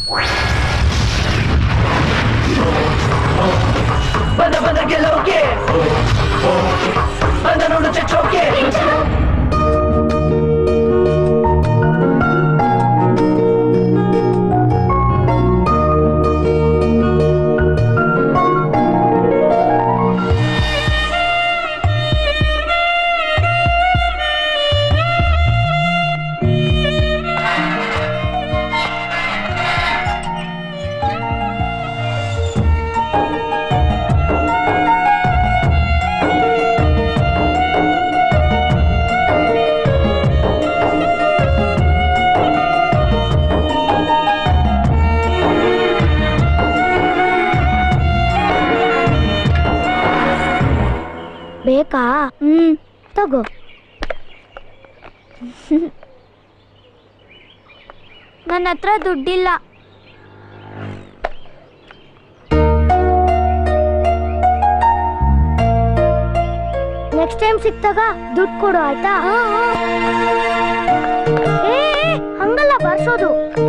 ಬಂದ ಬಂದ ಗೆಲ್ಲೋಕೆ ಬಂದ ನೋಡು ಚಚ್ಚೋಕೆ ಬೇಕಾ ಹ್ಮ್ ತಗೋ ನನ್ನ ಹತ್ರ ದುಡ್ಡಿಲ್ಲ ನೆಕ್ಸ್ಟ್ ಟೈಮ್ ಸಿಕ್ತಾಗ ದುಡ್ಡು ಕೊಡು ಆಯ್ತಾ ಏ, ಏ, ಹಂಗಲ್ಲ ಬರ್ಸೋದು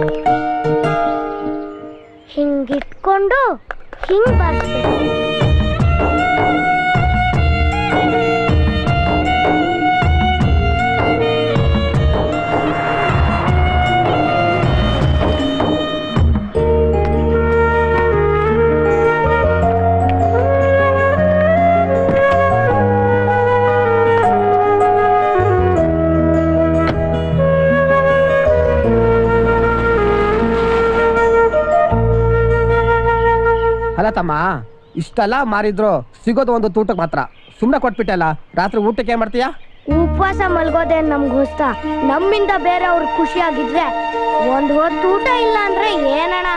ಹಿಂಗಿಟ್ಕೊಂಡು ಹಿಂಗ್ ಬರ್ಸ್ಬೇಕು ಅಲ್ಲ ತಮ್ಮ ಇಷ್ಟೆಲ್ಲ ಮಾರಿದ್ರು ಸಿಗೋದು ಒಂದು ತೂಟಕ್ಕೆ ಮಾತ್ರ ಸುಮ್ಮನೆ ಕೊಟ್ಬಿಟ್ಟಲ್ಲ ರಾತ್ರಿ ಊಟಕ್ಕೆ ಏನ್ ಮಾಡ್ತೀಯಾ ಉಪವಾಸ ಮಲ್ಗೋದೇ ನಮ್ಗೆ ಹೊಸ್ತ ನಮ್ಮಿಂದ ಬೇರೆ ಅವ್ರು ಖುಷಿಯಾಗಿದ್ರೆ ಒಂದ್ ಹೊತ್ತು ಊಟ ಇಲ್ಲ ಅಂದ್ರೆ ಏನಣ್ಣ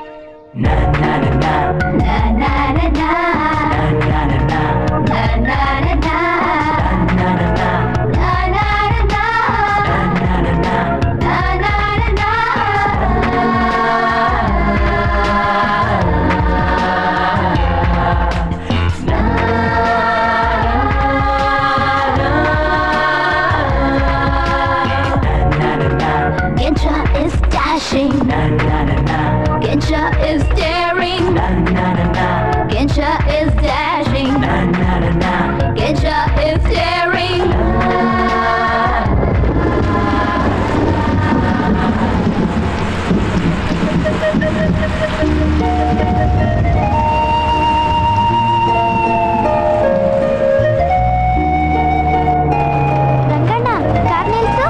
Genja is dashing. Genja is daring. Genja is dashing. Genja is daring. Ranganna car ನಿಲ್ಸು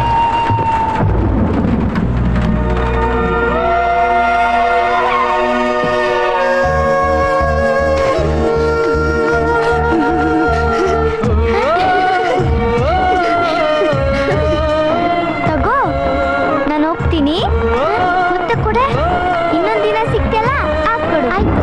ತಗೋ ನಾನು ಹೋಗ್ತೀನಿ ಮತ್ತೆ ಕೊಡೆ ಇನ್ನೊಂದ್ ದಿನ ಸಿಗ್ತಿಯಲ್ಲ ಹಾಕ್ಕೊಡು ಆಯ್ತು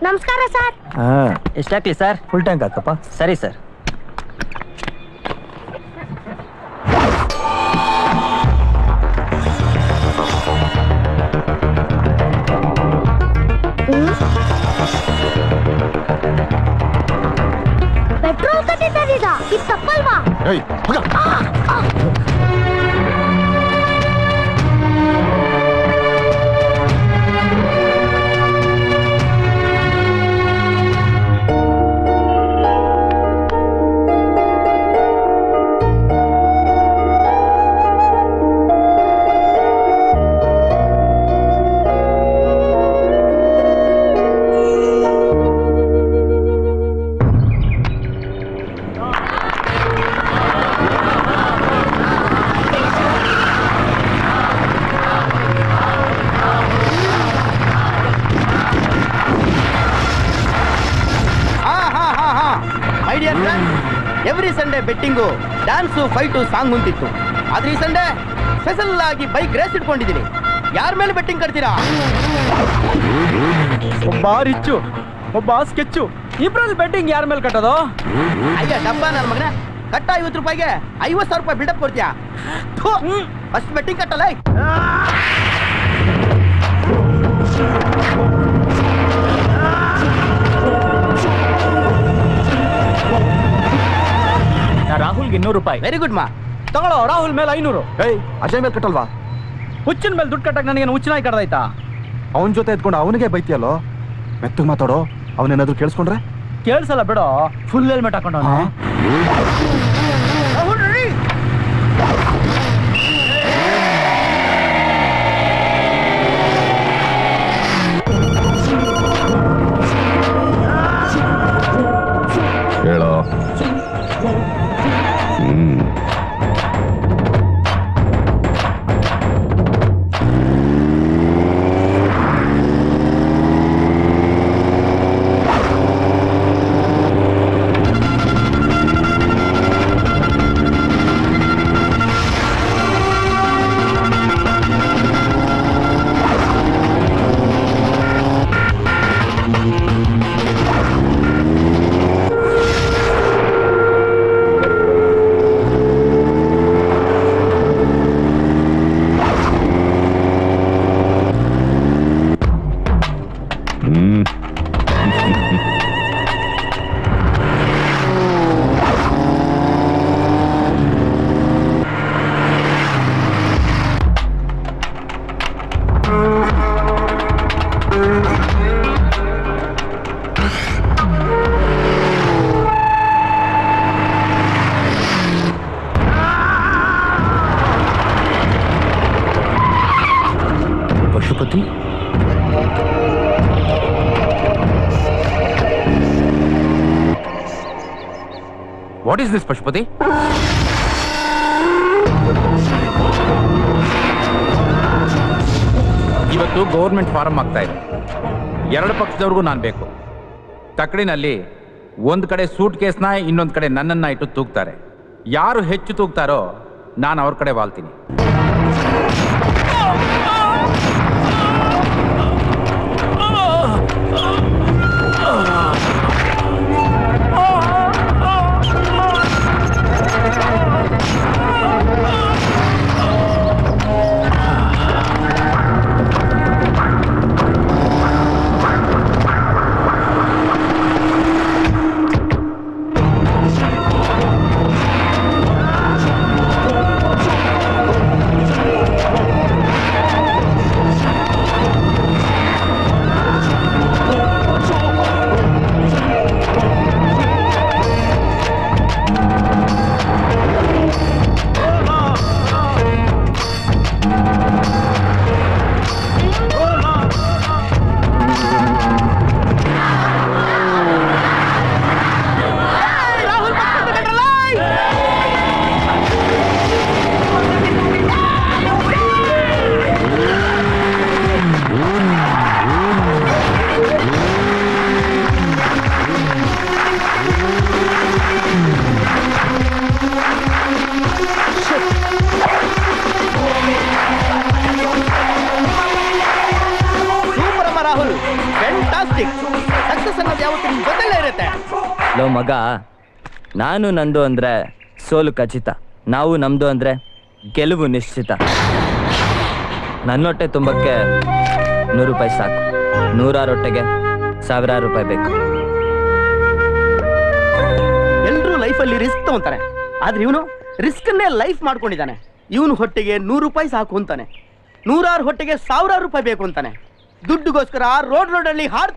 ನಮಸ್ಕಾರ ಸರ್ ಹಾಂ ಎಷ್ಟಾಗ್ಲಿ ಸರ್ ಫುಲ್ ಟ್ಯಾಂಕ್ ಹಾಕಪ್ಪ ಸರಿ ಸರ್ ಪೆಟ್ರೋಲ್ ಕಟ್ಟಿದ್ದಾರೀಗ ಇದು ತಪ್ಪಲ್ವಾ ಏಯ್ ಹೋಗ my dear friend every Sunday betting dance fight song ಉಂಟಿತ್ತು ಆದ್ರೆ ಈ ಸಂಡೇ ಸ್ಪೆಷಲ್ ಆಗಿ ಬೈಕ್ ರೇಸ್ ಇಟ್ಕೊಂಡಿದ್ದೀನಿ ಯಾರ ಮೇಲೆ ಬೆಟ್ಟಿಂಗ್ ಕಟ್ತೀರಾ ಒಬ್ಬ ರಿಚ್ಚು ಒಬ್ಬ ಸ್ಕೆಚ್ಚು ಇಬ್ರಲ್ಲಿ ಬೆಟ್ಟಿಂಗ್ ಯಾರ ಮೇಲೆ ಕಟ್ಟೋದು ಅಯ್ಯ ಡಬ್ಬ ನನ್ನ ಮಗನ ಕಟ್ಟ ಐವತ್ತು ರೂಪಾಯಿಗೆ ಐವತ್ತು ಸಾವಿರ ರೂಪಾಯಿ ಬಿಲ್ಡಪ್ ಕೊಡ್ತೀಯಾ ಫಸ್ಟ್ ಬೆಟ್ಟಿಂಗ್ ಕಟ್ಟಲ್ಲ ರಾಹುಲ್ಗೆ ಇನ್ನೂರು ರೂಪಾಯಿ ವೆರಿ ಗುಡ್ ಮಾ ತಗೊಳ್ಳೋ ರಾಹುಲ್ ಮೇಲೆ ಐನೂರು ಏಯ್ ಅಜಯ್ ಮೇಲೆ ಕಟ್ಟಲ್ವಾ ಹುಚ್ಚಿನ ಮೇಲೆ ದುಡ್ಡು ಕಟ್ಟಕ್ಕೆ ನನಗೇನು ಹುಚ್ಚಿನಾಗಿ ಕಡ್ದಾಯ್ತಾ ಅವನ ಜೊತೆ ಎತ್ಕೊಂಡು ಅವನಿಗೆ ಬೈತಿಯಲ್ಲೋ ಮೆತ್ತಗೆ ಮಾತಾಡೋ ಅವನೇನಾದ್ರೂ ಕೇಳಿಸ್ಕೊಂಡ್ರೆ ಕೇಳಿಸಲ್ಲ ಬಿಡೋ ಫುಲ್ ಹೆಲ್ಮೆಟ್ ಹಾಕೊಂಡವನೆ ಹೇಳೋ ಹ್ಮ್ ಹ್ಮ್ Pashupati what is this Pashupati ಇವತ್ತು ಗೌರ್ಮೆಂಟ್ ಫಾರಂ ಆಗ್ತಾ ಇದೆ ಎರಡು ಪಕ್ಷದವ್ರಿಗೂ ನಾನು ಬೇಕು ತಕ್ಕಡಿನಲ್ಲಿ ಒಂದು ಕಡೆ ಸೂಟ್ ಕೇಸ್ನ ಇನ್ನೊಂದು ಕಡೆ ನನ್ನನ್ನು ಇಟ್ಟು ತೂಗ್ತಾರೆ ಯಾರು ಹೆಚ್ಚು ತೂಗ್ತಾರೋ ನಾನು ಅವ್ರ ಕಡೆ ವಾಲ್ತೀನಿ ಸೂಪರ್ ಅಮ್ಮ ರಾಹುಲ್ ಫ್ಯಾಂಟಾಸ್ಟಿಕ್ ಸಕ್ಸಸ್ ಅನ್ನೋದು ಯಾವತ್ತೂ ನಿಮ್ ಜೊತೆಲೇ ಇರುತ್ತೆ ಲೋ ಮಗ ನಾನು ನಂದು ಅಂದ್ರೆ ಸೋಲು ಖಚಿತ ನಾವು ನಮ್ದು ಅಂದ್ರೆ ಗೆಲುವು ನಿಶ್ಚಿತ ನನ್ನೊಟ್ಟೆ ತುಂಬಕ್ಕೆ ನೂರು ರೂಪಾಯಿ ಸಾಕು ನೂರಾರು ಹೊಟ್ಟೆಗೆ ಸಾವಿರಾರು ರೂಪಾಯಿ ಬೇಕು ಎಲ್ರೂ ಲೈಫಲ್ಲಿ ರಿಸ್ಕ್ ತಗೊಂತಾರೆ ಆದ್ರೆ ಇವನು ರಿಸ್ಕನ್ನೇ ಲೈಫ್ ಮಾಡ್ಕೊಂಡಿದ್ದಾನೆ ಇವನು ಹೊಟ್ಟೆಗೆ ನೂರು ರೂಪಾಯಿ ಸಾಕು ಅಂತಾನೆ ನೂರಾರು ಹೊಟ್ಟೆಗೆ ಸಾವಿರಾರು ರೂಪಾಯಿ ಬೇಕು ಅಂತಾನೆ ದುಡ್ಡುಗೋಸ್ಕರ ರೋಡ್ ರೋಡಲ್ಲಿ ಹಾಡ್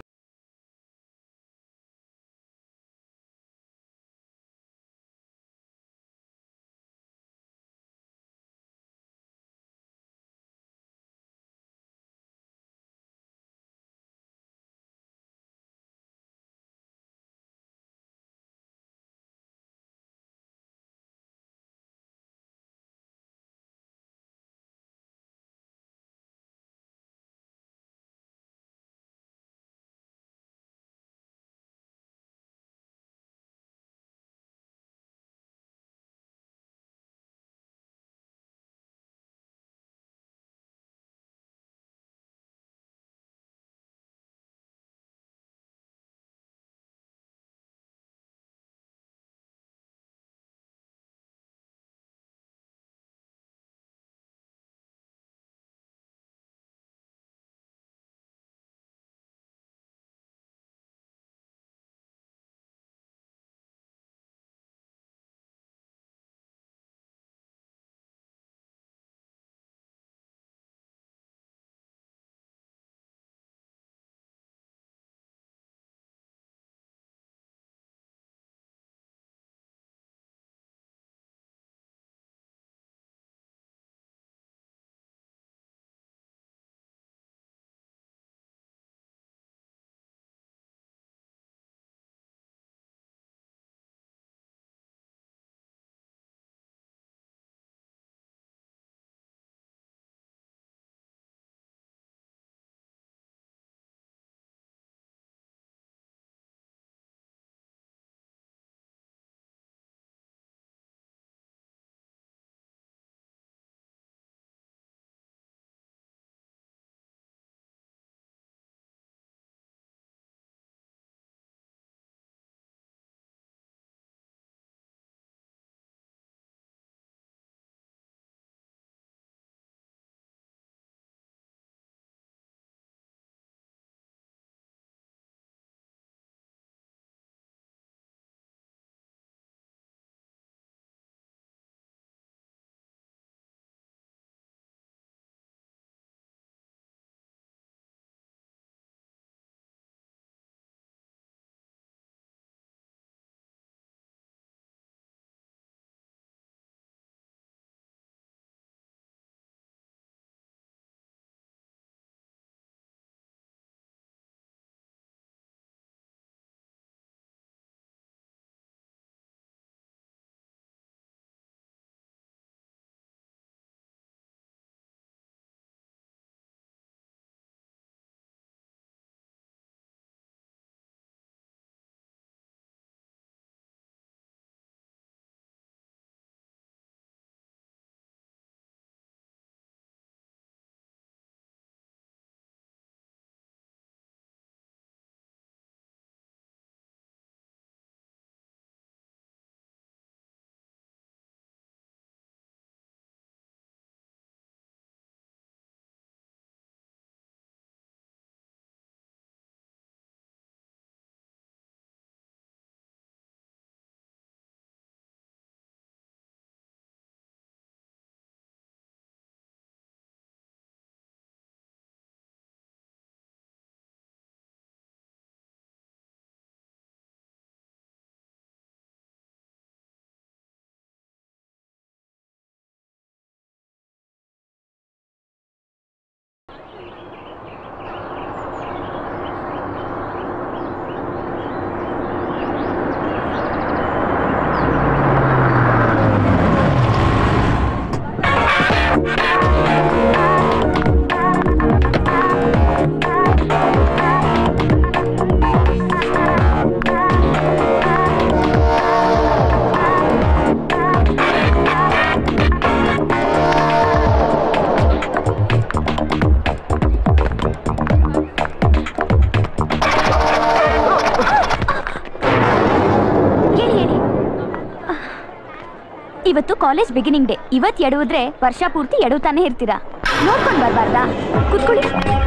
ಇವತ್ತು ಕಾಲೇಜ್ ಬಿಗಿನಿಂಗ್ ಡೇ ಇವತ್ತು ಎಡುವುದ್ರೆ ವರ್ಷ ಪೂರ್ತಿ ಎಡುತ್ತಾನೆ ಇರ್ತೀರಾ ನೋಡ್ಕೊಂಡು ಬರ್ಬಾರ್ದಾ ಕುತ್ಕೊಳ್ಳಿ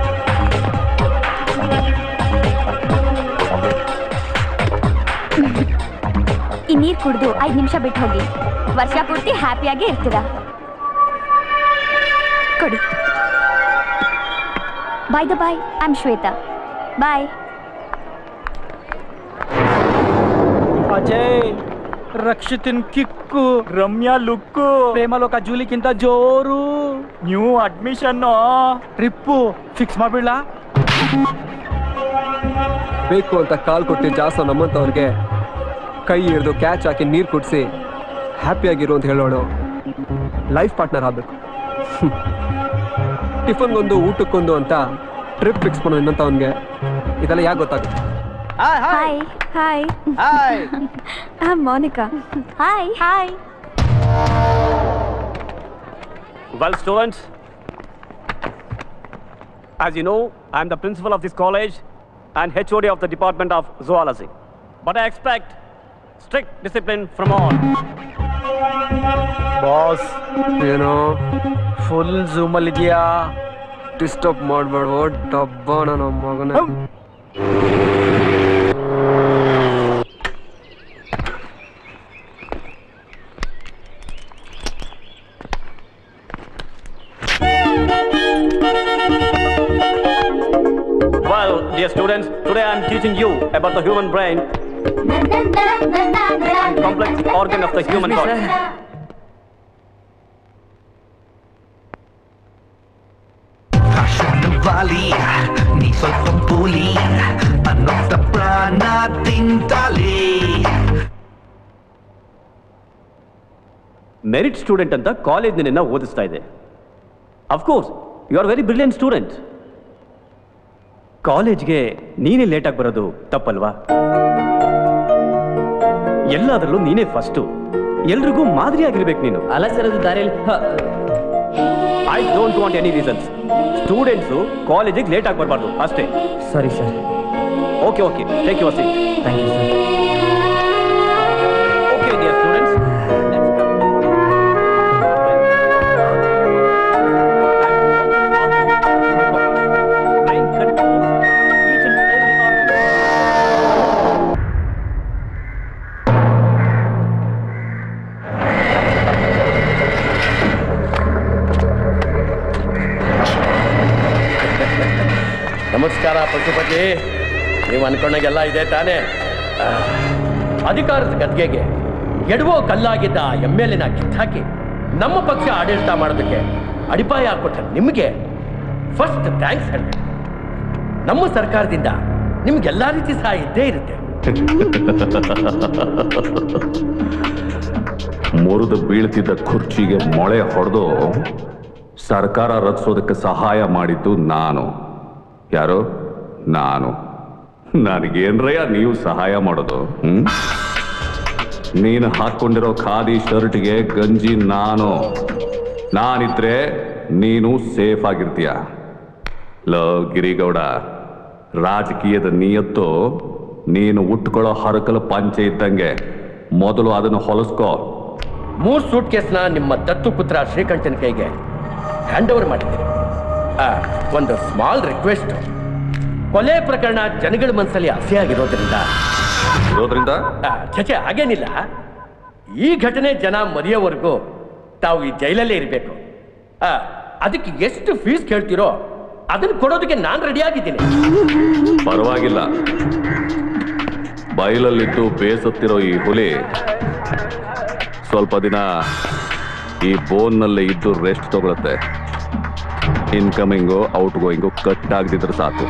ಈ ನೀರು ಕುಡಿದು ಐದು ನಿಮಿಷ ಬಿಟ್ಟು ಹೋಗಿ ವರ್ಷ ಪೂರ್ತಿ ಹ್ಯಾಪಿಯಾಗೇ ಇರ್ತೀರಾ ಕೊಡಿ by the by I am Shweta bye Ajay ರಕ್ಷಿತಿನ್ ಕಿಕ್ಕು ರಮ್ಯಾ ಲುಕ್ಕು ಪ್ರೇಮಲೋಕ ಜೂಲಿಕ್ಕಿಂತ ಜೋರು ನ್ಯೂ ಅಡ್ಮಿಷನ್ ಟ್ರಿಪ್ಪು ಫಿಕ್ಸ್ ಮಾಡ್ಬಿಡ್ಲಾ ಬೇಕು ಅಂತ ಕಾಲ್ ಕೊಟ್ಟು ಜಾಸ್ತಿ ನಮ್ಮಂತವ್ರಿಗೆ ಕೈ ಹಿಡಿದು ಕ್ಯಾಚ್ ಹಾಕಿ ನೀರು ಕುಡಿಸಿ ಹ್ಯಾಪಿಯಾಗಿರು ಅಂತ ಹೇಳೋಳು ಲೈಫ್ ಪಾರ್ಟ್ನರ್ ಆಗಬೇಕು ಟಿಫನ್ಗೊಂದು ಊಟಕ್ಕೊಂದು ಅಂತ ಟ್ರಿಪ್ ಫಿಕ್ಸ್ ಮಾಡೋದು ಇನ್ನಂತವನಿಗೆ ಇದೆಲ್ಲ ಯಾಕೆ ಗೊತ್ತಾಗುತ್ತೆ hi hi hi I Monica hi hi Well, students, as you know, I am the principal of this college and HOD of the Department of Zoology. But I expect strict discipline from all. Boss ಏನೋ full ಝೂಮಲ್ಲಿ ಇದೆಯಾ disturb ಮಾಡಬೇಡ ಡಬ್ಬ ನಮ್ಮ ಮಗನ Well, dear students, today I am teaching you about the human brain and complex organ of the human body. వాలి నీ స్వల్పం పూలి అన్నొక్క ప్రాణ తింటాలి ಮೆರಿಟ್ ಸ್ಟೂಡೆಂಟ್ ಅಂತ ಕಾಲೇಜ್ ನಿನ್ನ ಓದಿಸ್ತಾ ಇದೆ of course you are very brilliant student ಕಾಲೇಜ್ಗೆ ನೀನೇ ಲೇಟಾಗಿ ಬರೋದು ತಪ್ಪಲ್ವಾ ಎಲ್ಲದರಲ್ಲೂ ನೀನೇ ಫಸ್ಟು ಎಲ್ರಿಗೂ ಮಾದರಿಯಾಗಿರ್ಬೇಕು ನೀನು ಅಲ್ಲ ಸರ್ ಅದು ದಾರಿಯಲ್ಲಿ I don't want any reasons students ಕಾಲೇಜಿಗೆ ಲೇಟಾಗಿ ಬರಬಾರ್ದು ಅಷ್ಟೇ sorry sir okay okay take your seat thank you sir okay dear students ನಮಸ್ಕಾರ ಪಶುಪತಿ ನೀವು ಅನ್ಕೊಂಡಾಗೆಲ್ಲ ಇದೆ ತಾನೇ ಆ, ಅಧಿಕಾರದ ಗದ್ಗೆಗೆ ಎಡುವೋ ಕಲ್ಲಾಗಿದ್ದ ಎಮ್ ಎಲ್ ಎನ ಕಿತ್ತಾಕಿ ನಮ್ಮ ಪಕ್ಷ ಆಡಳಿತ ಮಾಡೋದಕ್ಕೆ ಅಡಿಪಾಯ ಹಾಕೊಟ್ಟ ನಿಮಗೆ ಫಸ್ಟ್ ಥ್ಯಾಂಕ್ಸ್ ಹೇಳಿ ನಮ್ಮ ಸರ್ಕಾರದಿಂದ ನಿಮ್ಗೆಲ್ಲ ರೀತಿ ಸಹ ಇದ್ದೇ ಇರುತ್ತೆ ಮುರಿದು ಬೀಳ್ತಿದ್ದ ಕುರ್ಚಿಗೆ ಮೊಳೆ ಹೊಡೆದು ಸರ್ಕಾರ ರಚಿಸೋದಕ್ಕೆ ಸಹಾಯ ಮಾಡಿದ್ದು ನಾನು ಯಾರು ನಾನು ನನಗೇನ್ರಯ್ಯ ನೀವು ಸಹಾಯ ಮಾಡೋದು ಹ್ಮ್ ನೀನು ಹಾಕೊಂಡಿರೋ ಖಾದಿ ಶರ್ಟ್ಗೆ ಗಂಜಿ ನಾನು ನಾನಿದ್ರೆ ನೀನು ಸೇಫ್ ಆಗಿರ್ತೀಯ ಲೋ ಗಿರಿಗೌಡ ರಾಜಕೀಯದ ನಿಯತ್ತು ನೀನು ಉಟ್ಕೊಳ್ಳೋ ಹರಕಲು ಪಂಚೆ ಇದ್ದಂಗೆ ಮೊದಲು ಅದನ್ನು ಹೊಲಸ್ಕೋ ಮೂರು ಸೂಟ್ ಕೇಸ್ನ ನಿಮ್ಮ ದತ್ತು ಪುತ್ರ ಶ್ರೀಕಂಠನ ಕೈಗೆ ಹ್ಯಾಂಡ್ ಓವರ್ ಮಾಡಿದ್ದೀನಿ ಆ, ಒಂದು ಸ್ಮಾಲ್ ರಿಕ್ವೆಸ್ಟ್ ಕೊಲೆ ಪ್ರಕರಣ ಜನಗಳ ಮನಸ್ಸಲ್ಲಿ ಹಸಿಯಾಗಿರೋದ್ರಿಂದ ಇರೋದ್ರಿಂದ ಆ, ಛೆ ಹಾಗೇನಿಲ್ಲ ಈ ಘಟನೆ ಜನ ಮರೆಯೋವರೆಗೂ ತಾವು ಈ ಜೈಲಲ್ಲೇ ಇರಬೇಕು ಅದಕ್ಕೆ ಎಷ್ಟು ಫೀಸ್ ಕೇಳ್ತೀರೋ ಅದನ್ನು ಕೊಡೋದಕ್ಕೆ ನಾನು ರೆಡಿಯಾಗಿದ್ದೀನಿ ಪರವಾಗಿಲ್ಲ ಬಯಲಲ್ಲಿದ್ದು ಬೇಸತ್ತಿರೋ ಈ ಹುಲಿ ಸ್ವಲ್ಪ ದಿನ ಈ ಬೋನ್ನಲ್ಲೇ ಇದ್ದು ರೆಸ್ಟ್ ತಗೊಳುತ್ತೆ ಇನ್ಕಮಿಂಗು ಔಟ್ ಗೋಯಿಂಗು ಕಟ್ ಆಗದಿದ್ರೆ ಸಾಕು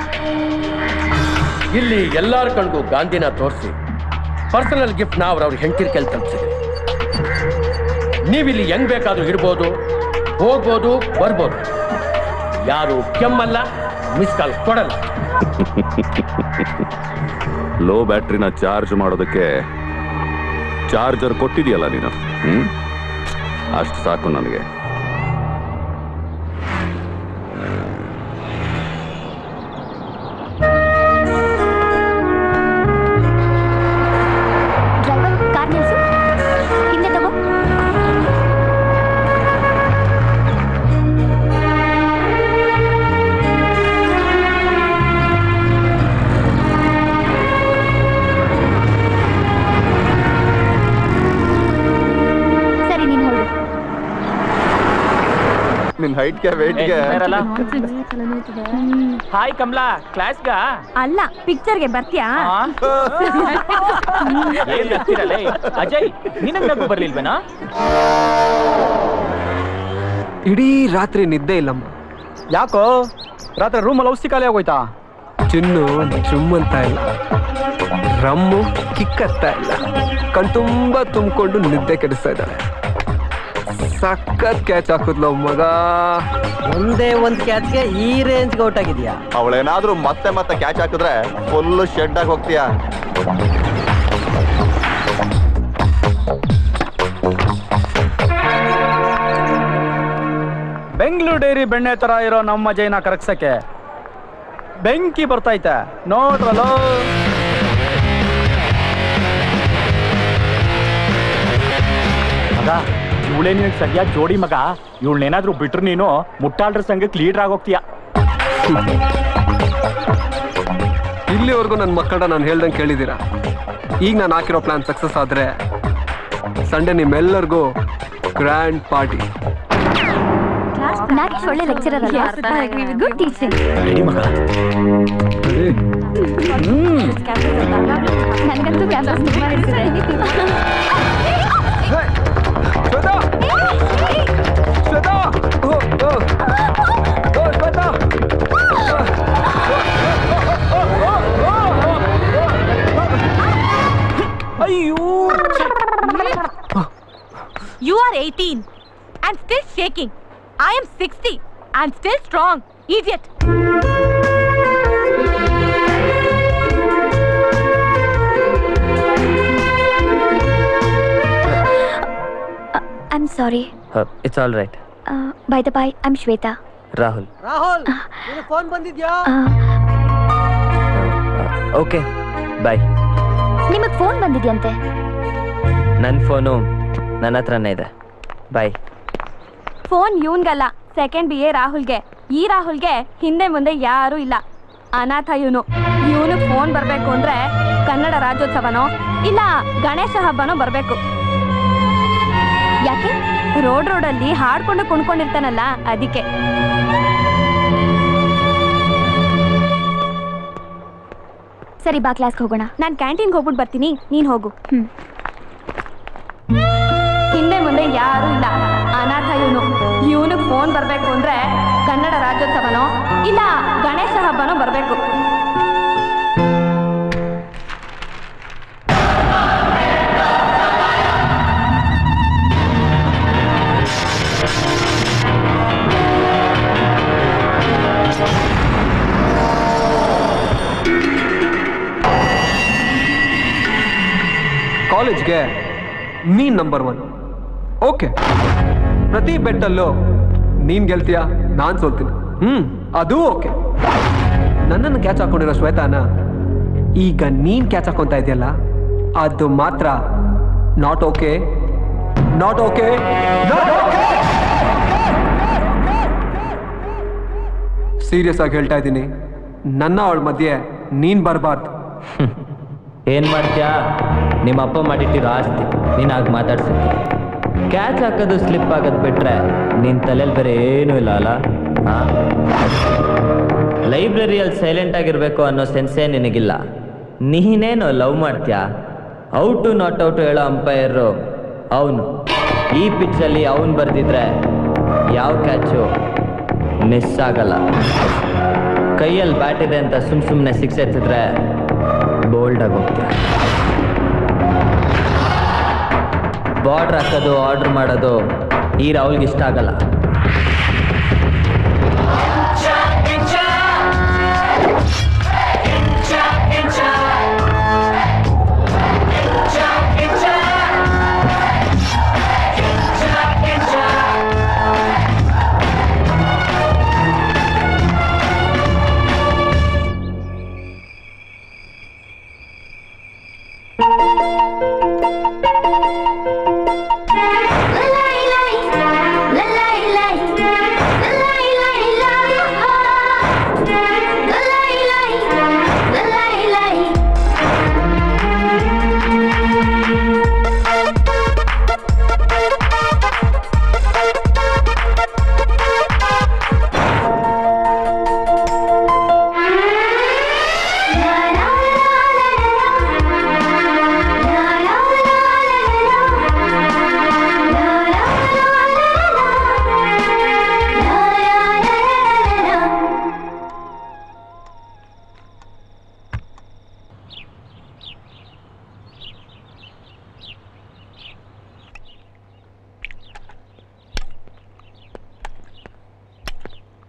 ಇಲ್ಲಿ ಎಲ್ಲಾರ ಕಣ್ಗೂ ಗಾಂಧಿನ ತೋರಿಸಿ ಪರ್ಸನಲ್ ಗಿಫ್ಟ್ನ ಅವ್ರವ್ರ ಹೆಂಡತಿರ್ ಕೆಲ್ ತಲುಪಿಸಿದೆ ನೀವಿಲ್ಲಿ ಹೆಂಗ್ ಬೇಕಾದ್ರೂ ಇರ್ಬೋದು ಹೋಗ್ಬೋದು ಬರ್ಬೋದು ಯಾರು ಕೆಮ್ಮಲ್ಲ ಮಿಸ್ ಕಾಲ್ ಕೊಡಲ್ಲ ಲೋ ಬ್ಯಾಟ್ರಿನ ಚಾರ್ಜ್ ಮಾಡೋದಕ್ಕೆ ಚಾರ್ಜರ್ ಕೊಟ್ಟಿದೆಯಲ್ಲ ನೀನು ಹ್ಮ್ ಅಷ್ಟು ಸಾಕು ನನಗೆ ಡ್ರೈವರ್ ಕಾರ್ ನಿಲ್ಸು ಹಿಂದೆ ತಗೋ ಹೈಟ್ಗೆ ವೆಯ್ಟ್ಗೆ ಹಾಯ್ ಕಮಲಾ ಕ್ಲಾಸ್ಗ ಅಲ್ಲ ಪಿಕ್ಚರ್ಗೆ ಬರ್ತೀಯಾ ಏನ್ ನಗ್ತಿರಲೇ ಅಜಯ್ ನಿನಗ್ ನಗು ಬರ್ಲಿಲ್ವೇನಾ ಇಡೀ ರಾತ್ರಿ ನಿದ್ದೆ ಇಲ್ಲಮ್ಮ ಯಾಕೋ ರಾತ್ರಿ ರೂಮಲ್ಲಿ ಔಷಧಿ ಖಾಲಿ ಆಗೋಯ್ತಾ ಚಿನ್ನು ಚುಮ್ಮಂತ ಇಲ್ಲ ರಮ್ಮು ಕಿಕ್ಕತ್ತಾ ಇಲ್ಲ ಕಣ್ತುಂಬ ತುಂಬಿಕೊಂಡು ನಿದ್ದೆ ಕೆಡಿಸ್ತಾ ಇದ್ದಾಳೆ ಸಖತ್ ಕ್ಯಾಚ್ ಹಾಕುದ್ಲ ಮಗ ಒಂದೇ ಒಂದ್ ಕ್ಯಾಚ್ಗೆ ಈ ರೇಂಜ್ಗೆ ಔಟ್ ಆಗಿದ್ಯಾ ಅವಳೇನಾದ್ರೂ ಮತ್ತೆ ಮತ್ತೆ ಕ್ಯಾಚ್ ಹಾಕಿದ್ರೆ ಫುಲ್ ಶೆಡ್ ಆಗಿ ಹೋಗ್ತೀಯಾ ಬೆಂಗಳೂರು ಡೈರಿ ಬೆಣ್ಣೆ ತರ ಇರೋ ನಮ್ಮ ಜೈನ ಕರಗ್ಸಕ್ಕೆ ಬೆಂಕಿ ಬರ್ತೈತೆ ನೋಡ್ರಲ್ಲೋ ಮಗ ಇವಳೇ ನಿನಗೆ ಸರಿಯಾಗಿ ಜೋಡಿ ಮಗ ಇವಳನ್ನೇನಾದ್ರೂ ಬಿಟ್ರು ನೀನು ಮುಟ್ಟಾಳ್ರ ಸಂಘಕ್ಕೆ ಲೀಡರ್ ಆಗೋಗ್ತೀಯ ಇಲ್ಲಿವರೆಗೂ ನನ್ನ ಮಕ್ಕಳ ನಾನು ಹೇಳ್ದಂಗೆ ಕೇಳಿದ್ದೀರಾ ಈಗ ನಾನು ಹಾಕಿರೋ ಪ್ಲಾನ್ ಸಕ್ಸಸ್ ಆದ್ರೆ ಸಂಡೇ ನಿಮ್ಮೆಲ್ಲರಿಗೂ ಗ್ರ್ಯಾಂಡ್ ಪಾರ್ಟಿ ನಾಗೇಶ್ ಒಳ್ಳೆ ಲೆಕ್ಚರರ್ ಅಲ್ಲ ಗುಡ್ ಟೀಚಿಂಗ್ ನನಗಂತೂ ಕ್ಯಾಂಪಸ್ ತುಂಬಾ ಇರ್ತದೆ You are 18 and still shaking. I am 60 and still strong. Idiot. I am sorry it's all right by the by I am Shweta Rahul Rahul phone ಬಂದಿದ್ಯಾ okay bye ನಿಮಗೆ phone ಬಂದಿದ್ಯಂತೆ ನನ್ನ phone ನನ್ನ ಹತ್ರನೇ ಇದೆ ಬಾಯ್ ಫೋನ್ ಇವನ್ಗಲ್ಲ ಸೆಕೆಂಡ್ ಬಿ ಎ ರಾಹುಲ್ಗೆ ಈ ರಾಹುಲ್ಗೆ ಹಿಂದೆ ಮುಂದೆ ಯಾರೂ ಇಲ್ಲ ಅನಾಥ ಇವನು ಇವನು ಫೋನ್ ಬರಬೇಕು ಅಂದ್ರೆ ಕನ್ನಡ ರಾಜ್ಯೋತ್ಸವನೋ ಇಲ್ಲ ಗಣೇಶ ಹಬ್ಬನೋ ಬರಬೇಕು ಯಾಕೆ ರೋಡ್ ರೋಡಲ್ಲಿ ಹಾಡ್ಕೊಂಡು ಕುಣ್ಕೊಂಡಿರ್ತಾನಲ್ಲ ಅದಕ್ಕೆ ಸರಿ ಬಾ ಕ್ಲಾಸ್ಗೆ ಹೋಗೋಣ ನಾನು ಕ್ಯಾಂಟೀನ್ಗೆ ಹೋಗ್ಬಿಟ್ಟು ಬರ್ತೀನಿ ನೀನು ಹೋಗು ಹ್ಞೂ ಹಿಂದೆ ಮುಂದೆ ಯಾರೂ ಇಲ್ಲ ಅನಾಥ ಇವನು ಇವನಿಗೆ ಫೋನ್ ಬರಬೇಕು ಅಂದ್ರೆ ಕನ್ನಡ ರಾಜ್ಯೋತ್ಸವನೋ ಇಲ್ಲ ಗಣೇಶ ಹಬ್ಬನೋ ಬರಬೇಕು ಕಾಲೇಜ್ಗೆ ನೀನ್ ನಂಬರ್ ಒನ್ ಓಕೆ ಪ್ರತಿ ಬೆಟ್ಟಲ್ಲೂ ನೀನ್ ಗೆಲ್ತೀಯ ನಾನ್ ಸೋಲ್ತೀನಿ ಹ್ಮ್ ಅದು ಓಕೆ ನನ್ನನ್ನು ಕ್ಯಾಚ್ ಹಾಕೊಂಡಿರೋ ಶ್ವೇತಾನ ಈಗ ನೀನ್ ಕ್ಯಾಚ್ ಹಾಕೊಂತ ಇದೆಯಲ್ಲ ಅದು ಮಾತ್ರ not okay not okay serious ಆಗಿ ಹೇಳ್ತಾ ಇದ್ದೀನಿ ನನ್ನ ಅವಳ ಮಧ್ಯೆ ನೀನ್ ಬರಬಾರ್ದು ಏನ್ ಮಾಡ್ತೀಯಾ ನಿಮ್ಮ ಅಪ್ಪ ಮಾಡಿಟ್ಟಿರೋ ಆಸ್ತಿ ನೀನು ಆಗ ಮಾತಾಡ್ಸಿದ್ದೆ ಕ್ಯಾಚ್ ಹಾಕೋದು ಸ್ಲಿಪ್ ಆಗೋದು ಬಿಟ್ರೆ ನಿನ್ನ ತಲೆಯಲ್ಲಿ ಬೇರೆ ಏನೂ ಇಲ್ಲ ಅಲ್ಲ ಹಾಂ ಲೈಬ್ರರಿಯಲ್ಲಿ ಸೈಲೆಂಟ್ ಆಗಿರಬೇಕು ಅನ್ನೋ ಸೆನ್ಸೇ ನಿನಗಿಲ್ಲ ನೀನೇನು ಲವ್ ಮಾಡ್ತೀಯಾ ಔಟು ನಾಟ್ ಔಟು ಹೇಳೋ ಅಂಪೈರು ಅವನು ಈ ಪಿಚ್ಚಲ್ಲಿ ಅವನು ಬರ್ದಿದ್ರೆ ಯಾವ ಕ್ಯಾಚು ಮಿಸ್ ಆಗಲ್ಲ ಕೈಯಲ್ಲಿ ಬ್ಯಾಟ್ ಇದೆ ಅಂತ ಸುಮ್ ಸುಮ್ಮನೆ ಸಿಕ್ಸ್ ಎತ್ತಿದ್ರೆ ಬೋಲ್ಡ್ ಆಗಿ ಹೋಗ್ತೀಯ ಬಾರ್ಡ್ರ್ ಹಾಕೋದು ಆರ್ಡ್ರ್ ಮಾಡೋದು ಈ ರಾಹುಲ್ಗೆ ಇಷ್ಟ ಆಗಲ್ಲ La la la la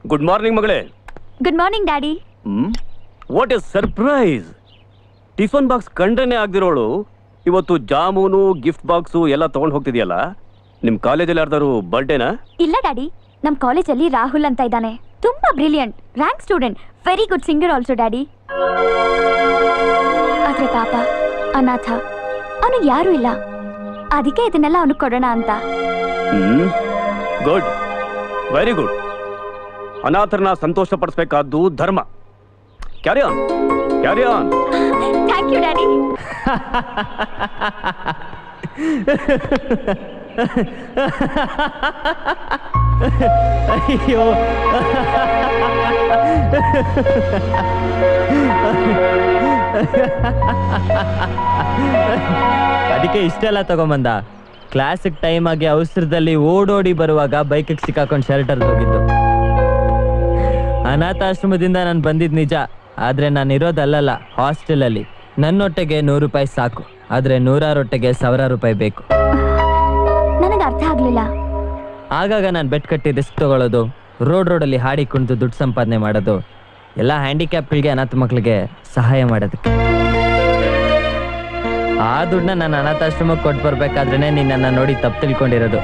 good morning ಮಗಳೇ good morning daddy hmm what a surprise tiffin box ಕಂಡನೇ ಆಗ್ದಿರೋಳು ಇವತ್ತು ಜಾಮೂನು ಗಿಫ್ಟ್ ಬಾಕ್ಸು ಎಲ್ಲ ತಗೊಂಡು ಹೋಗ್ತಿದ್ಯಲ್ಲ ನಿಮ್ಮ ಕಾಲೇಜಲ್ಲಿ ಯಾರ್ದಾರು ಬರ್ಡೇನಾ ಇಲ್ಲ ಡ್ಯಾಡಿ ನಮ್ಮ ಕಾಲೇಜಲ್ಲಿ ರಾಹುಲ್ ಅಂತ ಇದ್ದಾನೆ ತುಂಬಾ brilliant rank student very good singer also daddy ಆದ್ರೆ ಪಾಪ ಅನಾಥ ಅವನಿಗೆ ಯಾರೂ ಇಲ್ಲ ಅದಕ್ಕೆ ಇದನ್ನೆಲ್ಲ ಅವನಿಗೆ ಕೊಡೋಣ ಅಂತ ಹ್ಮ್ ಗುಡ್ ವೆರಿ ಗುಡ್ ಅನಾಥರನ್ನ ಸಂತೋಷ ಪಡಿಸ್ಬೇಕಾದ್ದು ಧರ್ಮ carry on carry on thank you daddy ಅಯ್ಯೋ ಅದಕ್ಕೆ ಇಷ್ಟೆಲ್ಲ ತಗೊಂಬಂದ ಕ್ಲಾಸಿಗೆ ಟೈಮ್ ಆಗಿ ಅವಸರದಲ್ಲಿ ಓಡೋಡಿ ಬರುವಾಗ ಬೈಕಿಗೆ ಸಿಕ್ಕಾಕೊಂಡು ಶೆಲ್ಟರ್ ಹೋಗಿದ್ದು ಅನಾಥಾಶ್ರಮದಿಂದ ನಾನು ಬಂದಿದ್ದು ನಿಜ ಆದ್ರೆ ನಾನು ಇರೋದಲ್ಲಲ್ಲ ಹಾಸ್ಟೆಲಲ್ಲಿ ನನ್ನೊಟ್ಟೆಗೆ ನೂರು ರೂಪಾಯಿ ಸಾಕು ಆದ್ರೆ ನೂರಾರು ಹೊಟ್ಟೆಗೆ ಸಾವಿರಾರು ರೂಪಾಯಿ ಬೇಕು ನನಗೆ ಅರ್ಥ ಆಗ್ಲಿಲ್ಲ ಆಗಾಗ ನಾನು ಬೆಟ್ ಕಟ್ಟಿ ರಿಸ್ಕ್ ತಗೊಳ್ಳೋದು ರೋಡ್ ರೋಡಲ್ಲಿ ಹಾಡಿ ಕುಣಿದು ದುಡ್ಡು ಸಂಪಾದನೆ ಮಾಡೋದು ಎಲ್ಲ ಹ್ಯಾಂಡಿಕ್ಯಾಪ್ಗಳಿಗೆ ಅನಾಥ ಮಕ್ಕಳಿಗೆ ಸಹಾಯ ಮಾಡೋದಕ್ಕೆ ಆ ದುಡ್ಡನ್ನ ನಾನು ಅನಾಥಾಶ್ರಮಕ್ಕೆ ಕೊಟ್ಟು ಬರ್ಬೇಕಾದ್ರೇನೆ ನೀನು ನನ್ನ ನೋಡಿ ತಪ್ಪು ತಿಳ್ಕೊಂಡಿರೋದು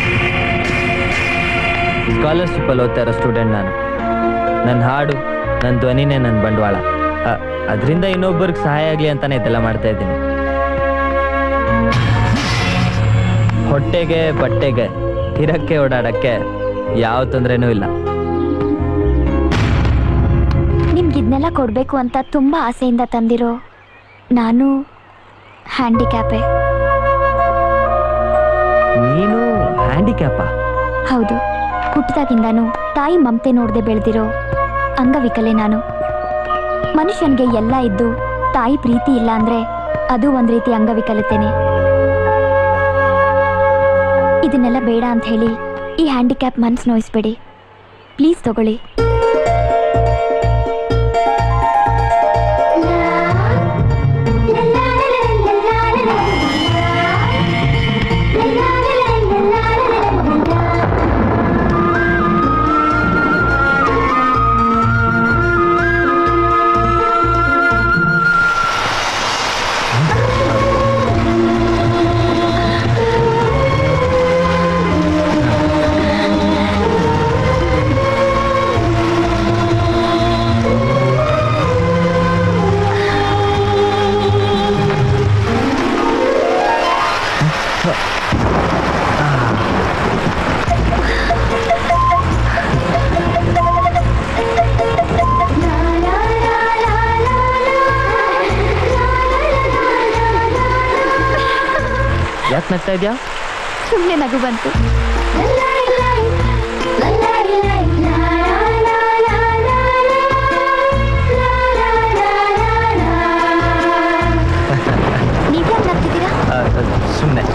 ಸ್ಕಾಲರ್ಶಿಪ್ಪಲ್ಲಿ ಓದ್ತಾ ಇರೋ ಸ್ಟೂಡೆಂಟ್ ನಾನು ನನ್ನ ಹಾಡು ನನ್ನ ಧ್ವನಿನೇ ನನ್ನ ಬಂಡವಾಳ ಅದರಿಂದ ಇನ್ನೊಬ್ಬರಿಗೆ ಸಹಾಯ ಆಗಲಿ ಅಂತಾನೆ ಇದೆಲ್ಲ ಮಾಡ್ತಾ ಇದ್ದೀನಿ ಹೊಟ್ಟೆಗೆ ಬಟ್ಟೆಗೆ ಇರಕ್ಕೆ ಓಡಾಡಕ್ಕೆ ಯಾವ ತೊಂದರೆನೂ ಇಲ್ಲ ನಿಮ್ಗೆ ಇದನ್ನೆಲ್ಲ ಕೊಡಬೇಕು ಅಂತ ತುಂಬಾ ಆಸೆಯಿಂದ ತಂದಿರೋ ನಾನು ಹ್ಯಾಂಡಿಕ್ಯಾಪೆ ನೀನು ಹ್ಯಾಂಡಿಕ್ಯಾಪ ಹೌದು ಹುಟ್ಟಿದಾಗಿಂದಾನು ತಾಯಿ ಮಮತೆ ನೋಡದೆ ಬೆಳೆದಿರೋ ಅಂಗವಿಕಲೆ ನಾನು ಮನುಷ್ಯನಿಗೆ ಎಲ್ಲ ಇದ್ದು ತಾಯಿ ಪ್ರೀತಿ ಇಲ್ಲ ಅಂದ್ರೆ ಅದು ಒಂದ್ ರೀತಿ ಅಂಗವಿಕಲತೆನೆ ಇದನ್ನೆಲ್ಲ ಬೇಡ ಅಂತ ಹೇಳಿ ಈ ಹ್ಯಾಂಡಿಕ್ಯಾಪ್ ಮನ್ಸು ನೋಯಿಸ್ಬೇಡಿ ಪ್ಲೀಸ್ ತಗೊಳ್ಳಿ ಯಾಕೆ ನಗ್ತಾ ಇದೆಯಾ ಸುಮ್ಮನೆ ನಗು ಬಂತು ನೀವ್ಯಾಕೆ ನಗ್ತಿದ್ದೀರಾ ಸುಮ್ಮನೆ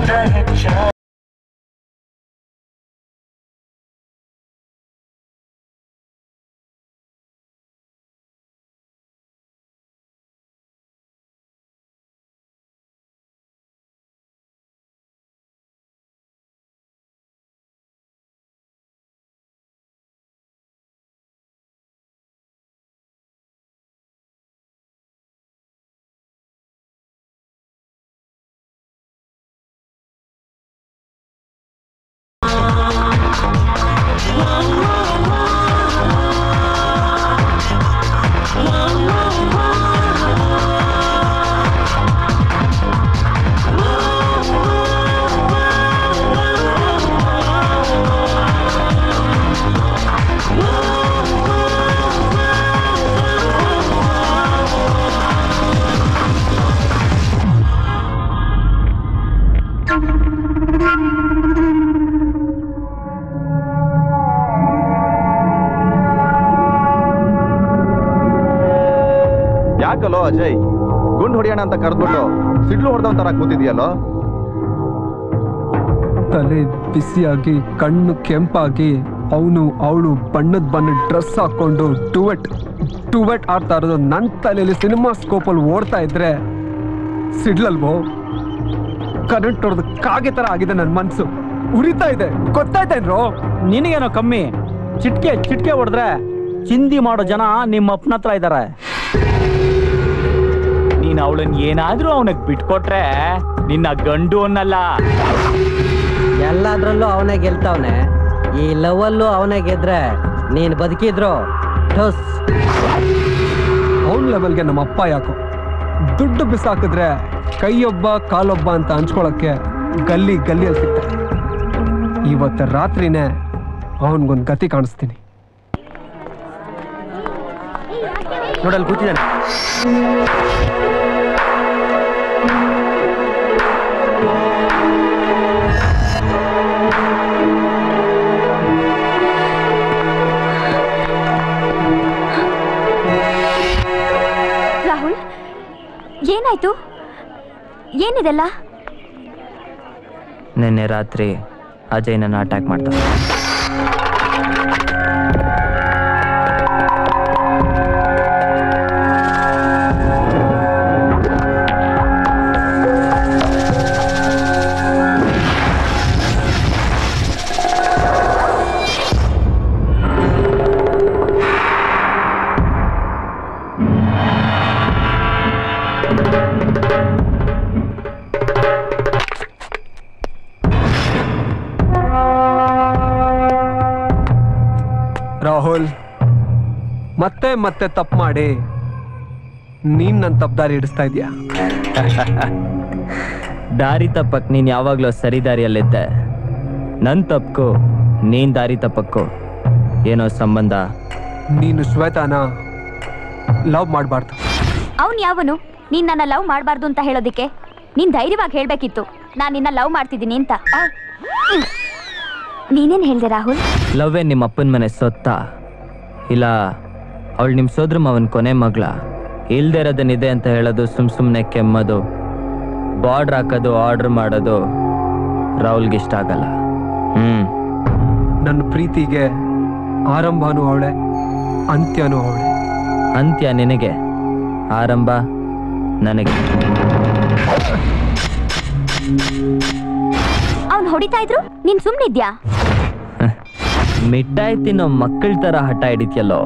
ಹೆಚ್ಚ ಯಾಕಲ್ಲೋ ಅಜಯ್ ಗುಂಡ್ ಹೊಡಿಯೋಣ ಅಂತ ಕರೆದ್ಬಿಟ್ಟು ಸಿಡ್ಲು ಹೊಡೆದವನ್ ತರ ಕೂತಿದ್ಯಲ್ಲೋ ತಲೆ ಬಿಸಿಯಾಗಿ ಕಣ್ಣು ಕೆಂಪಾಗಿ ಅವನು ಅವಳು ಬಣ್ಣದ ಬಣ್ಣದ ಡ್ರೆಸ್ ಹಾಕೊಂಡು ಟುವೆಟ್ ಟುವೆಟ್ ಆಡ್ತಾ ಇರೋದು ನನ್ನ ತಲೆಯಲ್ಲಿ ಸಿನಿಮಾ ಸ್ಕೋಪಲ್ಲಿ ಓಡ್ತಾ ಇದ್ರೆ ಸಿಡ್ಲಲ್ವೋ ಕರೆಂಟ್ ಹೊಡೆದು ಕಾಗೆ ತರ ಆಗಿದೆ ನನ್ನ ಮನ್ಸು ಉರಿತಾ ಇದೆ ಗೊತ್ತಾಯ್ತೇನ್ರೋ ನಿನಗೇನೋ ಕಮ್ಮಿ ಚಿಟ್ಕೆ ಚಿಟ್ಕೆ ಹೊಡೆದ್ರೆ ಚಿಂದಿ ಮಾಡೋ ಜನ ನಿಮ್ಮ ಅಪ್ಪನ ಹತ್ರ ಇದ್ದಾರೆ ನೀನು ಅವಳನ್ನ ಏನಾದ್ರೂ ಅವನಿಗೆ ಬಿಟ್ಕೊಟ್ರೆ ನಿನ್ನ ಗಂಡು ಅನ್ನಲ್ಲ ಎಲ್ಲಾದ್ರಲ್ಲೂ ಅವನೇ ಗೆಲ್ತಾವನೆ ಈ ಲವಲ್ಲೂ ಅವನೇ ಗೆದ್ರೆ ನೀನ್ ಬದುಕಿದ್ರು ಠುಸ್ ಅವನ ಲೆವೆಲ್ಗೆ ನಮ್ಮ ಅಪ್ಪ ಯಾಕೋ ದುಡ್ಡು ಬಿಸಾಕಿದ್ರೆ ಕೈಯೊಬ್ಬ ಕಾಲೊಬ್ಬ ಅಂತ ಹಂಚ್ಕೊಳಕ್ಕೆ ಗಲ್ಲಿ ಗಲ್ಲಿಯಲ್ಲಿ ಸಿಗ್ತಾರೆ ಇವತ್ತು ರಾತ್ರಿನೇ ಅವನಿಗೊಂದು ಗತಿ ಕಾಣಿಸ್ತೀನಿ ನೋಡಲ್ಲಿ ಕೂತಿದ್ದಾನೆ ರಾಹುಲ್ ಏನಾಯ್ತು ಏನಿದೆಲ್ಲ ನಿನ್ನೆ ರಾತ್ರಿ ಅಜಯ್ ನನ್ನ ಅಟ್ಯಾಕ್ ಮಾಡ್ದ ರಾಹುಲ್ ಮತ್ತೆ ಮತ್ತೆ ತಪ್ಪು ಮಾಡಿ ನೀನ್ ನನ್ನ ತಪ್ಪದಾರಿ ಹಿಡಿಸ್ತಾ ಇದೀಯಾ ದಾರಿ ತಪ್ಪಕ್ ನೀನ್ ಯಾವಾಗ್ಲೂ ಸರಿ ದಾರಿಯಲ್ಲಿದ್ದೆ ನನ್ ತಪ್ಪಕ್ಕೂ ನೀನ್ ದಾರಿ ತಪ್ಪಕ್ಕೂ ಏನೋ ಸಂಬಂಧ ನೀನು ಶ್ವೇತಾನ ಲವ್ ಮಾಡಬಾರ್ದು ಅವನ್ ಯಾವನು ನೀನ್ ನನ್ನ ಲವ್ ಮಾಡಬಾರ್ದು ಅಂತ ಹೇಳೋದಿಕ್ಕೆ ನೀನ್ ಧೈರ್ಯವಾಗಿ ಹೇಳ್ಬೇಕಿತ್ತು ನಾನ್ ನಿನ್ನ ಲವ್ ಮಾಡ್ತಿದ್ದೀನಿ ಅಂತ ನೀನೇನ್ ಹೇಳ್ದೆ ರಾಹುಲ್ ಲವ್ವೇ ನಿಮ್ಮ ಅಪ್ಪನ ಮನೆ ಸೊತ್ತ ಇಲ್ಲ ಅವಳು ನಿಮ್ಮ ಸೋದ್ರ ಮಾವನ್ ಕೊನೆ ಮಗಳ ಇಲ್ದೇ ಇರೋದನ್ನಿದೆ ಅಂತ ಹೇಳೋದು ಸುಮ್ ಸುಮ್ಮನೆ ಕೆಮ್ಮೋದು ಬಾರ್ಡ್ರ್ ಹಾಕೋದು ಆರ್ಡರ್ ಮಾಡೋದು ರಾಹುಲ್ಗೆ ಇಷ್ಟ ಆಗಲ್ಲ ಹ್ಮ್ ನನ್ನ ಪ್ರೀತಿಗೆ ಆರಂಭನೂ ಅವಳೆ ಅಂತ್ಯನೂ ಅವಳೆ ಅಂತ್ಯ ನಿನಗೆ ಆರಂಭ ನನಗೆ ಅವ್ನ್ ಹೊಡಿತಾ ಇದ್ರು ನೀನ್ ಸುಮ್ನಿದ್ಯಾ ಮಿಠಾಯಿ ತಿನ್ನೋ ಮಕ್ಕಳ ತರ ಹಠ ಹಿಡಿತ್ಯಲ್ಲೋ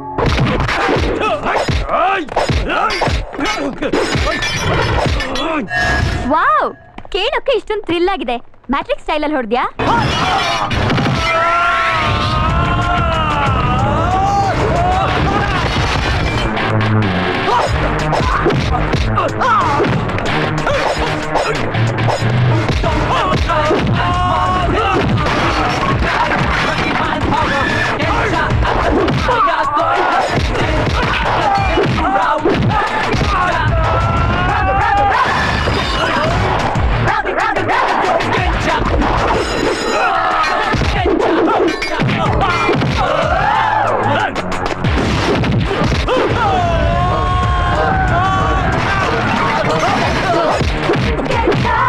ವಾವ್ ಕೇಳೋಕೆ ಇಷ್ಟೊಂದು ಥ್ರಿಲ್ ಆಗಿದೆ ಮ್ಯಾಟ್ರಿಕ್ ಸ್ಟೈಲಲ್ಲಿ ಹೊಡ್ದ್ಯಾ Oh!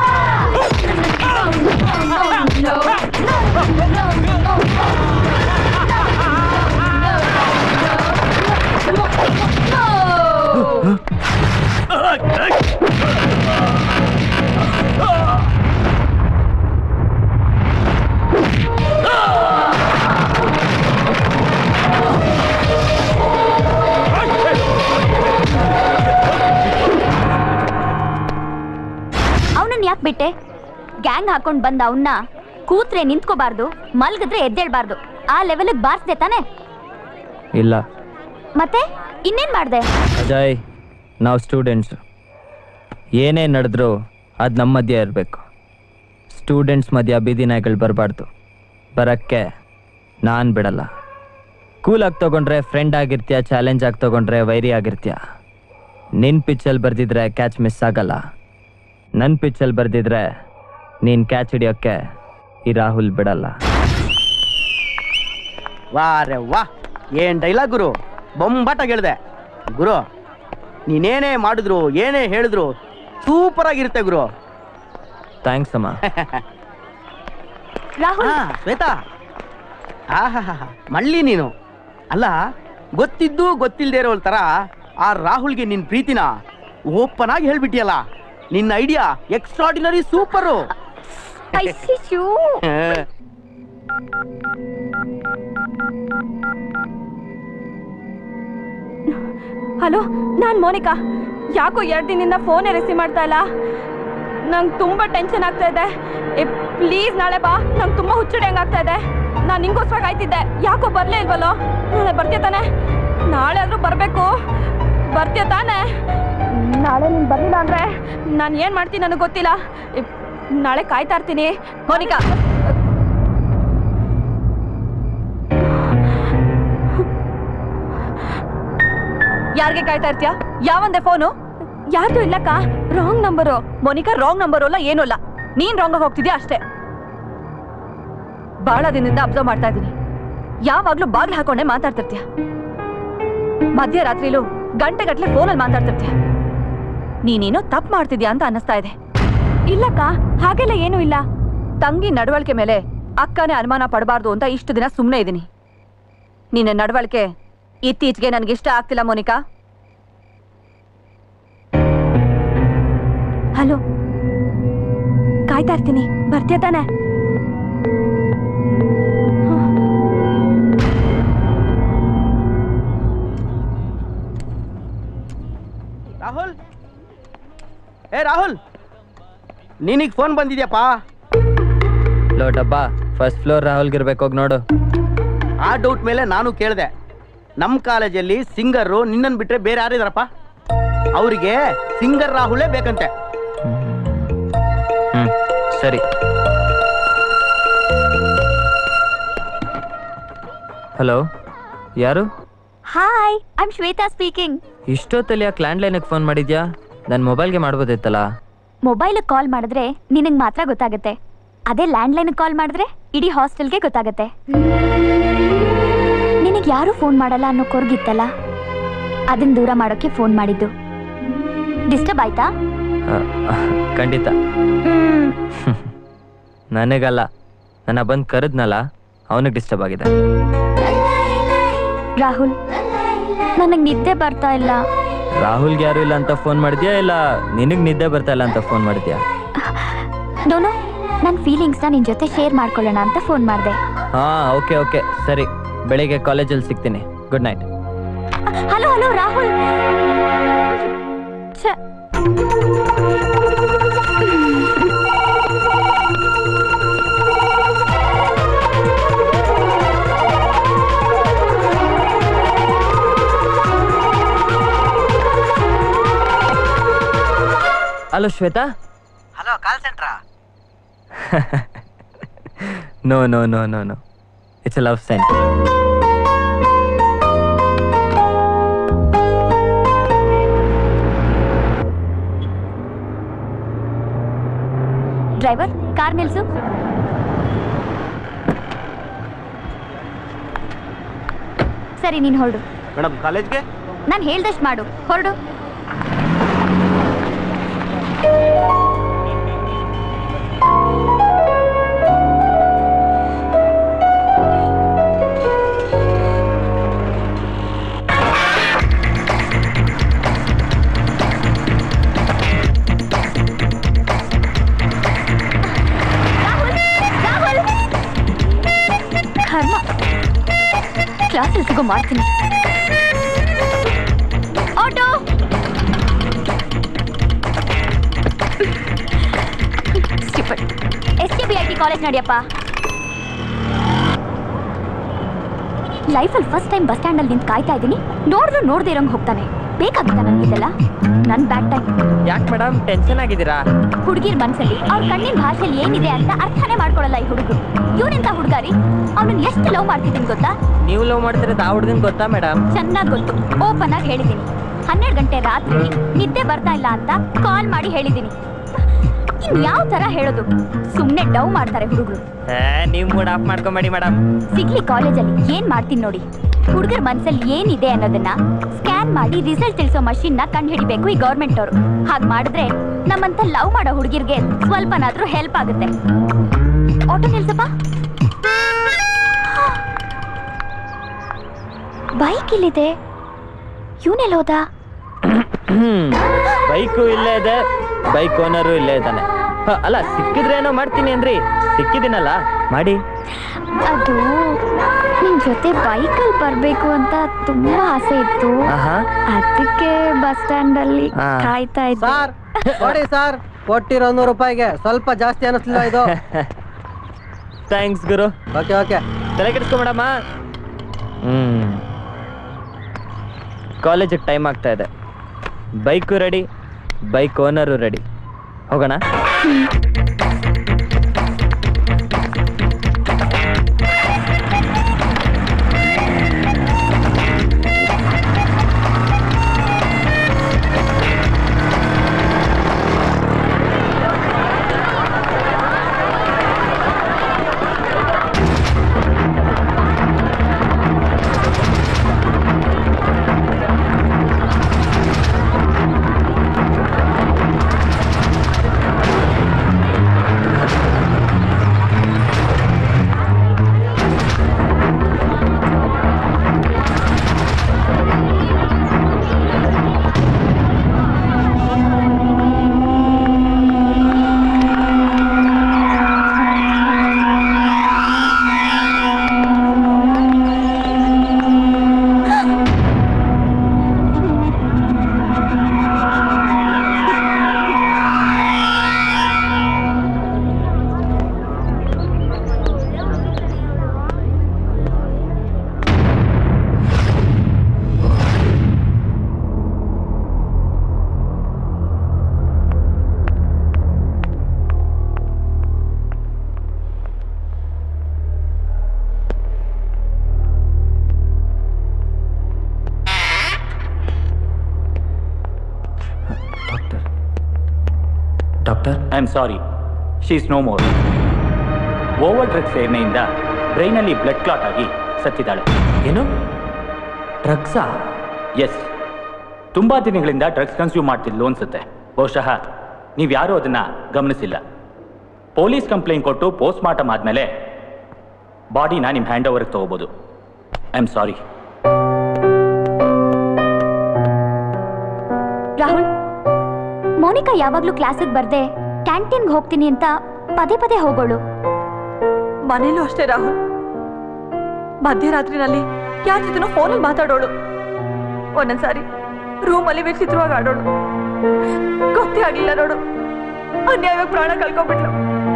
ಹಾಕೊಂಡ್ ಬಂದ ಅವನ್ನ ಕೂತ್ರೆ ನಿಂತ್ಕೋಬಾರ್ದು ಮಲ್ಗಿದ್ರೆ ಎದ್ದೇಳ್ಬಾರ್ದು ಆ ಲೆವೆಲ್ಗೆ ಬಾರ್ಸ್ದೆ ತಾನೆ ಇಲ್ಲ ಮತ್ತೆ ಇನ್ನೇನ್ ಮಾಡ್ದೆ ಅಜಯ್ ನಾವು ಸ್ಟೂಡೆಂಟ್ಸು ಏನೇ ನಡೆದ್ರೂ ಅದು ನಮ್ಮ ಮಧ್ಯೆ ಇರಬೇಕು ಸ್ಟೂಡೆಂಟ್ಸ್ ಮಧ್ಯ ಬೀದಿ ನಾಯಿಗಳು ಬರಬಾರ್ದು ಬರೋಕ್ಕೆ ನಾನು ಬಿಡಲ್ಲ ಕೂಲಾಗಿ ತೊಗೊಂಡ್ರೆ ಫ್ರೆಂಡ್ ಆಗಿರ್ತೀಯ ಚಾಲೆಂಜ್ ಆಗಿ ತೊಗೊಂಡ್ರೆ ವೈರಿ ಆಗಿರ್ತೀಯ ನಿನ್ನ ಪಿಚ್ಚಲ್ಲಿ ಬರ್ದಿದ್ರೆ ಕ್ಯಾಚ್ ಮಿಸ್ ಆಗಲ್ಲ ನನ್ನ ಪಿಚ್ಚಲ್ಲಿ ಬರ್ದಿದ್ರೆ ನೀನು ಕ್ಯಾಚ್ ಹಿಡಿಯೋಕ್ಕೆ ಈ ರಾಹುಲ್ ಬಿಡಲ್ಲ ವಾ ರೇ ವಾ ಏನ್ ಡೈಲಾಗ್ ಗುರು ಬೊಂಬಾಟಾಗಿ ಹೇಳ್ದೆ ಗುರು ನೀನೇನೇ ಮಾಡಿದ್ರು ಏನೇ ಹೇಳಿದ್ರು ಸೂಪರ್ ಆಗಿರುತ್ತೆ ಗುರು ಥ್ಯಾಂಕ್ಸ್ ಅಮ್ಮ ರಾಹುಲ್ ಶ್ವೇತಾ ಆಹಾ ಮಳ್ಳಿ ನೀನು ಅಲ್ಲ ಗೊತ್ತಿದ್ದು ಗೊತ್ತಿಲ್ಲದೆ ಇರೋ ತರ ಆ ರಾಹುಲ್ಗೆ ನಿನ್ ಪ್ರೀತಿನ ಓಪನ್ ಆಗಿ ಹೇಳ್ಬಿಟ್ಟಿಯಲ್ಲ ನಿನ್ನ ಐಡಿಯಾ ಎಕ್ಸ್ಟ್ರಾಡಿನರಿ ಸೂಪರು ಹಲೋ ನಾನು ಮೋನಿಕಾ ಯಾಕೋ ಎರಡು ದಿನದಿಂದ ಫೋನೇ ರಿಸೀವ್ ಮಾಡ್ತಾ ಇಲ್ಲ ನಂಗೆ ತುಂಬ ಟೆನ್ಷನ್ ಆಗ್ತಾ ಇದೆ ಏ ಪ್ಲೀಸ್ ನಾಳೆ ಬಾ ನಂಗೆ ತುಂಬ ಹುಚ್ಚಡಿ ಹಂಗಾಗ್ತಾ ಇದೆ ನಾನು ನಿಂಗೋಸ್ಕರ ಕಾಯ್ತಿದ್ದೆ ಯಾಕೋ ಬರಲೇ ಇಲ್ವಲ್ಲೋ ನಾಳೆ ಬರ್ತೀಯ ತಾನೆ ನಾಳೆ ಆದರೂ ಬರಬೇಕು ಬರ್ತೀಯ ತಾನೆ ನಾಳೆ ನೀನು ಬರಲಿಲ್ಲ ಅಂದರೆ ನಾನು ಏನು ಮಾಡ್ತೀನಿ ನನಗೆ ಗೊತ್ತಿಲ್ಲ ಏ, ನಾಳೆ ಕಾಯ್ತಾ ಇರ್ತೀನಿ ಮೋನಿಕಾ ಯಾರಿಗೆ ಕಾಯ್ತಾ ಇರ್ತೀಯ ಯಾವಂದೆ ಫೋನು ಯಾರ್ದು ಇಲ್ಲಕ್ಕ wrong number Monica wrong number ಅಲ್ಲ ಏನೂ ಅಲ್ಲ ನೀನ್ ರಾಂಗ್ ಆಗಿ ಹೋಗ್ತಿದ್ಯಾ ಅಷ್ಟೇ ಬಹಳ ದಿನದಿಂದ ಅಬ್ಸರ್ವ್ ಮಾಡ್ತಾ ಇದ್ದೀನಿ ಯಾವಾಗ್ಲೂ ಬಾಗ್ಲು ಹಾಕೊಂಡೆ ಮಾತಾಡ್ತಿರ್ತೀಯ ಮಧ್ಯರಾತ್ರಿಲೂ ಗಂಟೆಗಟ್ಲೆ ಫೋನಲ್ಲಿ ಮಾತಾಡ್ತಿರ್ತೀಯ ನೀನೇನೋ ತಪ್ಪು ಮಾಡ್ತಿದ್ಯಾ ಅಂತ ಅನ್ನಿಸ್ತಾ ಇದೆ ಇಲ್ಲಕ್ಕ ಹಾಗೆಲ್ಲ ಏನೂ ಇಲ್ಲ ತಂಗಿ ನಡವಳಿಕೆ ಮೇಲೆ ಅಕ್ಕನೇ ಅನುಮಾನ ಪಡಬಾರ್ದು ಅಂತ ಇಷ್ಟು ದಿನ ಸುಮ್ಮನೆ ಇದ್ದೀನಿ ನಿನ್ನ ನಡವಳಿಕೆ ಇತ್ತೀಚೆಗೆ ನನಗೆ ಇಷ್ಟ ಆಗ್ತಿಲ್ಲ ಮೋನಿಕಾ ಹಲೋ ಕಾಯ್ತಾ ಇರ್ತೀನಿ ಬರ್ತೀಯ ತಾನೆ ರಾಹುಲ್ ಏ ರಾಹುಲ್ ನಿನಗೆ ಫೋನ್ ಬಂದಿದ್ಯಪ್ಪ ಲೋ ಡಬ್ಬ ಫಸ್ಟ್ ಫ್ಲೋರ್ ರಾಹುಲ್ಗೆ ಇರ್ಬೇಕು ಹೋಗಿ ನೋಡು ಆ ಡೌಟ್ ಮೇಲೆ ನಾನು ಕೇಳಿದೆ ನಮ್ಮ ಕಾಲೇಜಲ್ಲಿ ಸಿಂಗರು ನಿನ್ನನ್ನು ಬಿಟ್ರೆ ಬೇರೆ ಯಾರಿದಾರಪ್ಪ ಅವರಿಗೆ ಸಿಂಗರ್ ರಾಹುಲೇ ಬೇಕಂತೆ ಹ್ಞೂ ಸರಿ ಹಲೋ ಯಾರು hi I am Shweta speaking ಇಷ್ಟೊತ್ತಲ್ಲಿ ಯಾಕೆ ಲ್ಯಾಂಡ್ಲೈನಿಗೆ ಫೋನ್ ಮಾಡಿದ್ಯಾ ನನ್ನ ಮೊಬೈಲ್ಗೆ ಮಾಡ್ಬೋದಿತ್ತಲ್ಲ ಮೊಬೈಲ್ ಕಾಲ್ ಮಾಡಿದ್ರೆ ನಿನಗೆ ಮಾತ್ರ ಗೊತ್ತಾಗುತ್ತೆ ಅದೇ ಲ್ಯಾಂಡ್ಲೈನ್ ಕಾಲ್ ಮಾಡಿದ್ರೆ ಇಡೀ ಹಾಸ್ಟೆಲ್ಗೆ ಗೊತ್ತಾಗುತ್ತೆ ನಿನಗೆ ಯಾರು ಫೋನ್ ಮಾಡಲ್ಲ ಅನ್ನೋ ಕೊರ್ಗಿತ್ತಲ್ಲ ಅದನ್ನ ದೂರ ಮಾಡೋಕೆ ಫೋನ್ ಮಾಡಿದ್ದು ಡಿಸ್ಟರ್ಬ್ ಆಯ್ತಾ ಆ, ಖಂಡಿತ ನನಗಲ್ಲ ನನ್ನ ಬಂದು ಕರೆದ್ನಲ್ಲ ಅವನಿಗೆ ಡಿಸ್ಟರ್ಬ್ ಆಗಿದೆ ರಾಹುಲ್ ನನಗೆ ನಿದ್ದೆ ಬರ್ತಾ ಇಲ್ಲ ರಾಹುಲ್ಗೆ ಯಾರು ಇಲ್ಲ ಅಂತ ಫೋನ್ ಮಾಡಿದ್ಯಾ ಇಲ್ಲ ನಿನಗೆ ನಿದ್ದೆ ಬರ್ತಾ ಇಲ್ಲ ಅಂತ ಫೋನ್ ಮಾಡಿದ್ಯಾ ಡೋನು ನನ್ನ ಫೀಲಿಂಗ್ಸ್ನ ನಿನ್ನ ಜೊತೆ ಶೇರ್ ಮಾಡ್ಕೊಳ್ಳೋಣ ಅಂತ ಫೋನ್ ಮಾಡಿದೆ ಹಾ ಓಕೆ ಓಕೆ ಸರಿ ಬೆಳಿಗ್ಗೆ ಕಾಲೇಜಲ್ಲಿ ಸಿಗ್ತೀನಿ good night hello hello Rahul ಛೆ. ಹಲೋ ಶ್ವೇತಾ ಹಲೋ ಕಾಲ್ ಸೆಂಟ್ರಾ no no no no no it's a love sign driver car ನಿಲ್ಸು ಸರಿ ನೀನು ಹೊರಡು ಮೇಡಮ್ ಕಾಲೇಜ್ಗೆ ನಾನು ಹೇಳ್ದಷ್ಟು ಮಾಡು ಹೊರಡು ಕರ್ಮ ಕ್ಲಾಸಲ್ಲಿ ಸಿಗೋ ಮಾಡ್ತೀನಿ ಆಟೋ ಸ್ಟುಪಿಡ್ ಕಾಲೇಜ್ ನಡಿಯಪ್ಪ ಲೈಫಲ್ಲಿ ಫಸ್ಟ್ ಟೈಮ್ ಬಸ್ ಸ್ಟ್ಯಾಂಡಲ್ಲಿ ನಿಂತು ಕಾಯ್ತಾ ಇದ್ದೀನಿ ನೋಡಿದ್ರು ನೋಡ್ದೇ ಇರೋಂಗ್ ಹೋಗ್ತಾನೆ ಬೇಕಾಗಿತ್ತ ನನಗಿದೆಲ್ಲ ನನ್ ಬ್ಯಾಡ್ ಟೈಮ್ ಯಾಕೆ ಮೇಡಮ್ ಟೆನ್ಷನ್ ಆಗಿದ್ದೀರಾ ಹುಡುಗಿರ್ ಮನ್ಸಲ್ಲಿ ಅವ್ರ ಕಣ್ಣಿನ ಭಾಷೆಯಲ್ಲಿ ಏನಿದೆ ಅಂತ ಅರ್ಥನೇ ಮಾಡ್ಕೊಳಲ್ಲ ಈ ಹುಡುಗರು ಇವನೆಂತ ಹುಡುಗಾರಿ ಅವನನ್ನ ಎಷ್ಟು ಲವ್ ಮಾಡ್ತಿದ್ದೀನಿ ಗೊತ್ತಾ ನೀವು ಲವ್ ಮಾಡ್ತಿರೋದು ಆ ಹುಡುಗನ್ ಗೊತ್ತಾ ಮೇಡಮ್ ಚೆನ್ನಾಗಿ ಗೊತ್ತು ಓಪನ್ ಆಗಿ ಹೇಳಿದ್ದೀನಿ ಹನ್ನೆರಡು ಗಂಟೆ ರಾತ್ರಿ ನಿದ್ದೆ ಬರ್ತಾ ಇಲ್ಲ ಅಂತ ಕಾಲ್ ಮಾಡಿ ಹೇಳಿದ್ದೀನಿ ಇನ್ ಯಾವ ತರ ಹೇಳೋದು ಸುಮ್ನೆ ಡವ್ ಮಾಡ್ತಾರೆ ಹುಡುಗರು ನೀವು ಮೂಡ್ ಆಫ್ ಮಾಡ್ಕೊಂಬೇಡಿ ಮೇಡಮ್ ಸಿಗ್ಲಿ ಕಾಲೇಜಲ್ಲಿ ಏನ್ ಮಾಡ್ತೀನಿ ನೋಡಿ ಹುಡುಗರ ಮನ್ಸಲ್ಲಿ ಏನಿದೆ ಅನ್ನೋದನ್ನ ಸ್ಕ್ಯಾನ್ ಮಾಡಿ ರಿಸಲ್ಟ್ ತಿಳಿಸೋ ಮಷಿನ್ ನ ಕಂಡು ಹಿಡಿಬೇಕು ಈ ಗೌರ್ಮೆಂಟ್ ಅವರು ಹಾಗೆ ಮಾಡಿದ್ರೆ ನಮ್ಮಂತ ಲವ್ ಮಾಡೋ ಹುಡುಗಿರ್ಗೆ ಸ್ವಲ್ಪನಾದ್ರೂ ಹೆಲ್ಪ್ ಆಗುತ್ತೆ ಆಟೋ ನಿಲ್ಸಪ್ಪ ಬೈಕ್ ಇಲ್ಲಿದೆ ಇವನೆಲ್ಲ ಹೋದ ಬೈಕು ಇಲ್ಲೇ ಇದೆ ಬೈಕ್ ಓನರು ಇಲ್ಲೇ ಇದ್ದಾನೆ ಹ, ಅಲ್ಲ ಸಿಕ್ಕಿದ್ರೇನೋ ಮಾಡ್ತೀನಿ ಅಂದ್ರಿ ಸಿಕ್ಕಿದ್ದೀನಲ್ಲ ಮಾಡಿ ಅದು ನಿನ್ ಜೊತೆ ಬೈಕಲ್ಲಿ ಬರ್ಬೇಕು ಅಂತ ತುಂಬಾ ಆಸೆ ಇತ್ತು ಆಹಾ. ಅದಕ್ಕೆ ಬಸ್ ಸ್ಟ್ಯಾಂಡ್ ಅಲ್ಲಿ ಆ. ಕಾಯ್ತಾ ಇದ್ದೆ ಸರ್ ನೋಡಿ ಸರ್ ಕೊಟ್ಟಿರೋ ನೂರು ರೂಪಾಯಿಗೆ ಸ್ವಲ್ಪ ಜಾಸ್ತಿ ಅನಿಸ್ಲಿಲ್ಲ ಇದು ಥ್ಯಾಂಕ್ಸ್ ಗುರು ಓಕೆ ಓಕೆ ತಲೆ ಕೆಡಿಸ್ಕೊಂಬೇಡಮ್ಮ ಹ್ಮ್ ಕಾಲೇಜಿಗೆ ಟೈಮ್ ಆಗ್ತಾ ಇದೆ bike ready bike owner ready ಹೋಗೋಣ doctor I am sorry she is no more over drug ಸೇವನೆಯಿಂದ ಬ್ರೈನಲ್ಲಿ ಬ್ಲಡ್ ಕ್ಲಾಟ್ ಆಗಿ ಸತ್ತಿದ್ದಾಳೆ ಏನು ಡ್ರಗ್ಸಾ ಎಸ್ ತುಂಬಾ ದಿನಗಳಿಂದ ಡ್ರಗ್ಸ್ ಕನ್ಸ್ಯೂಮ್ ಮಾಡ್ತಿದ್ಲು ಅನ್ಸುತ್ತೆ ಬಹುಶಃ ನೀವ್ಯಾರೂ ಅದನ್ನ ಗಮನಿಸಿಲ್ಲ ಪೊಲೀಸ್ ಕಂಪ್ಲೇಂಟ್ ಕೊಟ್ಟು ಪೋಸ್ಟ್ ಮಾರ್ಟಮ್ ಆದಮೇಲೆ ಬಾಡಿನ ನಿಮ್ಮ ಹ್ಯಾಂಡ್ ಓವರ್ಗೆ ತಗೋಬೋದು I am sorry Rahul Monica ಯಾವಾಗ್ಲೂ ಕ್ಲಾಸಿಗೆ ಬರ್ದೆ ಕ್ಯಾಂಟೀನ್ಗೆ ಹೋಗ್ತೀನಿ ಅಂತ ಪದೇ ಪದೇ ಹೋಗೋಳು ಮನೇಲೂ ಅಷ್ಟೇ ರಾಹುಲ್ ಮಧ್ಯರಾತ್ರಿನಲ್ಲಿ ಯಾರ ಜೊತೆನೋ ಫೋನಲ್ಲಿ ಮಾತಾಡೋಳು ಒಂದೊಂದ್ಸಾರಿ ರೂಮಲ್ಲಿ ವಿಚಿತ್ರವಾಗಿ ಆಡೋಳು ಗೊತ್ತೇ ಆಗ್ಲಿಲ್ಲ ನೋಡು ಅನ್ಯಾಯವಾಗಿ ಪ್ರಾಣ ಕಳ್ಕೊಂಡ್ಬಿಟ್ಲು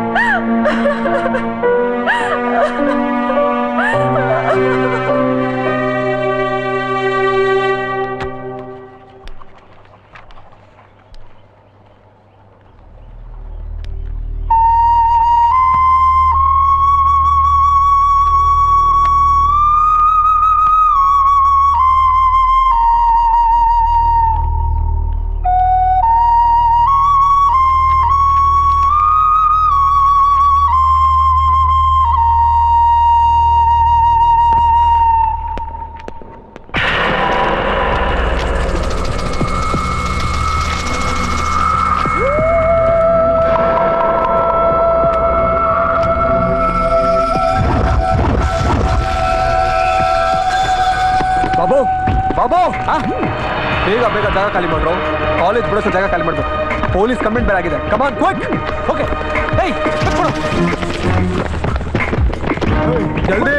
ಬಾಬು ಬಾಬು ಆ? ಬೇಗ ಬೇಗ ಜಾಗ ಖಾಲಿ ಮಾಡ್ರು ಕಾಲೇಜ್ ಬಿಡೋಷ್ಟು ಜಾಗ ಖಾಲಿ ಮಾಡ್ಬೇಕು ಪೊಲೀಸ್ ಕಂಪ್ಲೇಂಟ್ ಬೇರೆ ಆಗಿದೆ ಕಮಾನ್ ಕ್ವಿಕ್ ಓಕೆ ಏಯ್ ಬಿಟ್ಬಿಡು. ಏಯ್, ಜಲ್ದಿ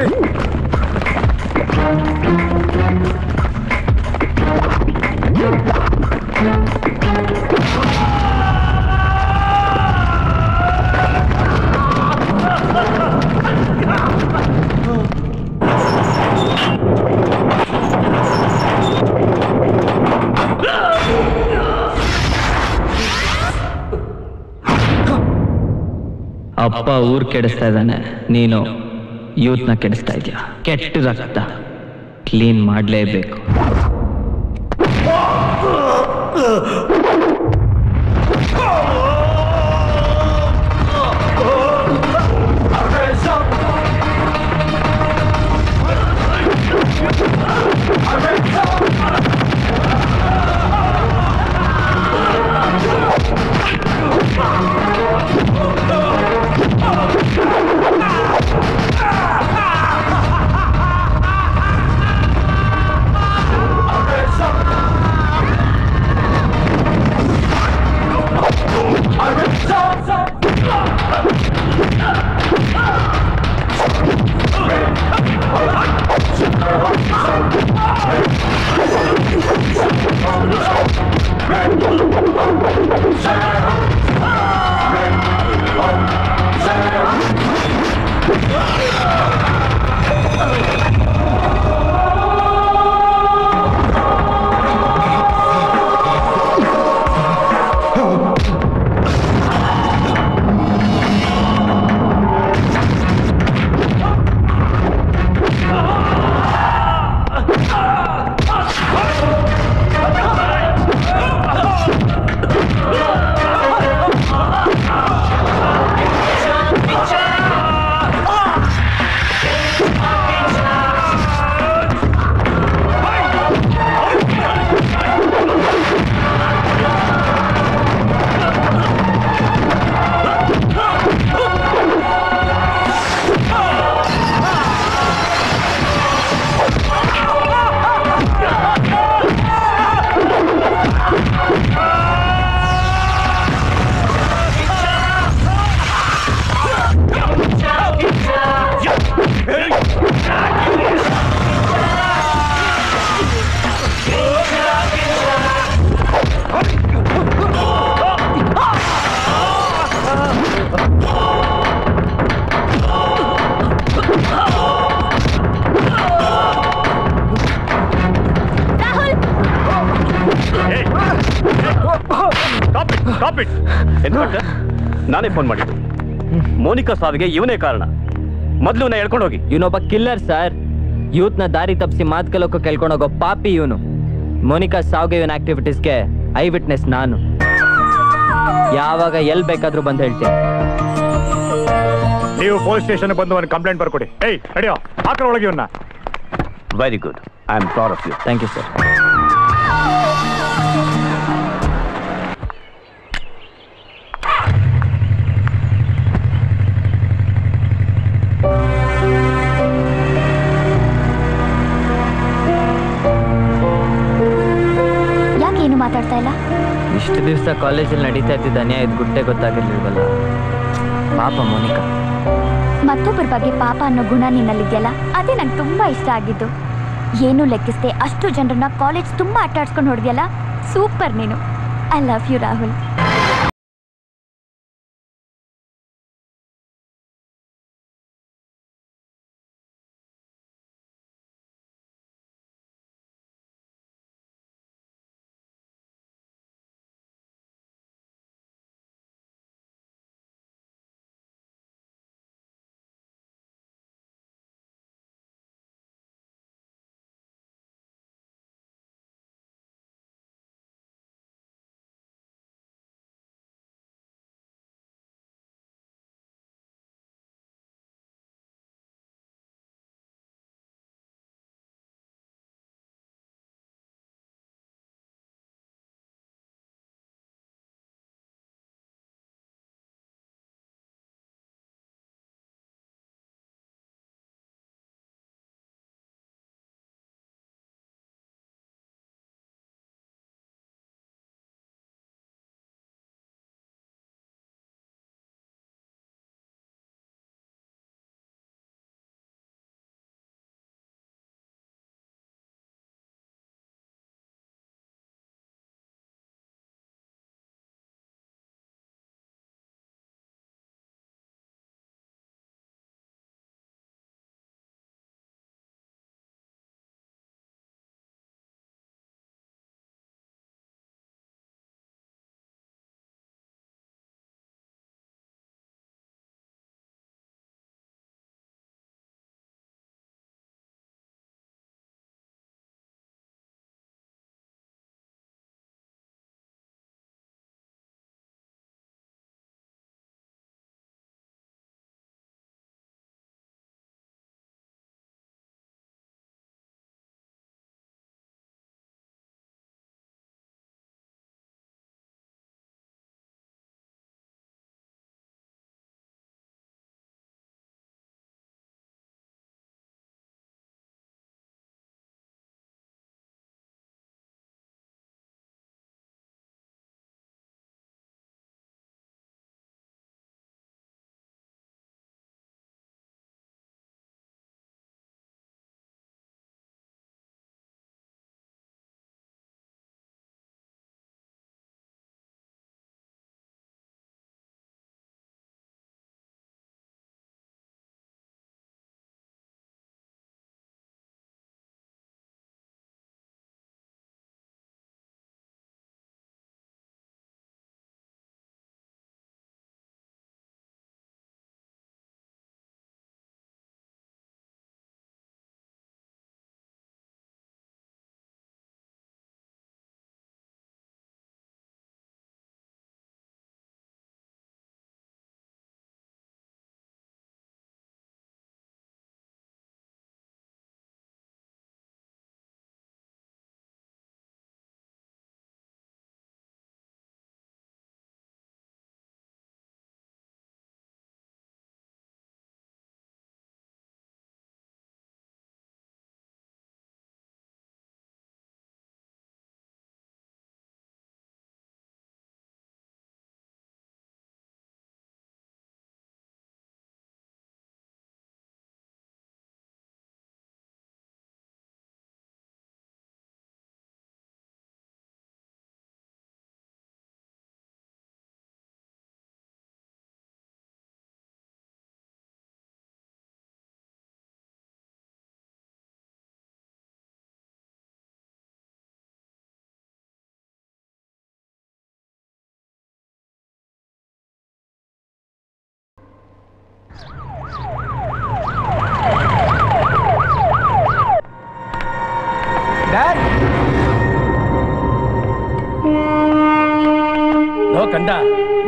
ಅಪ್ಪ ಊರ್ ಕೆಡಿಸ್ತಾ ಇದ್ದಾನೆ ನೀನು ಯೂತ್ನ ಕೆಡಿಸ್ತಾ ಇದೀಯ ಕೆಟ್ಟ ರಕ್ತ ಕ್ಲೀನ್ ಮಾಡಲೇಬೇಕು ಇನ್ಸ್ಪೆಕ್ಟರ್ ನಾನೇ ಫೋನ್ ಮಾಡಿದ್ದು ಮೋನಿಕಾ ಸಾವಿಗೆ ಇವನೇ ಕಾರಣ ಮೊದಲು ನಾ ಹೇಳ್ಕೊಂಡು ಹೋಗಿ ಇವನೊಬ್ಬ ಕಿಲ್ಲರ್ ಸರ್ ಯೂತ್ನ ದಾರಿ ತಪ್ಪಿಸಿ ಮಾತು ಕಲೋಕ ಕೇಳ್ಕೊಂಡೋಗೋ ಪಾಪಿ ಇವನು ಮೋನಿಕಾ ಸಾವ್ಗೆ ಇವನ್ ಆಕ್ಟಿವಿಟೀಸ್ಗೆ ಐ ವಿಟ್ನೆಸ್ ನಾನು ಯಾವಾಗ ಎಲ್ ಬೇಕಾದ್ರೂ ಬಂದು ಹೇಳ್ತೀನಿ ನೀವು ಪೊಲೀಸ್ ಸ್ಟೇಷನ್ ಬಂದು ಒಂದು ಕಂಪ್ಲೇಂಟ್ ಬರ್ಕೊಡಿ ಏಯ್ ನಡಿಯೋ ಹಾಕ್ರ ಒಳಗೆ ಇವನ್ನ very good I am proud of you thank you sir ಯಾಕೆ ಏನು ಮಾತಾಡ್ತಾ ಇಲ್ಲ ಇಷ್ಟು ದಿವಸ ಕಾಲೇಜಲ್ಲಿ ನಡೀತಾ ಇದ್ದಿದ್ದ ಅನ್ಯಾಯದ ಗುಟ್ಟೆ ಗೊತ್ತಾಗಿರ್ಲಿಲ್ವಲ್ಲ ಪಾಪ ಮೋನಿಕಾ ಮತ್ತೊಬ್ಬರ ಬಗ್ಗೆ ಪಾಪ ಅನ್ನೋ ಗುಣ ನಿನ್ನಲ್ಲಿದೆಯಲ್ಲ ಅದೇ ನಂಗೆ ತುಂಬಾ ಇಷ್ಟ ಆಗಿದ್ದು ಏನು ಲೆಕ್ಕಿಸ್ದೆ ಅಷ್ಟು ಜನರನ್ನ ಕಾಲೇಜ್ ತುಂಬಾ ಆಟಾಡ್ಸ್ಕೊಂಡು ಹೊಡೆದ್ಯಲ್ಲ ಸೂಪರ್ ನೀನು ಐ ಲವ್ ಯು ರಾಹುಲ್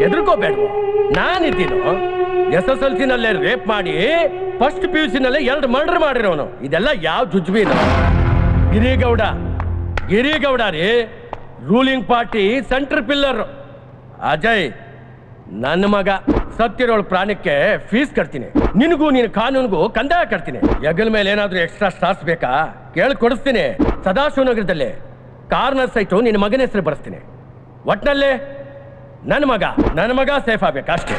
ಹೆದರ್ಕೋಬೇಡ್ವು ನಾನಿದ್ದೀನು ಎಸ್ ಎಸ್ ಎಲ್ ಸಿನಲ್ಲೇ ರೇಪ್ ಮಾಡಿ ಫಸ್ಟ್ ಪಿ ಯು ಸಿನಲ್ಲೇ ಎರಡು ಮರ್ಡರ್ ಮಾಡಿರೋನು ಇದೆಲ್ಲ ಯಾವ ಜುಜ್ಬೀನು ಗಿರಿಗೌಡ ಗಿರಿಗೌಡ ರೀ ruling party centre pillar Ajay ನನ್ನ ಮಗ ಸತ್ತಿರೋಳ ಪ್ರಾಣಕ್ಕೆ ಫೀಸ್ ಕಟ್ತೀನಿ ನಿನಗೂ ನಿನ್ನ ಕಾನೂನಿಗೂ ಕಂದಾಯ ಕಟ್ತೀನಿ ಹೆಗಲ ಮೇಲೆ ಏನಾದ್ರೂ ಎಕ್ಸ್ಟ್ರಾ ಸ್ಟಾರ್ಸ್ ಬೇಕಾ ಕೇಳಿ ಕೊಡಿಸ್ತೀನಿ ಸದಾಶಿವನಗರದಲ್ಲಿ ಕಾರ್ನ ಸೈಟು ನಿನ್ನ ಮಗನ ಹೆಸರು ಬರೆಸ್ತೀನಿ ಒಟ್ನಲ್ಲಿ ನನ್ನ ಮಗ ನನ್ನ ಮಗ ಸೇಫ್ ಆಗ್ಬೇಕು ಅಷ್ಟೇ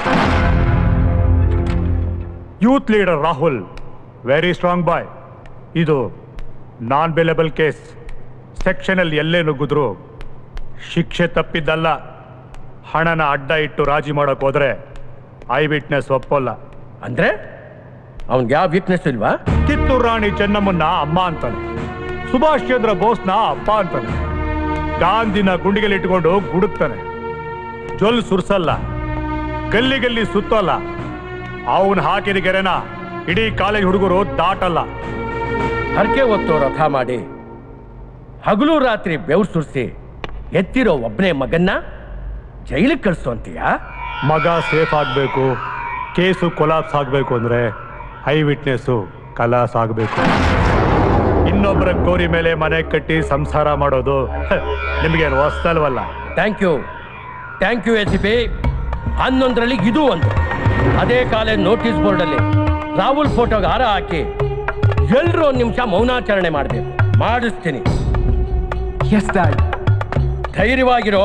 youth leader Rahul very strong boy ಇದು ನಾನ್ ಬೆಲೆಬಲ್ ಕೇಸ್ ಸೆಕ್ಷನಲ್ಲಿ ಎಲ್ಲೇ ನುಗ್ಗಿದ್ರು ಶಿಕ್ಷೆ ತಪ್ಪಿದ್ದಲ್ಲ ಹಣನ ಅಡ್ಡ ಇಟ್ಟು ರಾಜಿ ಮಾಡೋಕೆ ಹೋದ್ರೆ ಐ ವಿಟ್ನೆಸ್ ಒಪ್ಪಲ್ಲ ಅಂದ್ರೆ ಅವನ್ಗೆ ಯಾವ ವೀಕ್ನೆಸ್ ಇಲ್ವಾ ಕಿತ್ತೂರು ರಾಣಿ ಚೆನ್ನಮ್ಮನ್ನ ಅಮ್ಮ ಅಂತಾನೆ ಸುಭಾಷ್ ಚಂದ್ರ ಬೋಸ್ನ ಅಪ್ಪ ಅಂತಾನೆ ಗಾಂಧಿನ ಗುಂಡಿಗೆಲಿಟ್ಕೊಂಡು ಗುಡುಕ್ತಾನೆ ಜೊಲ್ ಸುರ್ಸಲ್ಲ ಗಲ್ಲಿ ಗಲ್ಲಿ ಸುತ್ತಲ್ಲ ಅವನ್ ಹಾಕಿದ ಗೆರೆನ ಇಡೀ ಕಾಲೇಜ್ ಹುಡುಗರು ದಾಟಲ್ಲ ಹರಕೆ ಹೊತ್ತು ರಥ ಮಾಡಿ ಹಗಲು ರಾತ್ರಿ ಬೆವ್ರು ಸುರಿಸಿ ಎತ್ತಿರೋ ಒಬ್ಬನೇ ಮಗನ್ನ ಜೈಲಿಗೆ ಕಳಿಸು ಅಂತೀಯಾ ಮಗ ಸೇಫ್ ಆಗಬೇಕು ಕೇಸು ಕೊಲಾಪ್ಸ್ ಆಗಬೇಕು ಅಂದ್ರೆ ಐ ವಿಟ್ನೆಸ್ಸು ಕಲಾಸ್ ಆಗಬೇಕು ಇನ್ನೊಬ್ಬರ ಕೋರಿ ಮೇಲೆ ಮನೆ ಕಟ್ಟಿ ಸಂಸಾರ ಮಾಡೋದು ನಿಮಗೆ ಹೊಸ್ತಲ್ವಲ್ಲ thank you thank you S P ಹನ್ನೊಂದರಲ್ಲಿ ಇದು ಒಂದು ಅದೇ ಕಾಲೇಜ್ ನೋಟಿಸ್ ಬೋರ್ಡಲ್ಲಿ ರಾಹುಲ್ ಫೋಟೋಗೆ ಹಾರ ಹಾಕಿ ಎಲ್ರೂ ಒಂದು ನಿಮಿಷ ಮೌನಾಚರಣೆ ಮಾಡಬೇಕು ಮಾಡಿಸ್ತೀನಿ ಎಸ್ ಡ್ಯಾಡ್ ಧೈರ್ಯವಾಗಿರೋ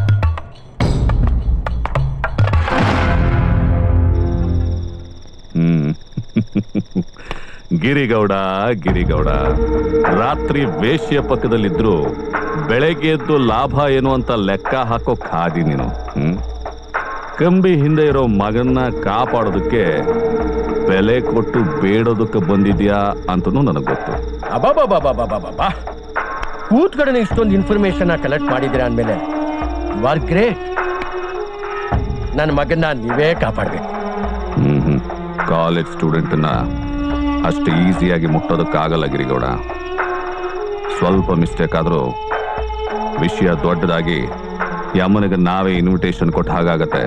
ಹ್ಮ್ ಗಿರಿಗೌಡ ಗಿರಿಗೌಡ ರಾತ್ರಿ ವೇಶ್ಯ ಪಕ್ಕದಲ್ಲಿದ್ರು ಬೆಳಗ್ಗೆ ಎದ್ದು ಲಾಭ ಏನು ಅಂತ ಲೆಕ್ಕ ಹಾಕೋ ಖಾದಿ ನೀನು ಹ್ಮ್ ಕಂಬಿ ಹಿಂದೆ ಇರೋ ಮಗನ್ನ ಕಾಪಾಡೋದಕ್ಕೆ ಬೆಲೆ ಕೊಟ್ಟು ಬೇಡೋದಕ್ಕೆ ಬಂದಿದ್ಯಾ ಅಂತನೂ ನನಗೆ ಗೊತ್ತು ಅಬಾಬಾಬಾಬಾಬಾಬಾ ಕೂತ್ ಕಡೆ ಇಷ್ಟೊಂದು ಇನ್ಫಾರ್ಮೇಶನ್ ಕಲೆಕ್ಟ್ ಮಾಡಿದ್ದೀರಾ ಅಂದಮೇಲೆ ಯು ಆರ್ ಗ್ರೇಟ್ ನನ್ನ ಮಗನ್ನ ನೀವೇ ಕಾಪಾಡಬೇಕು ಹ್ಮ್ ಹ್ಮ್ ಕಾಲೇಜ್ ಸ್ಟೂಡೆಂಟನ್ನ ಅಷ್ಟು ಈಸಿಯಾಗಿ ಮುಟ್ಟೋದಕ್ಕಾಗಲ್ಲ ಗಿರಿಗೌಡ ಸ್ವಲ್ಪ ಮಿಸ್ಟೇಕ್ ಆದರೂ ವಿಷಯ ದೊಡ್ಡದಾಗಿ ಯಮ್ಮನಿಗೆ ನಾವೇ ಇನ್ವಿಟೇಷನ್ ಕೊಟ್ಟ ಹಾಗಾಗತ್ತೆ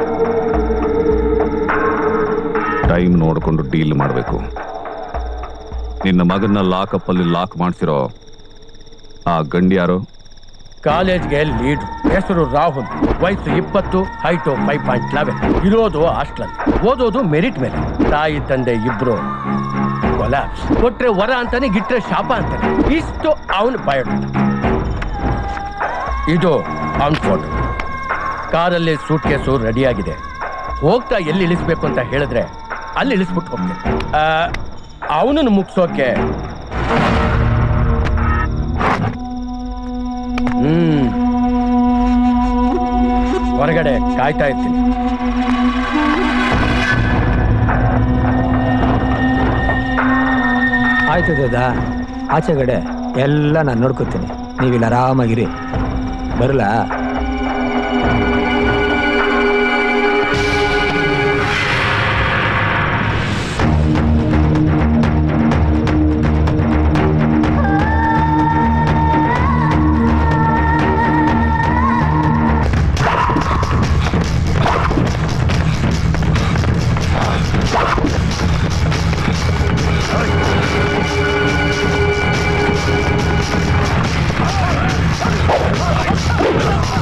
ಟೈಮ್ ನೋಡಿಕೊಂಡು ಡೀಲ್ ಮಾಡಬೇಕು ನಿನ್ನ ಮಗನ್ನ ಲಾಕಪ್ಪಲ್ಲಿ ಲಾಕ್ ಮಾಡಿಸಿರೋ ಆ ಗಂಡಿ ಯಾರು ಕಾಲೇಜ್ಗೆ ಲೀಡ್ ಹೆಸರು ರಾಹುಲ್ ವಯಸ್ಸು ಇಪ್ಪತ್ತು ಹೈಟು ಫೈವ್ ಪಾಯಿಂಟ್ ಲೆವೆನ್ ಇರೋದು ಹಾಸ್ಟೆಲ್ ಓದೋದು ಮೆರಿಟ್ ಮೇಲೆ ತಾಯಿ ತಂದೆ ಇಬ್ರು ಕೊಲಾಪ್ಸ್ ಕೊಟ್ರೆ ವರ ಅಂತಾನೆ ಗಿಟ್ರೆ ಶಾಪ ಅಂತಾನೆ ಇಷ್ಟು ಅವನ ಬಯೋಡಾಟ ಇದು ಅವನ ಫೋಟೋ ಕಾರಲ್ಲಿ ಸೂಟ್ ಕೇಸು ರೆಡಿಯಾಗಿದೆ ಹೋಗ್ತಾ ಎಲ್ಲಿ ಇಳಿಸ್ಬೇಕು ಅಂತ ಹೇಳಿದ್ರೆ ಅಲ್ಲಿ ಇಳಿಸ್ಬಿಟ್ಟು ಹೋಗ್ತೇನೆ ಅವನನ್ನು ಮುಗಿಸೋಕೆ ಹ್ಮ್ ಹೊರಗಡೆ ಕಾಯ್ತಾ ಇರ್ತೀನಿ ಆಯ್ತು ದಾದಾ ಆಚೆಗಡೆ ಎಲ್ಲ ನಾನು ನೋಡ್ಕೊತೀನಿ ನೀವಿಲ್ಲಿ ಆರಾಮಾಗಿರಿ ಬರಲಾ Ah!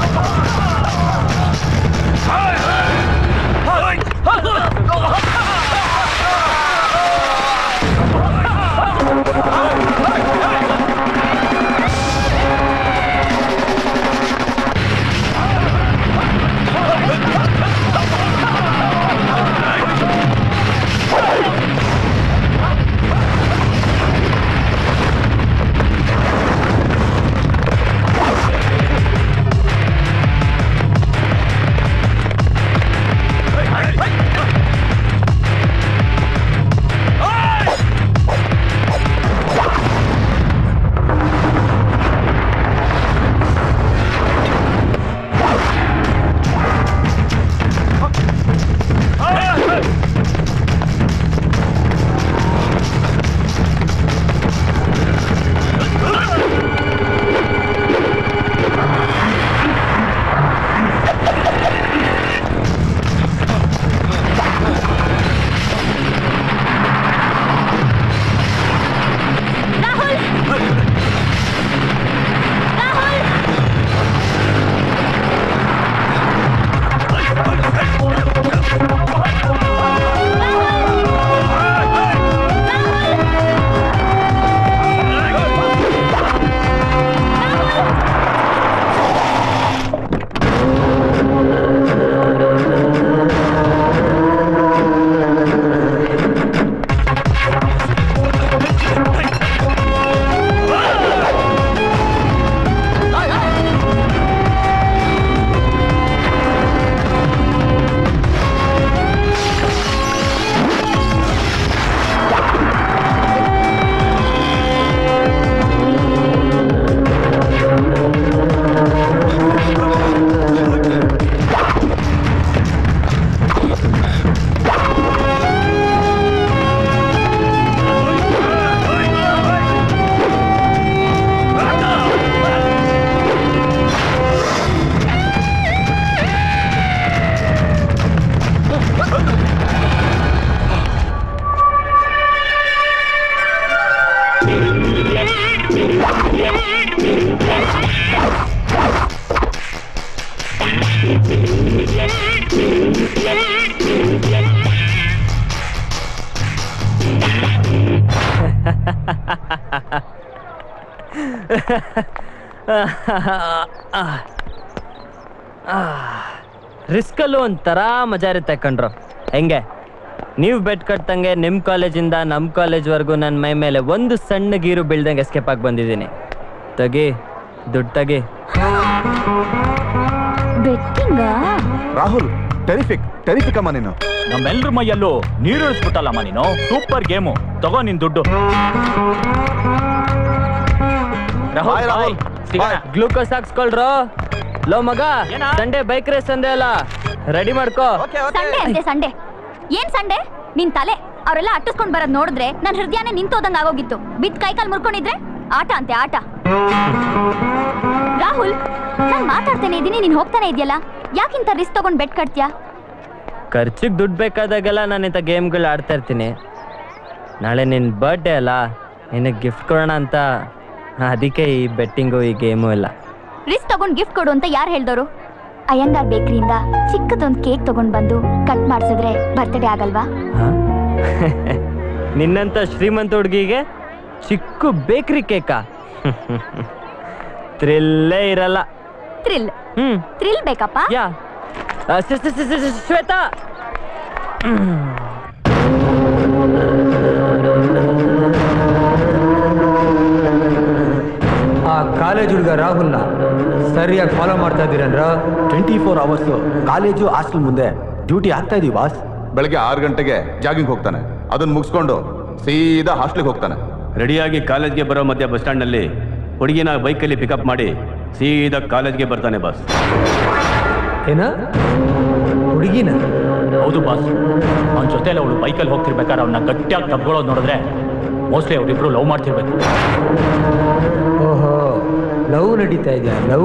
ರಿಸ್ಕಲ್ಲೂ ಒಂಥರ ಮಜಾ ಇರುತ್ತೆ ಕಣ್ರು ಹೆಂಗೆ ನೀವು ಬೆಟ್ ಕಟ್ತಂಗೆ ನಿಮ್ಮ ಕಾಲೇಜಿಂದ ನಮ್ಮ ಕಾಲೇಜ್ವರೆಗೂ ನನ್ನ ಮೈ ಮೇಲೆ ಒಂದು ಸಣ್ಣ ಗೀರು ಬೀಳ್ದಂಗೆ ಎಸ್ಕೇಪ್ ಆಗಿ ಬಂದಿದ್ದೀನಿ ತಗಿ ದುಡ್ಡು ತಗಿ ಬೆಟ್ಟಿಂಗ ರಾಹುಲ್ ಟೆರಿಫಿಕ್ ಟೆರಿಫಿಕ್ ಅಮ್ಮ ನೀನು ನಮ್ಮೆಲ್ರ ಮೈಯಲ್ಲೂ ನೀರು ಇಳಿಸ್ಬಿಟ್ಟಲ್ಲಮ್ಮ ನೀನು ಸೂಪರ್ ಗೇಮು ತಗೋ ನಿನ್ ದುಡ್ಡು ರಾಹುಲ್ ಬಾಯ್. ಸಿಗೋಣ. ಗ್ಲೂಕೋಸ್ ಹಾಕ್ಸ್ಕೊಳ್ರೋ ಲೋ ಮಗ ಸಂಡೇ ಬೈಕ್ ರೇಸ್ ಅಂದೆ ಅಲ್ಲ ರೆಡಿ ಮಾಡ್ಕೋ ಸಂಡೆ ಅಂತೆ ಸಂಡೆ ಏನ್ ಸಂಡೆ ನಿನ್ ತಲೆ ಅವರೆಲ್ಲ ಅಟ್ಟಿಸ್ಕೊಂಡ್ ಬರೋದ್ ನೋಡಿದ್ರೆ ನನ್ ಹೃದಯನೇ ನಿಂತೋದಂಗ ಆಗೋಗಿತ್ತು ಬಿತ್ ಕೈ ಕಾಲ್ ಮುರ್ಕೊಂಡಿದ್ರೆ ಆಟ ಅಂತೆ ಆಟ ರಾಹುಲ್ ನಾನ್ ಮಾತಾಡ್ತಾನೆ ಇದೀನಿ ನೀನ್ ಹೋಗ್ತಾನೆ ಇದೆಯಲ್ಲ ಯಾಕಿಂತ ರಿಸ್ಕ್ ತಗೊಂಡ್ ಬೆಟ್ ಕಟ್ತ್ಯಾ ಖರ್ಚಿಗೆ ದುಡ್ಡು ಬೇಕಾದಾಗೆಲ್ಲ ನಾನು ಇಂಥ ಗೇಮ್ಗಳು ಆಡ್ತಾ ಇರ್ತೀನಿ ನಾಳೆ ನಿನ್ನ ಬರ್ಡೇ ಅಲ್ಲ ನಿನಗೆ ಗಿಫ್ಟ್ ಕೊಡೋಣ ಅಂತ ಅದಕ್ಕೆ ಈ ಬೆಟ್ಟಿಂಗು ಈ ಗೇಮು ಎಲ್ಲ ರಿಸ್ಕ್ ತಗೊಂಡ್ ಗಿಫ್ಟ್ ಕೊಡು ಅಂತ ಯಾರು ಹೇಳ್ದವ್ರು ಅಯ್ಯಂಗಾರ್ ಬೇಕ್ರಿಯಿಂದ ಚಿಕ್ಕದೊಂದ್ ಕೇಕ್ ತಗೊಂಡ್ ಬಂದು ಕಟ್ ಮಾಡ್ಸಿದ್ರೆ ಬರ್ತ್ಡೇ ಆಗಲ್ವಾ ನಿನ್ನಂಥ ಶ್ರೀಮಂತ ಹುಡುಗಿಗೆ ಚಿಕ್ಕ ಬೇಕ್ರಿ ಕೇಕಾ ಥ್ರಿಲ್ಲೇ ಇರಲ್ಲ ಥ್ರಿಲ್ ಹ್ಮ್ ಥ್ರಿಲ್ ಬೇಕಪ್ಪ ಯಾ ಆ, ಶ್ವೇ- ಶ್ವೇ- ಶ್ವೇ- ಶ್ವೇ- ಶ್ವೇತಾ ಆ ಕಾಲೇಜ್ ಹುಡುಗ ರಾಹುಲ್ನ ಸರಿಯಾಗಿ ಫಾಲೋ ಮಾಡ್ತಾ ಇದ್ದೀರನ್ರ twenty four hours college hostel ಮುಂದೆ ಡ್ಯೂಟಿ ಆಗ್ತಾ ಇದೀವಿ ಬಾಸ್ ಬೆಳಗ್ಗೆ ಆರು ಗಂಟೆಗೆ ಜಾಗಿಂಗ್ ಹೋಗ್ತಾನೆ ಅದನ್ನ ಮುಗಿಸ್ಕೊಂಡು ಸೀದಾ ಹಾಸ್ಟೆಲ್ಗೆ ಹೋಗ್ತಾನೆ ರೆಡಿಯಾಗಿ ಕಾಲೇಜ್ಗೆ ಬರೋ ಮಧ್ಯ ಬಸ್ ಸ್ಟ್ಯಾಂಡ್ನಲ್ಲಿ ಹುಡುಗಿನ ಬೈಕಲ್ಲಿ ಪಿಕಪ್ ಮಾಡಿ ಸೀದಾ ಕಾಲೇಜ್ಗೆ ಬರ್ತಾನೆ ಬಸ್ ಏನ ಹುಡುಗಿನ ಹೌದು ಬಾಸ್ ಅವನ ಜೊತೆಲಿ ಅವಳು ಬೈಕಲ್ಲಿ ಹೋಗ್ತಿರ್ಬೇಕಾದ್ರೆ ಅವನ್ನ ಗಟ್ಟಿಯಾಗಿ ತಬ್ಕೊಳ್ಳೋದು ನೋಡಿದ್ರೆ ಮೋಸ್ಟ್ಲಿ ಅವರಿಬ್ರು ಲವ್ ಮಾಡ್ತಿರ್ಬೇಕು ಓಹೋ ಲವ್ ನಡೀತಾ ಇದೆಯಾ love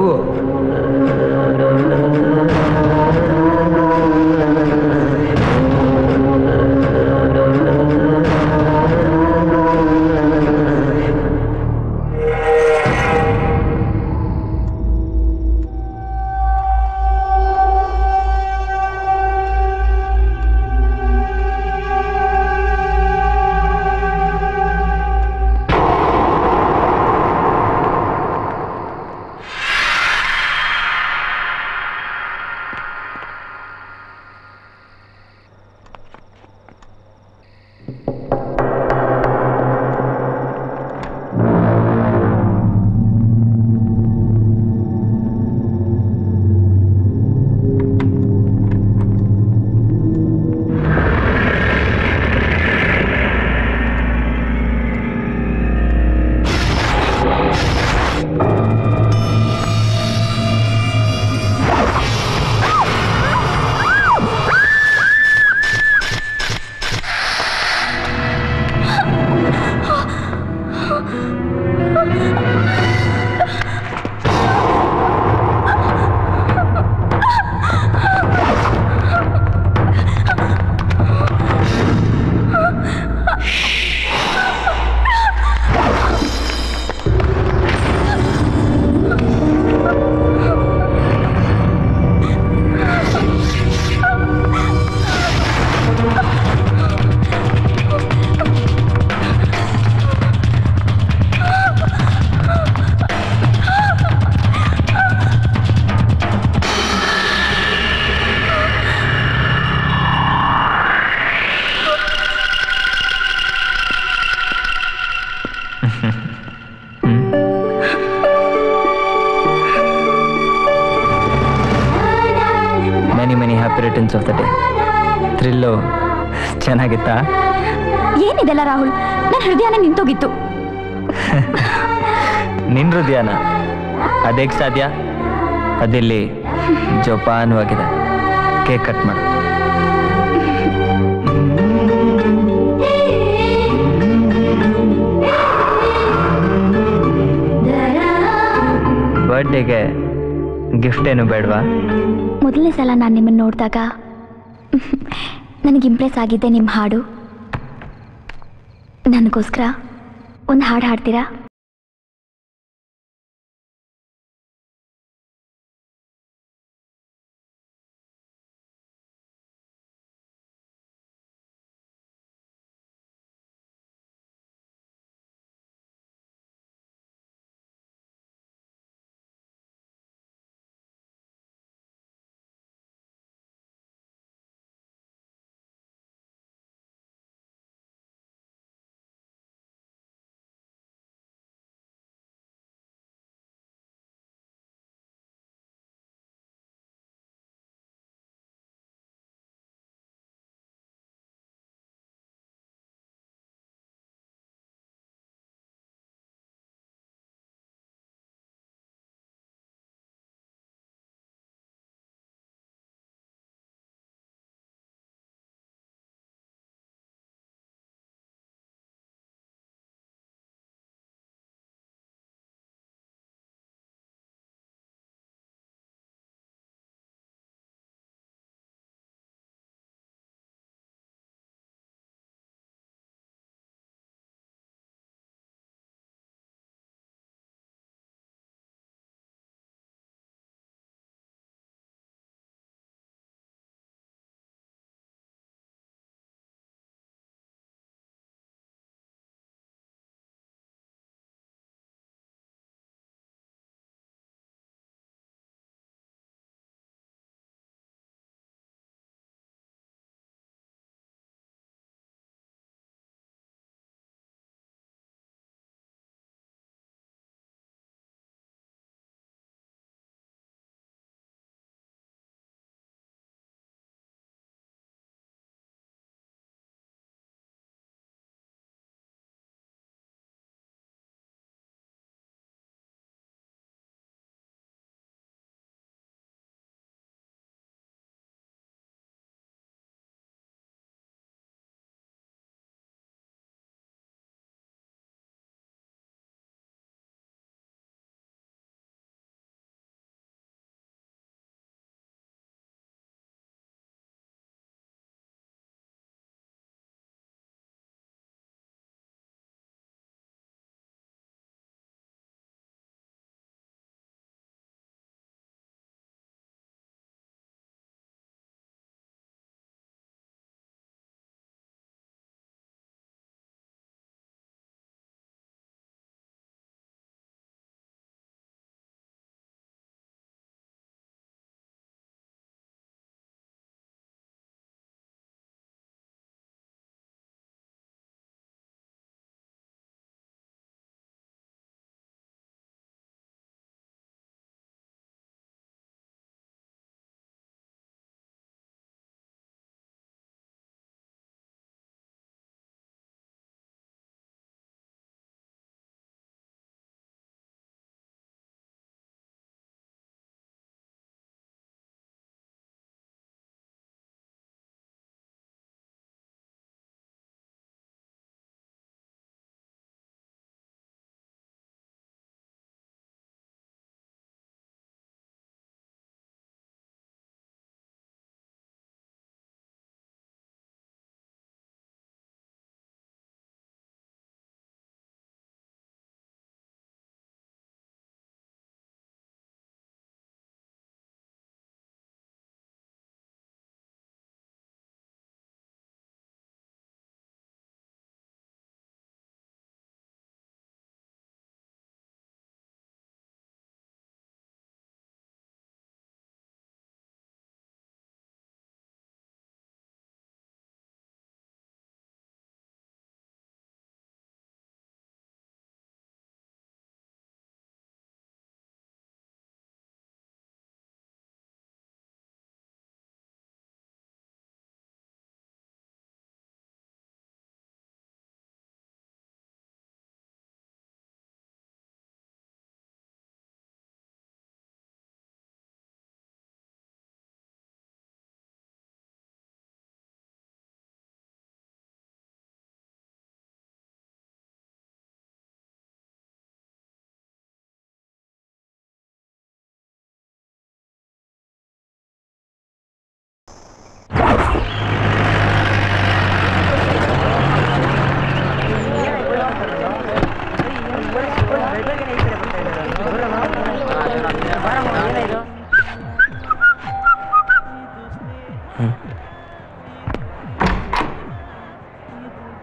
many many happy returns of the day thrill ಚೆನ್ನಾಗಿತ್ತಾ ಏನಿದೆಲ್ಲ ರಾಹುಲ್ ನನ್ನ ಹೃದಯನೇ ನಿಂತೋಗಿತ್ತು ನಿನ್ನ ಹೃದಯನ ಅದೇಗೆ ಸಾಧ್ಯ ಅದಿಲ್ಲಿ ಜೋಪಾನವಾಗಿದೆ ಕೇಕ್ ಕಟ್ ಮಾಡು ಬರ್ಡೇಗೆ ಗಿಫ್ಟ್ ಏನು ಬೇಡವಾ ಮೊದಲನೇ ಸಲ ನಾನು ನಿಮ್ಮನ್ನು ನೋಡಿದಾಗ ನನಗೆ ಇಂಪ್ರೆಸ್ ಆಗಿದ್ದೆ ನಿಮ್ಮ ಹಾಡು ನನಗೋಸ್ಕರ ಒಂದು ಹಾಡು ಹಾಡ್ತೀರಾ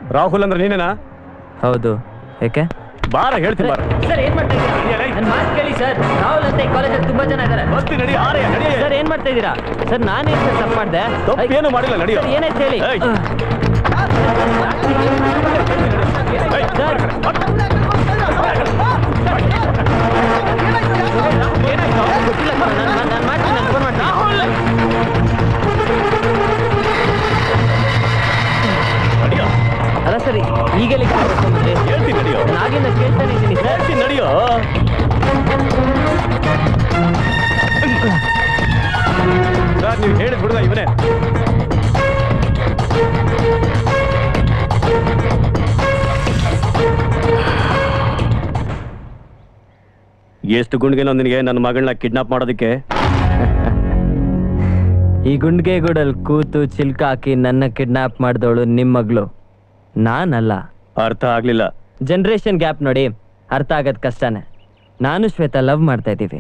ರಾಹುಲ್ ಅಂದ್ರೆ ನೀನೇನಾ ಹೌದು ಯಾಕೆ ಬಾರ ಹೇಳ್ತೀನಿ ಬಾರ ಸರ್ ಏನ್ ಮಾಡ್ತಾ ಇದ್ದೀರಾ ನನ್ನ ಮಾತು ಕೇಳಿ ಸರ್ ರಾಹುಲ್ ಅಂತ ಕಾಲೇಜಲ್ಲಿ ತುಂಬಾ ಜನ ಇದ್ದಾರೆ ನಡಿ, ಆರಯ್ಯ, ನಡಿ. ಸರ್ ಏನ್ ಮಾಡ್ತಾ ಇದ್ದೀರಾ ಸರ್ ನಾನೇ ಸರ್ ತಪ್ಪು ಮಾಡಿದೆ ತಪ್ಪೇನು ಮಾಡಿಲ್ಲ, ನಡಿ. ಸರ್, ಏನಾಯ್ತು ಹೇಳಿ ಏಯ್. ಸರ್ ಗೊತ್ತಿಲ್ಲ ಸರ್ ನಾನು ನಾನು ಮಾಡ್ತೀನಿ ನಾನು ಫೋನ್ ಮಾಡ್ತೀನಿ ಅಲ್ಲ ಸರ್ ಈಗಲೇ ಬಂದ್ರಿ ಹೇಳ್ತೀನಿ ನಡಿಯೋ ನಾಗಿಂದ ಕೇಳ್ತಾನೆ ಇದ್ದೀನಿ ಸರ್ ಹೇಳ್ತೀನಿ ನಡಿಯೋ ಸರ್ ನೀವು ಹೇಳಿದ್ ಹುಡುಗ ಇವನೇ ಎಷ್ಟು ಗುಂಡ್ಗೆನೋ ನಿನಗೆ ನನ್ನ ಮಗಳನ್ನ ಕಿಡ್ನಾಪ್ ಮಾಡೋದಕ್ಕೆ ಈ ಗುಂಡ್ಗೆ ಗುಡಲ್ ಕೂತು ಚಿಲ್ಕ ಹಾಕಿ ನನ್ನ ಕಿಡ್ನಾಪ್ ಮಾಡಿದವಳು ನಿಮ್ಮ ಮಗಳು ನಾನಲ್ಲ ಅರ್ಥ ಆಗ್ಲಿಲ್ಲ ಜನರೇಷನ್ ಗ್ಯಾಪ್ ನೋಡಿ ಅರ್ಥ ಆಗೋದ್ ಕಷ್ಟನೇ ನಾನು ಶ್ವೇತಾ ಲವ್ ಮಾಡ್ತಾ ಇದ್ದೀವಿ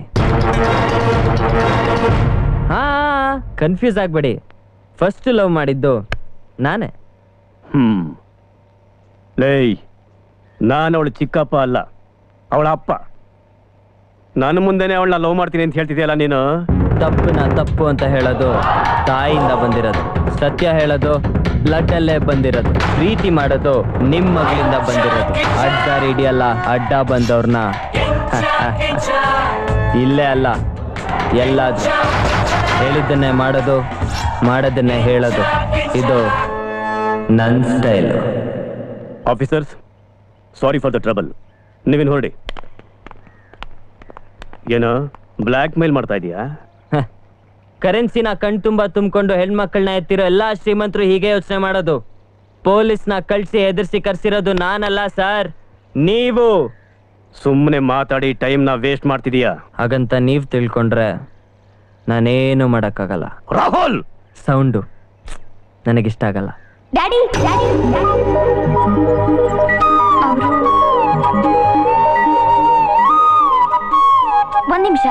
ಹಾ ಕನ್ಫ್ಯೂಸ್ ಆಗ್ಬೇಡಿ ಫಸ್ಟ್ ಲವ್ ಮಾಡಿದ್ದು ನಾನೇ ಹ್ಮ್ ಲೇಯ್ ನಾನು ಅವಳು ಚಿಕ್ಕಪ್ಪ ಅಲ್ಲ ಅವಳ ಅಪ್ಪ ನಾನು ಮುಂದೆನೆ ಅವಳನ್ನ ಲವ್ ಮಾಡ್ತೀನಿ ಅಂತ ಹೇಳ್ತಿದ್ಯಲ್ಲ ನೀನು ತಪ್ಪುನ ತಪ್ಪು ಅಂತ ಹೇಳೋದು ತಾಯಿಯಿಂದ ಬಂದಿರೋದು ಸತ್ಯ ಹೇಳೋದು ಬ್ಲಡ್ ಅಲ್ಲೇ ಬಂದಿರೋದು ಪ್ರೀತಿ ಮಾಡೋದು ನಿಮ್ ಮಗಳಿಂದ ಬಂದಿರೋದು ಅಡ್ಡ ಹಿಡಿಯಲ್ಲ ಅಡ್ಡ ಬಂದವ್ರನ್ನ ಇಲ್ಲೇ ಅಲ್ಲ ಎಲ್ಲಾದ್ರೂ ಹೇಳಿದ್ದನ್ನೇ ಮಾಡೋದು ಮಾಡೋದನ್ನೇ ಹೇಳೋದು ಇದು ನನ್ನ style officers sorry for the trouble ನೀವೇನು ಹೊರಡಿ ಏನೋ ಬ್ಲ್ಯಾಕ್ ಮೇಲ್ ಮಾಡ್ತಾ ಇದೀಯಾ ಕರೆನ್ಸಿನ ಕಣ್ ತುಂಬಾ ತುಂಬಿಕೊಂಡು ಹೆಣ್ಮಕ್ಳನ್ನ ಎತ್ತಿರೋ ಎಲ್ಲಾ ಶ್ರೀಮಂತರು ಹೀಗೆ ಯೋಚನೆ ಮಾಡೋದು ಪೊಲೀಸ್ನ ಕಳ್ಸಿ ಹೆದರ್ಸಿ ಕರ್ಸಿರೋದು ನಾನಲ್ಲ ಸರ್ ನೀವು ಸುಮ್ಮನೆ ಮಾತಾಡಿ ಟೈಮ್ನ ವೇಸ್ಟ್ ಮಾಡ್ತಿದೀಯಾ ಹಾಗಂತ ನೀವ್ ತಿಳ್ಕೊಂಡ್ರೆ ನಾನೇನು ಮಾಡಕ್ಕಾಗಲ್ಲ ರಾಹುಲ್ ಸೌಂಡು ನನಗಿಷ್ಟ ಆಗಲ್ಲ ಡ್ಯಾಡಿ ಡ್ಯಾಡಿ ಒಂದ್ ನಿಮಿಷ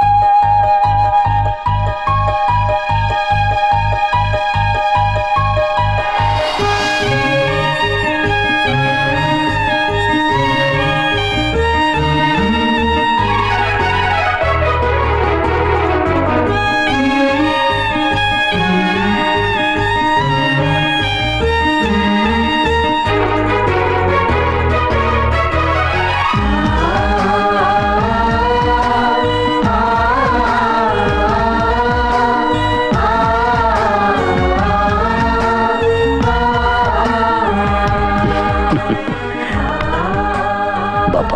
ಬಾಪ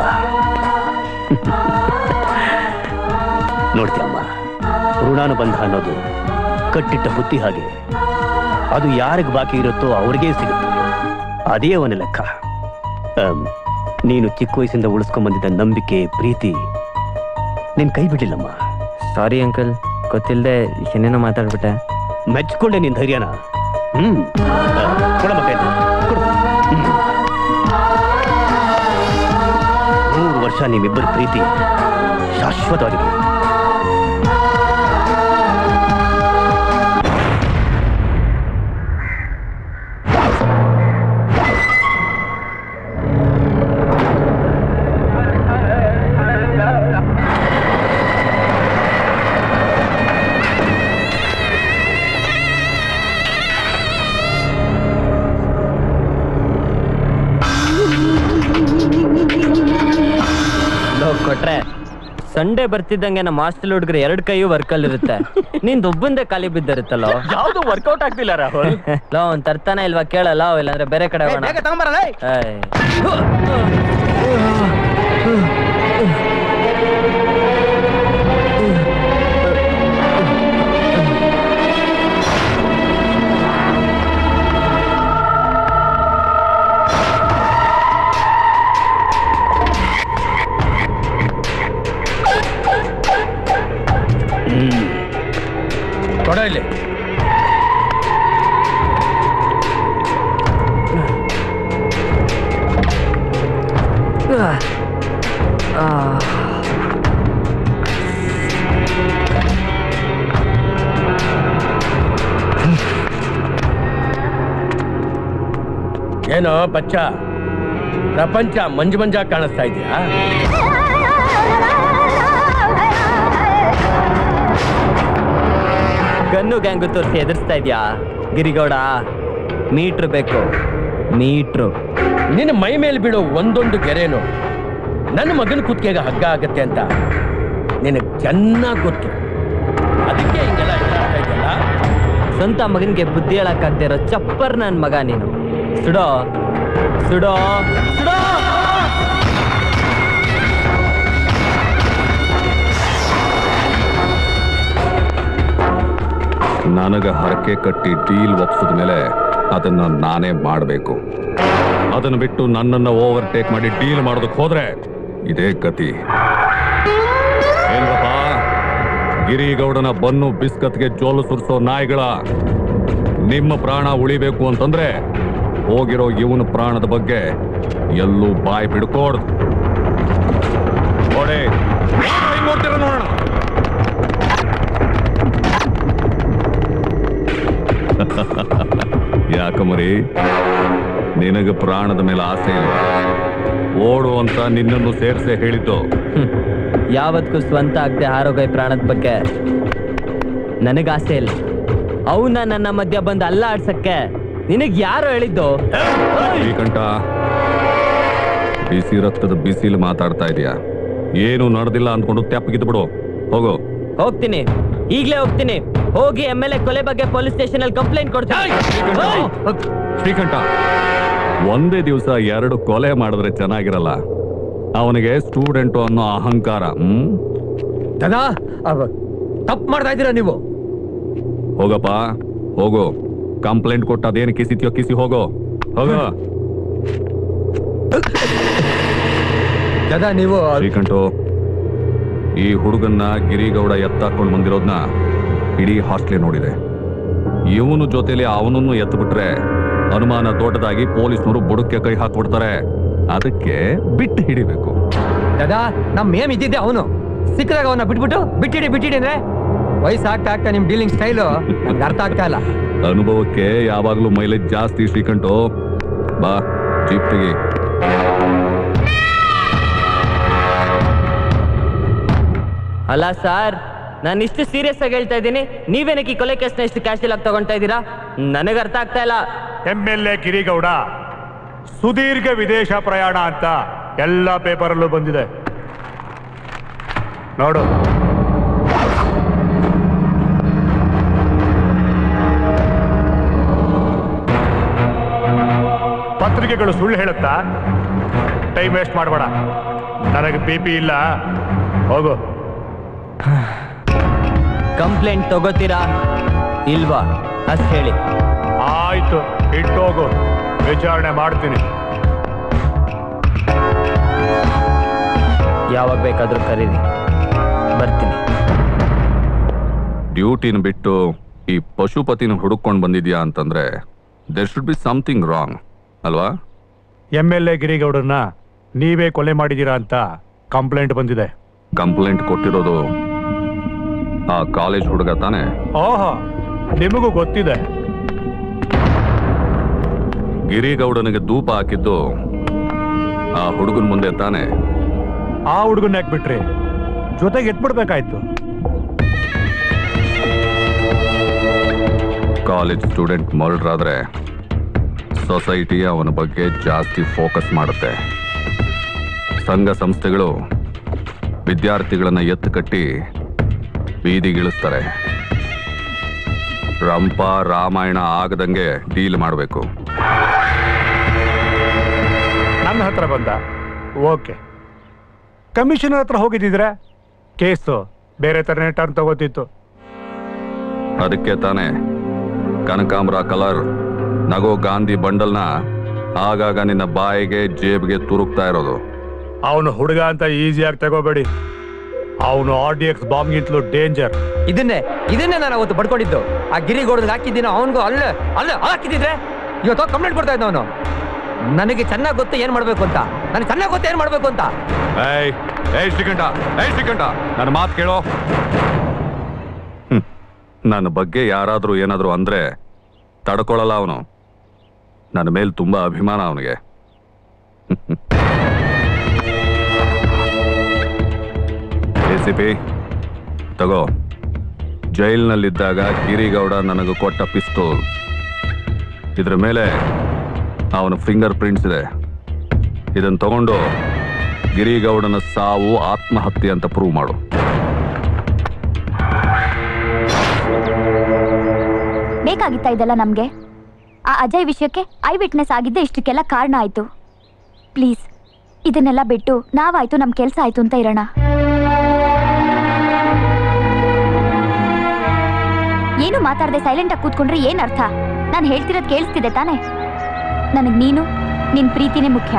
ನೋಡ್ತೀಯಮ್ಮ ಋಣಾನುಬಂಧ ಅನ್ನೋದು ಕಟ್ಟಿಟ್ಟ ಬುತ್ತಿ ಹಾಗೆ ಅದು ಯಾರಿಗೆ ಬಾಕಿ ಇರುತ್ತೋ ಅವ್ರಿಗೇ ಸಿಗುತ್ತೆ ಅದೇ ಅವನ ಲೆಕ್ಕ ಆಮ್, ನೀನು ಚಿಕ್ಕ ವಯಸ್ಸಿಂದ ಉಳಿಸ್ಕೊಂಡ್ ಬಂದಿದ್ದ ನಂಬಿಕೆ ಪ್ರೀತಿ ನಿನ್ ಕೈ ಬಿಡ್ಲಿಲ್ಲಮ್ಮ ಸಾರಿ ಅಂಕಲ್ ಗೊತ್ತಿಲ್ಲದೆ ಏನೇನೋ ಮಾತಾಡ್ಬಿಟ್ಟೆ ಮೆಚ್ಕೊಂಡೆ ನಿನ್ ಧೈರ್ಯನ ಹ್ಮ್ ಆ, ಕೊಡಮ್ಮ ಕೈನ ಕೊಡು ಹ್ಮ್. ನೂರು ವರ್ಷ ನಿಮ್ಮಿಬ್ಬರ ಪ್ರೀತಿ ಶಾಶ್ವತವಾಗಿದೆ ಲೋಕ್ ಕೊಟ್ರೆ ಸಂಡೇ ಬರ್ತಿದ್ದಂಗೆ ನಮ್ಮ ಹಾಸ್ಟೆಲ್ ಹುಡುಗರು ಎರಡು ಕೈಯು ವರ್ಕಲ್ ಇರುತ್ತೆ ನಿಂದು ಒಬ್ಬಂದೇ ಖಾಲಿ ಬಿದ್ದಿರುತ್ತಲ್ಲೋ ಯಾವ್ದು ವರ್ಕೌಟ್ ಆಗ್ತಿಲ್ಲ ರಾಹುಲ್ ಲೋ ಅವ್ನ್ ತರ್ತಾನೆ ಇಲ್ವಾ ಕೇಳಲ್ಲ ಇಲ್ಲಾಂದ್ರೆ ಬೇರೆ ಕಡೆ ಹೋಗೋಣ ಬೇಗ ತಗೊಂಬರಲ್ಲ ಏಯ್. ಕೊಡ ಇಲ್ಲಿ ಏನೋ ಬಚ್ಚ ಪ್ರಪಂಚ ಮಂಜು ಮಂಜ ಕಾಣಿಸ್ತಾ ಇದೆಯಾ ಗನ್ನು ಗ್ಯಾಂಗು ತೋರಿಸಿ ಎದುರಿಸ್ತಾ ಇದ್ಯಾ ಗಿರಿಗೌಡ ಮೀಟ್ರ್ ಬೇಕು ಮೀಟ್ರು ನಿನ್ನ ಮೈ ಮೇಲೆ ಬೀಳೋ ಒಂದೊಂದು ಗೆರೆನು ನನ್ನ ಮಗನ ಕುತ್ತಿಗೆಗೆ ಹಗ್ಗ ಆಗತ್ತೆ ಅಂತ ನಿನಗೆ ಚೆನ್ನಾಗಿ ಗೊತ್ತು ಅದಕ್ಕೆ ಹಿಂಗೆಲ್ಲ ಎದುರಾಗ್ತಾ ಇದೆಯಲ್ಲ ಸ್ವಂತ ಮಗನಿಗೆ ಬುದ್ಧಿ ಹೇಳಕ್ಕಾಗ್ತಾ ಇರೋ ಚಪ್ಪರ್ ನನ್ ಮಗ ನೀನು ಸುಡೋ ಸುಡೋ ಸುಡೋ ನನಗೆ ಹರಕೆ ಕಟ್ಟಿ ಡೀಲ್ ಒಪ್ಸಿದ ಮೇಲೆ ಅದನ್ನ ನಾನೇ ಮಾಡಬೇಕು ಅದನ್ನು ಬಿಟ್ಟು ನನ್ನನ್ನು ಓವರ್ಟೇಕ್ ಮಾಡಿ ಡೀಲ್ ಮಾಡೋದಕ್ಕೆ ಹೋದ್ರೆ ಇದೇ ಗತಿ ಏನ್ರಪ್ಪ ಗಿರಿಗೌಡನ ಬನ್ನು ಬಿಸ್ಕತ್ಗೆ ಜೋಲು ಸುರಿಸೋ ನಾಯಿಗಳ ನಿಮ್ಮ ಪ್ರಾಣ ಉಳಿಬೇಕು ಅಂತಂದ್ರೆ ಹೋಗಿರೋ ಇವನ ಪ್ರಾಣದ ಬಗ್ಗೆ ಎಲ್ಲೂ ಬಾಯಿ ಬಿಡ್ಕೋಡ್ದು ನೋಡಿ ಹೆಂಗ್ ನೋಡ್ತೀರ ನೋಡೋಣ ಯಾಕಮರಿ ನಿನಗೆ ಪ್ರಾಣದ ಮೇಲೆ ಆಸೆ ಇಲ್ಲ ಓಡು ಅಂತ ನಿನ್ನನ್ನು ಸೇರಿಸೆ ಹೇಳಿದ್ದು ಯಾವತ್ತಿಗೂ ಸ್ವಂತ ಆಗದೆ ಆರೋಗ್ಯ ಪ್ರಾಣದ ಬಗ್ಗೆ ನನಗೆ ಆಸೆ ಇಲ್ಲ ಅವನ್ನ ನನ್ನ ಮಧ್ಯ ಬಂದು ಅಲ್ಲ ಆಡ್ಸಕ್ಕೆ ನಿನಗ್ ಯಾರು ಹೇಳಿದ್ದು ಶ್ರೀಕಂಠ ಬಿಸಿ ರಕ್ತದ ಬಿಸಿಲು ಮಾತಾಡ್ತಾ ಇದೀಯಾ ಏನು ನಡೆದಿಲ್ಲ ಅಂದ್ಕೊಂಡು ತೆಪ್ಪಗಿದ್ದು ಬಿಡು ಹೋಗು ಹೋಗ್ತೀನಿ ಈಗ್ಲೇ ಹೋಗ್ತೀನಿ ಹೋಗಿ ಎಮ್ ಎಲ್ ಎ ಕೊಲೆ ಬಗ್ಗೆ ಪೊಲೀಸ್ ಸ್ಟೇಷನ್ ಅಲ್ಲಿ ಕಂಪ್ಲೇಂಟ್ ಕೊಡ್ತೀನಿ ಶ್ರೀಕಂಠ ಒಂದೇ ದಿವಸ ಎರಡು ಕೊಲೆ ಮಾಡಿದ್ರೆ ಚೆನ್ನಾಗಿರಲ್ಲ ಅವನಿಗೆ ಸ್ಟೂಡೆಂಟು ಅನ್ನೋ ಅಹಂಕಾರ ಹ್ಮ್ ದನ ತಪ್ಪು ಮಾಡ್ತಾ ಇದ್ದೀರಾ ನೀವು ಹೋಗಪ್ಪ ಹೋಗು ಕಂಪ್ಲೇಂಟ್ ಕೊಟ್ಟು ಅದೇನು ಕಿಸಿತ್ಯೋ ಕಿಸಿ ಹೋಗೋ ಹೋಗೋ ದದ ನೀವು ಶ್ರೀಕಂಠು ಈ ಹುಡುಗನ್ನ ಗಿರಿಗೌಡ ಎತ್ತಾಕೊಂಡು ಬಂದಿರೋದ್ನ ಇಡೀ ಹಾಸ್ಟ್ಲೆ ನೋಡಿದೆ ಇವನು ಜೊತೆಲಿ ಅವನನ್ನು ಎತ್ತು ಬಿಟ್ರೆ ಅನುಮಾನ ದೊಡ್ಡದಾಗಿ ಪೊಲೀಸ್ನವರು ಬುಡಕ್ಕೆ ಕೈ ಹಾಕ್ಬಿಡ್ತಾರೆ ಅದಕ್ಕೆ ಬಿಟ್ಟು ಹಿಡಿಬೇಕು ದದ ನಮ್ ಏಮ್ ಇದ್ದಿದ್ದೆ ಅವನು ಸಿಕ್ಕದಾಗ ಅವನ್ನ ಬಿಟ್ಬಿಟ್ಟು ಬಿಟ್ಟಿಡಿ ಬಿಟ್ಟಿಡಿ ಅಂದ್ರೆ ವಯಸ್ಸು ಆಗ್ತಾ ಆಗ್ತಾ ನಿಮ್ ಡೀಲಿಂಗ್ ಸ್ಟೈಲು ನಮ್ಗೆ ಅರ್ಥ ಆಗ್ತಾ ಇಲ್ಲ ಅನುಭವಕ್ಕೆ ಯಾವಾಗ್ಲೂ ಮೈಲೇಜ್ ಜಾಸ್ತಿ ಶ್ರೀಕಂಠು ಬಾ ಜೀಪ್ ತೆಗಿ ಅಲ್ಲ ಸರ್ ನಾನು ಇಷ್ಟು ಸೀರಿಯಸ್ ಆಗಿ ಹೇಳ್ತಾ ಇದ್ದೀನಿ ನೀವೇನಕ್ಕೆ ಈ ಕೊಲೆ ಕೇಸ್ನ ಇಷ್ಟು ಕ್ಯಾಶುಯಲ್ ಆಗಿ ತಗೊಂತಾ ಇದ್ದೀರಾ ನನಗೆ ಅರ್ಥ ಆಗ್ತಾ ಇಲ್ಲ ಎಂ ಎಲ್ ಎ ಗಿರಿಗೌಡ ಸುದೀರ್ಘ ವಿದೇಶ ಪ್ರಯಾಣ ಅಂತ ಎಲ್ಲ ಪೇಪರಲ್ಲೂ ಬಂದಿದೆ ನೋಡು ಪತ್ರಿಕೆಗಳು ಸುಳ್ಳು ಹೇಳುತ್ತಾ ಟೈಮ್ ವೇಸ್ಟ್ ಮಾಡಬೇಡ ನನಗೆ ಬಿ ಪಿ ಇಲ್ಲ ಹೋಗು ಕಂಪ್ಲೇಂಟ್ ತಗೋತೀರಾ ಇಲ್ವಾ ಅಷ್ಟು ಹೇಳಿ ಆಯ್ತು ಇಟ್ಟೋಗು ವಿಚಾರಣೆ ಮಾಡ್ತೀನಿ ಯಾವಾಗ ಬೇಕಾದ್ರೂ ಕರೀರಿ ಬರ್ತೀನಿ ಡ್ಯೂಟಿನ ಬಿಟ್ಟು ಈ ಪಶುಪತಿನ ಹುಡುಕೊಂಡು ಬಂದಿದ್ಯಾ ಅಂತಂದ್ರೆ there should be something wrong ಅಲ್ವಾ ಎಂ ಎಲ್ ಎ ಗಿರಿಗೌಡನ್ನ ನೀವೇ ಕೊಲೆ ಮಾಡಿದ್ದೀರಾ ಅಂತ ಕಂಪ್ಲೇಂಟ್ ಬಂದಿದೆ ಕಂಪ್ಲೇಂಟ್ ಕೊಟ್ಟಿರೋದು ಆ ಕಾಲೇಜ್ ಹುಡುಗ ತಾನೆ ಓಹೋ ನಿಮಗೂ ಗೊತ್ತಿದೆ ಗಿರಿಗೌಡನಿಗೆ ಧೂಪ ಹಾಕಿದ್ದು ಆ ಹುಡುಗನ ಮುಂದೆ ತಾನೆ ಆ ಹುಡುಗನ್ನ ಯಾಕೆ ಬಿಟ್ರಿ ಜೊತೆಗೆ ಎತ್ಬಿಡ್ಬೇಕಾಯ್ತು ಕಾಲೇಜ್ ಸ್ಟೂಡೆಂಟ್ ಮರ್ಡರ್ ಆದ್ರೆ ಸೊಸೈಟಿ ಅವನ ಬಗ್ಗೆ ಜಾಸ್ತಿ ಫೋಕಸ್ ಮಾಡುತ್ತೆ ಸಂಘ ಸಂಸ್ಥೆಗಳು ವಿದ್ಯಾರ್ಥಿಗಳನ್ನ ಎತ್ತು ಕಟ್ಟಿ ಬೀದಿಗಿಳಿಸ್ತಾರೆ ರಂಪ ರಾಮಾಯಣ ಆಗದಂಗೆ ಡೀಲ್ ಮಾಡಬೇಕು ನನ್ನ ಹತ್ರ ಬಂದ ಓಕೆ ಕಮಿಷನರ್ ಹತ್ರ ಹೋಗಿದ್ದಿದ್ರೆ ಕೇಸು ಬೇರೆ ಥರನೇ ಟರ್ನ್ ತಗೋತಿತ್ತು ಅದಕ್ಕೆ ತಾನೇ ಕನಕಾಂಬ್ರ ಕಲರ್ ನಗೋ ಗಾಂಧಿ ಬಂಡಲ್ನ ಆಗಾಗ ನಿನ್ನ ಬಾಯಿಗೆ ಜೇಬ್ಗೆ ತುರುಕ್ತಾ ಇರೋದು ಅವನು ಹುಡುಗ ಅಂತ ಈಸಿಯಾಗಿ ತಗೋಬೇಡಿ ಅವನು ಆರ್ ಡಿ ಎಕ್ಸ್ ಬಾಂಬ್ಗಿಂತಲೂ ಡೇಂಜರ್ ಇದನ್ನೇ ಇದನ್ನೇ ನಾನು ಅವತ್ತು ಪಡ್ಕೊಂಡಿದ್ದು ಆ ಗಿರಿಗೌಡನಿಗೆ ಹಾಕಿದ್ದೀನ ಅವನಿಗೂ ಅಲ್ಲ ಅಲ್ಲ ಹಾಕಿದ್ದಿದ್ರೆ ಇವತ್ತು ಕಂಪ್ಲೇಂಟ್ ಕೊಡ್ತಾ ಇದ್ದ ಅವನು ನನಗೆ ಚೆನ್ನಾಗಿ ಗೊತ್ತು ಏನ್ ಮಾಡ್ಬೇಕು ಅಂತ ನನಗೆ ಚೆನ್ನಾಗಿ ಗೊತ್ತು ಏನ್ ಮಾಡ್ಬೇಕು ಅಂತ ಏಯ್ ಏಯ್ ಶ್ರೀಕಂಠ ಏಯ್ ಶ್ರೀಕಂಠ ನನ್ನ ಮಾತು ಕೇಳೋ ಹ್ಮ್. ನನ್ನ ಬಗ್ಗೆ ಯಾರಾದ್ರೂ ಏನಾದ್ರೂ ಅಂದ್ರೆ ತಡ್ಕೊಳಲ್ಲ ಅವನು ನನ್ನ ಮೇಲೆ ತುಂಬಾ ಅಭಿಮಾನ ಅವನಿಗೆ ಎ ಸಿ ಪಿ ತಗೋ ಜೈಲಿನಲ್ಲಿದ್ದಾಗ ಗಿರಿಗೌಡ ನನಗೆ ಕೊಟ್ಟ ಪಿಸ್ತೂಲ್ ಇದ್ರ ಮೇಲೆ ಅವನ ಫಿಂಗರ್ ಪ್ರಿಂಟ್ಸ್ ಇದೆ ಇದನ್ನು ತಗೊಂಡು ಗಿರಿಗೌಡನ ಸಾವು ಆತ್ಮಹತ್ಯೆ ಅಂತ ಪ್ರೂವ್ ಮಾಡು ಬೇಕಾಗಿತ್ತಾ ಇದೆಲ್ಲ ನಮ್ಗೆ ಆ ಅಜಯ್ ವಿಷಯಕ್ಕೆ ಐ ವಿಟ್ನೆಸ್ ಆಗಿದ್ದೆ ಇಷ್ಟಕ್ಕೆಲ್ಲ ಕಾರಣ ಆಯ್ತು ಪ್ಲೀಸ್ ಇದನ್ನೆಲ್ಲ ಬಿಟ್ಟು ನಾವಾಯ್ತು ನಮ್ ಕೆಲ್ಸ ಆಯ್ತು ಅಂತ ಇರೋಣ ಏನು ಮಾತಾಡದೆ ಸೈಲೆಂಟ್ ಆಗಿ ಕೂತ್ಕೊಂಡ್ರೆ ಏನ್ ಅರ್ಥ ನಾನು ಹೇಳ್ತಿರೋದು ಕೇಳಿಸ್ತಿದೆ ತಾನೇ ನನಗ್ ನೀನು ನಿನ್ ಪ್ರೀತಿನೇ ಮುಖ್ಯ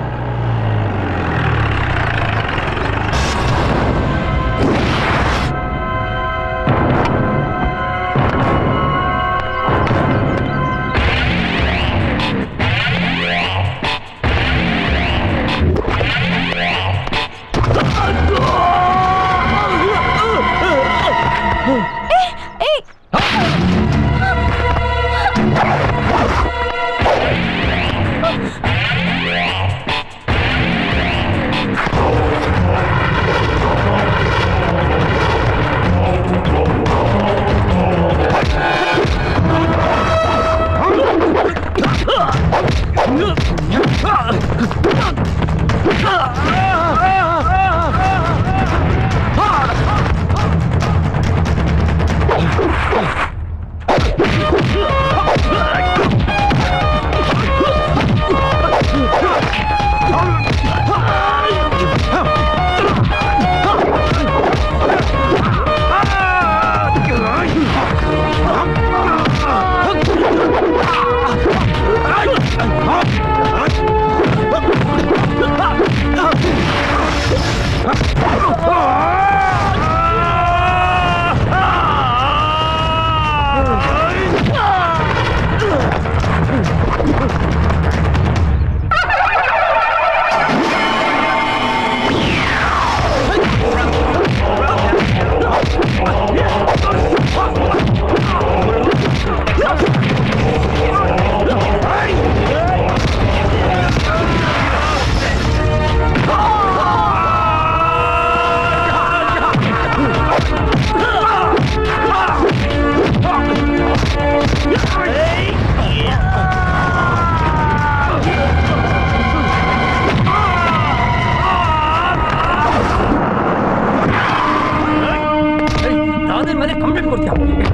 ಯಾವ್ದೇ ಮನೆ ಕಂಪ್ಲೇಂಟ್ ಕೊಡ್ತೀಯ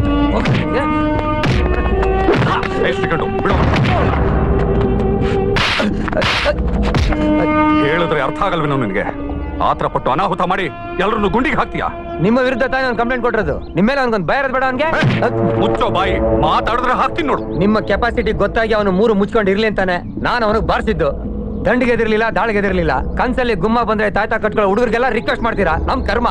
ಹೇಳಿದ್ರೆ ಅರ್ಥ ಆಗಲ್ವೇನೋ ನಿನಗೆ ಆತರ ಪಟ್ಟು ಅನಾಹುತ ಮಾಡಿ ಎಲ್ಲರನ್ನು ಗುಂಡಿಗೆ ಹಾಕ್ತೀಯಾ ನಿಮ್ಮ ವಿರುದ್ಧ ತಾನೇ ನಾನು ಕಂಪ್ಲೇಂಟ್ ಕೊಟ್ಟಿರೋದು ನಿಮ್ಮ ಮೇಲೆ ಅವನಿಗೊಂದು ಭಯ ಇರೋದು ಬೇಡ ಅವನಿಗೆ ಮುಚ್ಚೋ ಬಾಯಿ ಮಾತಾಡಿದ್ರೆ ಹಾಕ್ತೀನಿ ನೋಡು ನಿಮ್ಮ ಕೆಪಾಸಿಟಿ ಗೊತ್ತಾಗಿ ಅವನು ಮೂರು ಮುಚ್ಕೊಂಡು ಇರ್ಲಿ ಅಂತಾನೆ ನಾನು ಅವನಿಗೆ ಬಾರಿಸಿದ್ದು ದಂಡಿಗೆ ಎದಿರ್ಲಿಲ್ಲ ದಾಳಿಗೆ ಎದಿರ್ಲಿಲ್ಲ ಕನ್ಸಲ್ಲಿ ಗುಮ್ಮ ಬಂದ್ರೆ ತಾಯ್ತಾ ಕಟ್ಕೊಳ್ಳೋ ಹುಡುಗರಿಗೆಲ್ಲ ರಿಕ್ವೆಸ್ಟ್ ಮಾಡ್ತೀರಾ ನಮ್ ಕರ್ಮ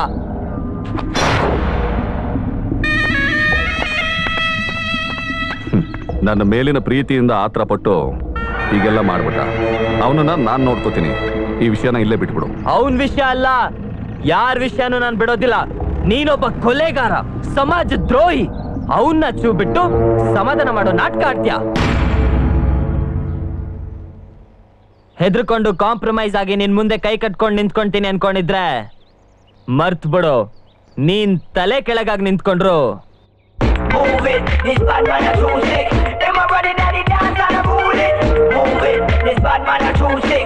ನನ್ನ ಮೇಲಿನ ಪ್ರೀತಿಯಿಂದ ಆತರ ಪಟ್ಟು ಹೀಗೆಲ್ಲ ಮಾಡ್ಬಿಟ್ಟ ಅವನನ್ನ ನಾನ್ ನೋಡ್ಕೋತೀನಿ ಈ ವಿಷಯನ ಇಲ್ಲೇ ಬಿಟ್ಬಿಡು ಅವನ್ ವಿಷಯ ಅಲ್ಲ ಯಾರ ವಿಷಯನೂ ನಾನು ಬಿಡೋದಿಲ್ಲ ನೀನೊಬ್ಬ ಕೊಲೆಗಾರ ಸಮಾಜ ದ್ರೋಹಿ ಅವನ್ನ ಚೂ ಬಿಟ್ಟು ಸಮಾಧಾನ ಮಾಡೋ ನಾಟಕ ಆಡ್ತೀಯ ಹೆದರ್ಕೊಂಡು ಕಾಂಪ್ರಮೈಸ್ ಆಗಿ ನಿನ್ ಮುಂದೆ ಕೈ ಕಟ್ಕೊಂಡು ನಿಂತ್ಕೊಂತೀನಿ ಅನ್ಕೊಂಡಿದ್ರೆ ಮರ್ತ್ ಬಿಡು ನೀನ್ ತಲೆ ಕೆಳಗಾಗಿ ನಿಂತ್ಕೊಂಡ್ರು Move it, this bad man a true sick. Them a running at the dance and a rule it. Move it, this bad man a true sick.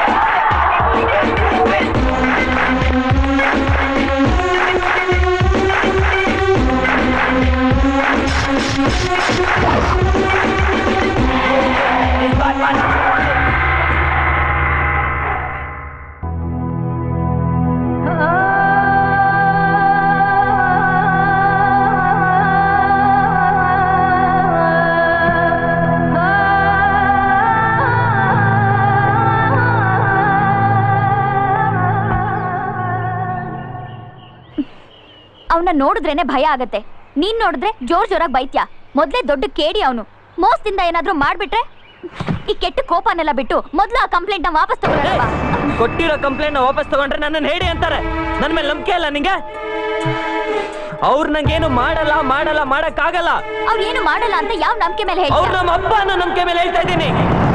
Move it. This bad man a true sick. ಅವನ್ನ ನೋಡಿದ್ರೇನೆ ಭಯ ಆಗತ್ತೆ ನೀನ್ ನೋಡಿದ್ರೆ ಜೋರ್ ಜೋರಾಗಿ ಬೈತ್ಯ ಮೊದ್ಲೇ ದೊಡ್ಡ ಕೇಡಿ ಅವನು ಮೋಸದಿಂದ ಏನಾದ್ರೂ ಮಾಡ್ಬಿಟ್ರೆ ಈ ಕೆಟ್ಟ ಕೋಪನೆಲ್ಲ ಬಿಟ್ಟು ಮೊದ್ಲು ಆ ಕಂಪ್ಲೇಂಟ್ ನ ವಾಪಸ್ ತಗೊಳ್ಳೋಣ ಕೊಟ್ಟಿರೋ ಕಂಪ್ಲೇಂಟ್ ವಾಪಸ್ ತಗೊಂಡ್ರೆ ನನ್ನನ್ನು ಹೇಳಿ ಅಂತಾರೆ ನನ್ನ ಮೇಲೆ ನಂಬಿಕೆ ಅಲ್ಲ ನಿಂಗೆ ಅವ್ರು ನಂಗೇನು ಮಾಡಲ್ಲ ಮಾಡಲ್ಲ ಮಾಡಕ್ಕಾಗಲ್ಲ ಅವ್ರು ಏನು ಮಾಡಲ್ಲ ಅಂತ ಯಾವ ನಂಬಿಕೆ ಮೇಲೆ ಅವ್ರು ಹೇಳ್ತೀರಾ ನಮ್ಮ ಅಪ್ಪ ಅನ್ನೋ ನಂಬಿಕೆ ಮೇಲೆ ಹೇಳ್ತಾ ಇದ್ದೀನಿ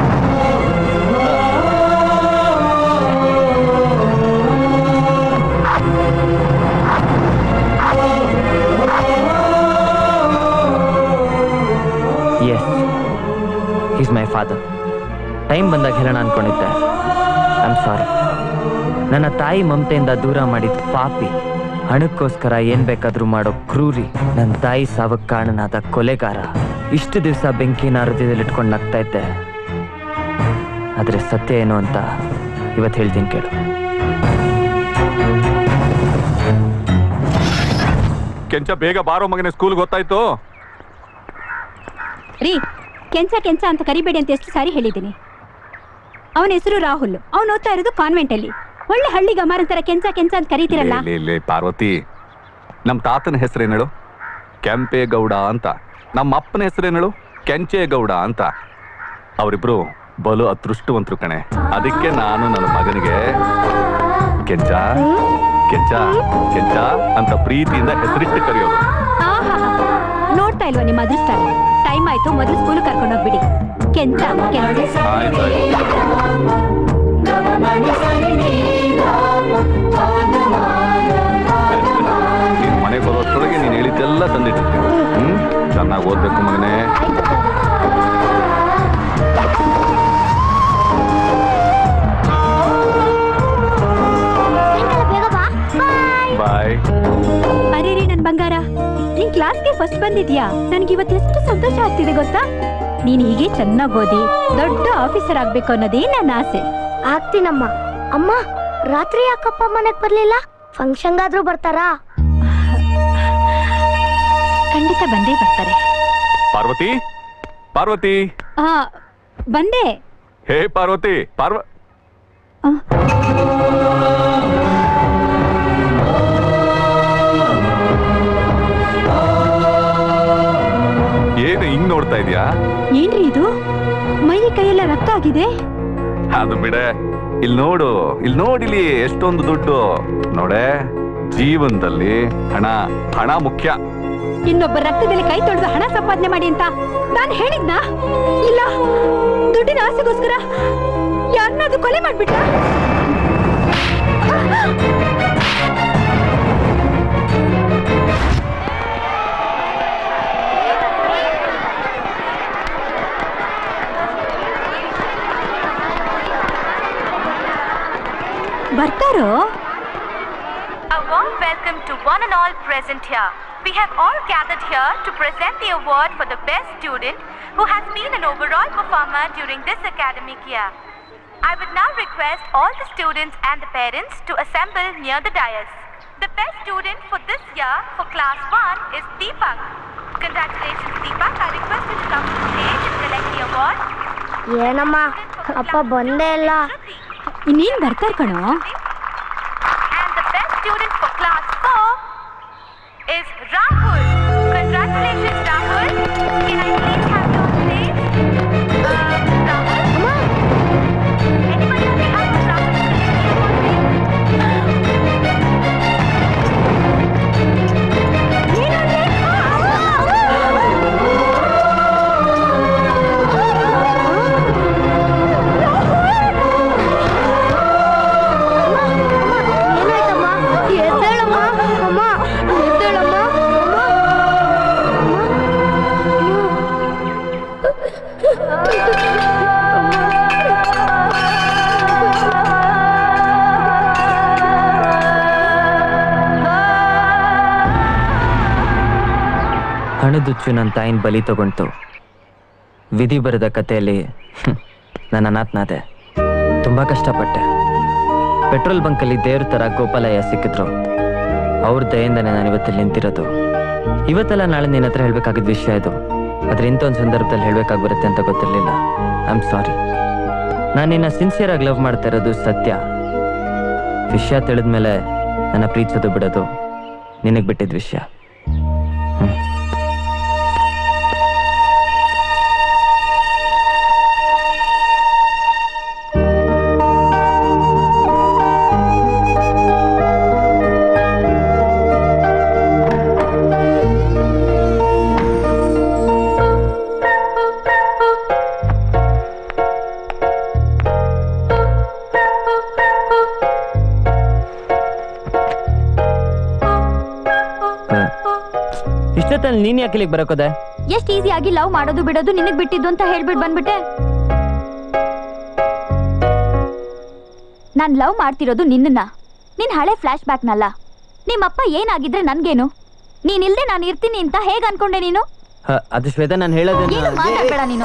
yes is my father time ಬಂದಾಗ ಹೇಳೋಣ ಅನ್ಕೊಂಡಿದ್ದೆ ಐ ಆಮ್ ಸಾರಿ ನನ್ನ ತಾಯಿ ಮಮತೆಯಿಂದ ದೂರ ಮಾಡಿದ ಪಾಪಿ ಹಣಕ್ಕೋಸ್ಕರ ಏನ್ ಬೇಕಾದ್ರೂ ಮಾಡೋ ಕ್ರೂರಿ ನನ್ನ ತಾಯಿ ಸಾವಕ್ಕೆ ಕಾರಣನಾದ ಕೊಲೆಗಾರ ಇಷ್ಟು ದಿವಸ ಬೆಂಕಿನ ಹೃದಯದಲ್ಲಿ ಇಟ್ಕೊಂಡು ನಗ್ತಾ ಇದ್ದೆ ಆದ್ರೆ ಸತ್ಯ ಏನು ಅಂತ ಇವತ್ತು ಹೇಳ್ತೀನಿ ಕೇಳು ಕೆಂಚ ಬೇಗ ಬಾರೋ ಮಗನೇ ಸ್ಕೂಲ್ ಗೊತ್ತಾಯ್ತು ರೀ ಕೆಂಚ ಕೆಂಚ ಅಂತ ಕರಿಬೇಡಿ ಅಂತ ಎಷ್ಟು ಸಾರಿ ಹೇಳಿದ್ದೀನಿ ಅವನ ಹೆಸರು ರಾಹುಲ್ ಅವನು ಓದ್ತಾ ಇರೋದು ಕಾನ್ವೆಂಟ್ ಅಲ್ಲಿ ಒಳ್ಳೆ ಹಳ್ಳಿ ಗಮಾರ ಅಂತಾರ ಕೆಂಚ ಕೆಂಚ ಅಂತ ಕರೀತಿರಲ್ಲ ಲೇ, ಲೇ, ಲೇ, ಪಾರ್ವತಿ ನಮ್ಮ ತಾತನ ಹೆಸರೇನಳು ಕೆಂಪೇಗೌಡ ಅಂತ ನಮ್ಮ ಅಪ್ಪನ ಹೆಸರೇನಳು ಕೆಂಚೇಗೌಡ ಅಂತ ಅವರಿಬ್ರು ಬಲು ಅದೃಷ್ಟವಂತರು ಕಣೆ ಅದಕ್ಕೆ ನಾನು ನನ್ನ ಮಗನಿಗೆ ಕೆಂಚ ಕೆಂಚ ಕೆಂಚ ಅಂತ ಪ್ರೀತಿಯಿಂದ ಹೆಸರಿಟ್ಟು ಕರೆಯೋದು ಆಹಾ ನೋಡ್ತಾ ಇಲ್ವಾ ನಿಮ್ಮ ಅದೃಷ್ಟ ಟೈಮ್ ಆಯ್ತು ಮೊದಲು ಸ್ಕೂಲ್ ಕರ್ಕೊಂಡು ಹೋಗ್ಬಿಡಿ ಕೆಂಚ ಕೆಂಚ ಆಯ್ತು ನೀನ್ ಮನೆಗೆ ಬರೋಷ್ಟರೊಳಗೆ ನೀನು ಹೇಳಿದ್ದೆಲ್ಲ ತಂದಿಟ್ಟಿರ್ತೀನಿ ಹ್ಮ್ ಚೆನ್ನಾಗಿ ಓದ್ಬೇಕು ಮಗನೇ ಬಾಯ್ ಅರೆ ರೀ ನನ್ ಬಂಗಾರ ನೀನ್ ಕ್ಲಾಸ್ಗೆ ಫಸ್ಟ್ ಬಂದಿದ್ಯಾ ನನ್ಗೆ ಇವತ್ತು ಎಷ್ಟು ಸಂತೋಷ ಆಗ್ತಿದೆ ಗೊತ್ತಾ ನೀನ್ ಹೀಗೆ ಚೆನ್ನಾಗ್ ಓದಿ ದೊಡ್ಡ ಆಫೀಸರ್ ಆಗ್ಬೇಕು ಅನ್ನೋದೇ ನನ್ನ ಆಸೆ ಆಗ್ತೀನಮ್ಮ ಅಮ್ಮ ರಾತ್ರಿ ಯಾಕಪ್ಪ ಮನೆಗ್ ಬರ್ಲಿಲ್ಲ ಫಂಕ್ಷನ್ಗಾದ್ರೂ ಬರ್ತಾರಾ ಖಂಡಿತ ಬಂದೇ ಬರ್ತಾರೆ ಪಾರ್ವತಿ ಪಾರ್ವತಿ ಆ ಬಂದೆ ಹೇ ಪಾರ್ವತಿ ಪಾರ್ವ ಏನು ಹಿಂಗ್ ನೋಡ್ತಾ ಇದೀಯಾ ಏನ್ರಿ ಇದು ಮೈ ಕೈಯೆಲ್ಲ ರಕ್ತ ಆಗಿದೆ ಅದು ಬಿಡೆ ಇಲ್ಲಿ ನೋಡು ಇಲ್ಲಿ ನೋಡಿಲಿ ಎಷ್ಟೊಂದು ದುಡ್ಡು ನೋಡೆ ಜೀವನದಲ್ಲಿ ಹಣ ಹಣ ಮುಖ್ಯ ಇನ್ನೊಬ್ಬ ರಕ್ತದಲ್ಲಿ ಕೈ ತೊಳೆದು ಹಣ ಸಂಪಾದನೆ ಮಾಡಿ ಅಂತ ನಾನು ಹೇಳಿದ್ನಾ ಇಲ್ಲ ದುಡ್ಡಿನ ಆಸೆಗೋಸ್ಕರ ಯಾರನ್ನಾದ್ರೂ ಕೊಲೆ ಮಾಡ್ಬಿಟ್ಟ ಬರ್ತಾರೋ A warm welcome to one and all present here. We have all gathered here to present the award for the best student who has been an overall performer during this academic year. I would now request all the students and the parents to assemble near the dais. The best student for this year for class 1 is Deepak. Congratulations Deepak. I request you to come to the stage and collect the award. ಏನಮ್ಮ ಅಪ್ಪ ಬಂದೇ ಇಲ್ಲ ಇನ್ನೇನ್ ಬರ್ತಾರ ಕಣೋ And the best student for class 4 is Rahul. Congratulations, Rahul. Can I please have you on stage? Uh, Rahul? Anybody on behalf of Rahul? ಏನಾಯ್ತಮ್ಮ ಎದ್ದೇಳಮ್ಮ ಅಮ್ಮ ಎದ್ದೇಳಮ್ಮ ಅಮ್ಮ ಹಣದುಚ್ಚು ನನ್ನ ತಾಯಿನ ಬಲಿ ತಗೊಂತು ವಿಧಿ ಬರೆದ ಕಥೆಯಲ್ಲಿ ಹ್ಮ್, ನನ್ನ ಅನಾಥನಾದೆ ತುಂಬ ಕಷ್ಟಪಟ್ಟೆ ಪೆಟ್ರೋಲ್ ಬಂಕಲ್ಲಿ ದೇವ್ರ ಥರ ಗೋಪಾಲಯ್ಯ ಸಿಕ್ಕಿದ್ರು ಅವ್ರ ದಯೆಯಿಂದನೇ ನಾನು ಇವತ್ತಲ್ಲಿ ನಿಂತಿರೋದು ಇವತ್ತೆಲ್ಲ ನಾಳೆ ನಿನ್ನ ಹತ್ರ ಹೇಳ್ಬೇಕಾಗಿದ್ದ ವಿಷಯ ಇದು ಆದ್ರೆ ಇಂಥ ಒಂದು ಸಂದರ್ಭದಲ್ಲಿ ಹೇಳ್ಬೇಕಾಗಿ ಬರುತ್ತೆ ಅಂತ ಗೊತ್ತಿರಲಿಲ್ಲ ಐ ಆಮ್ ಸಾರಿ ನಾನು ನಿನ್ನ ಸಿನ್ಸಿಯರ್ ಆಗಿ ಲವ್ ಮಾಡ್ತಾ ಇರೋದು ಸತ್ಯ ವಿಷಯ ತಿಳಿದ್ಮೇಲೆ ನನ್ನ ಪ್ರೀತಿಸೋದು ಬಿಡೋದು ನಿನಗೆ ಬಿಟ್ಟಿದ್ದ ವಿಷಯ ಇಷ್ಟೊತ್ತಲ್ಲಿ ನೀನ್ ಯಾಕೆ ಇಲ್ಲಿಗೆ ಬರೋಕೋದೆ ಎಷ್ಟ್ ಈಸಿ ಆಗಿ ಲವ್ ಮಾಡೋದು ಬಿಡೋದು ನಿನಗ್ ಬಿಟ್ಟಿದ್ದು ಅಂತ ಹೇಳ್ಬಿಟ್ ಬಂದ್ಬಿಟ್ಟೆ ನಾನ್ ಲವ್ ಮಾಡ್ತಿರೋದು ನಿನ್ನನ್ನ ನಿನ್ ಹಳೆ ಫ್ಲಾಶ್ ಬ್ಯಾಕ್ನಲ್ಲ ನಿಮ್ಮಪ್ಪ ಏನಾಗಿದ್ರೆ ನನ್ಗೇನು ನೀನಿಲ್ದೆ ನಾನು ಇರ್ತೀನಿ ಅಂತ ಹೇಗ್ ಅನ್ಕೊಂಡೆ ನೀನು ಹ, ಅದು ಶ್ವೇತಾ ನಾನು ಏನು ಹೇಳೋದನ್ನ ಮಾತಾಡ್ಬೇಡ ನೀನು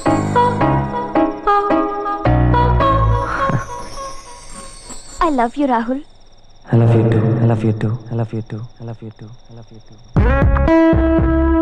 I love you Rahul I love you too. I love you too. I love you too. I love you too. I love you too.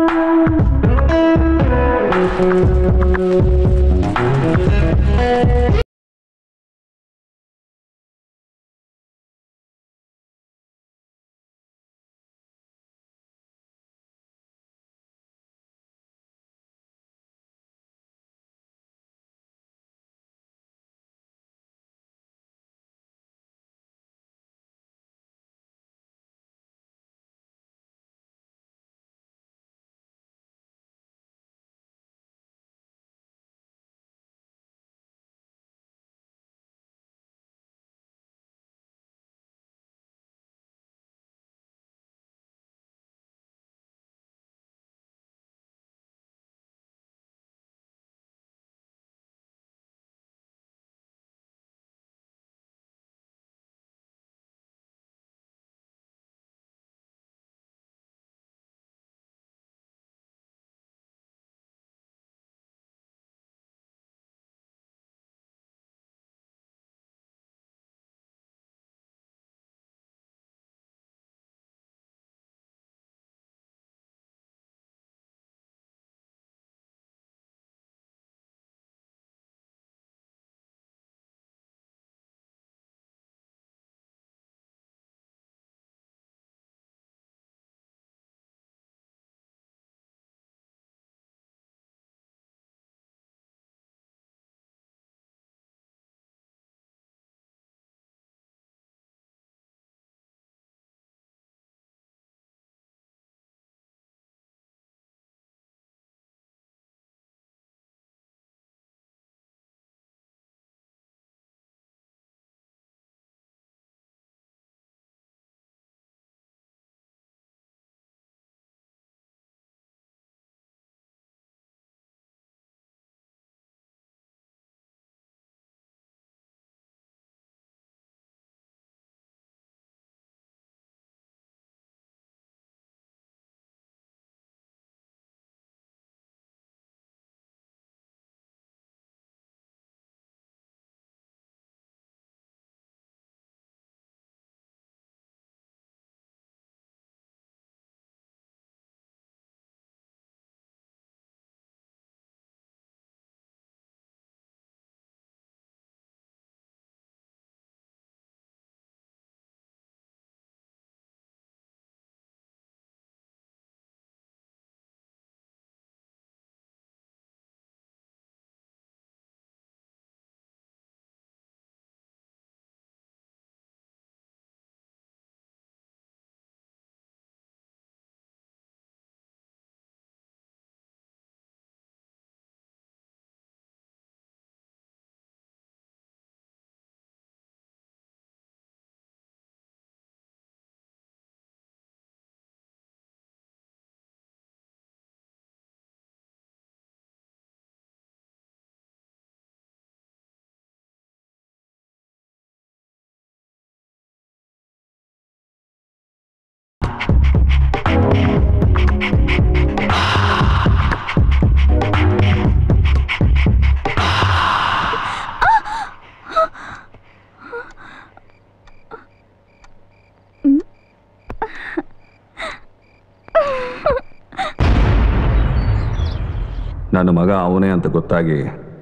ನನ್ನ ಮಗ ಅವನೇ ಅಂತ ಗೊತ್ತಾಗಿ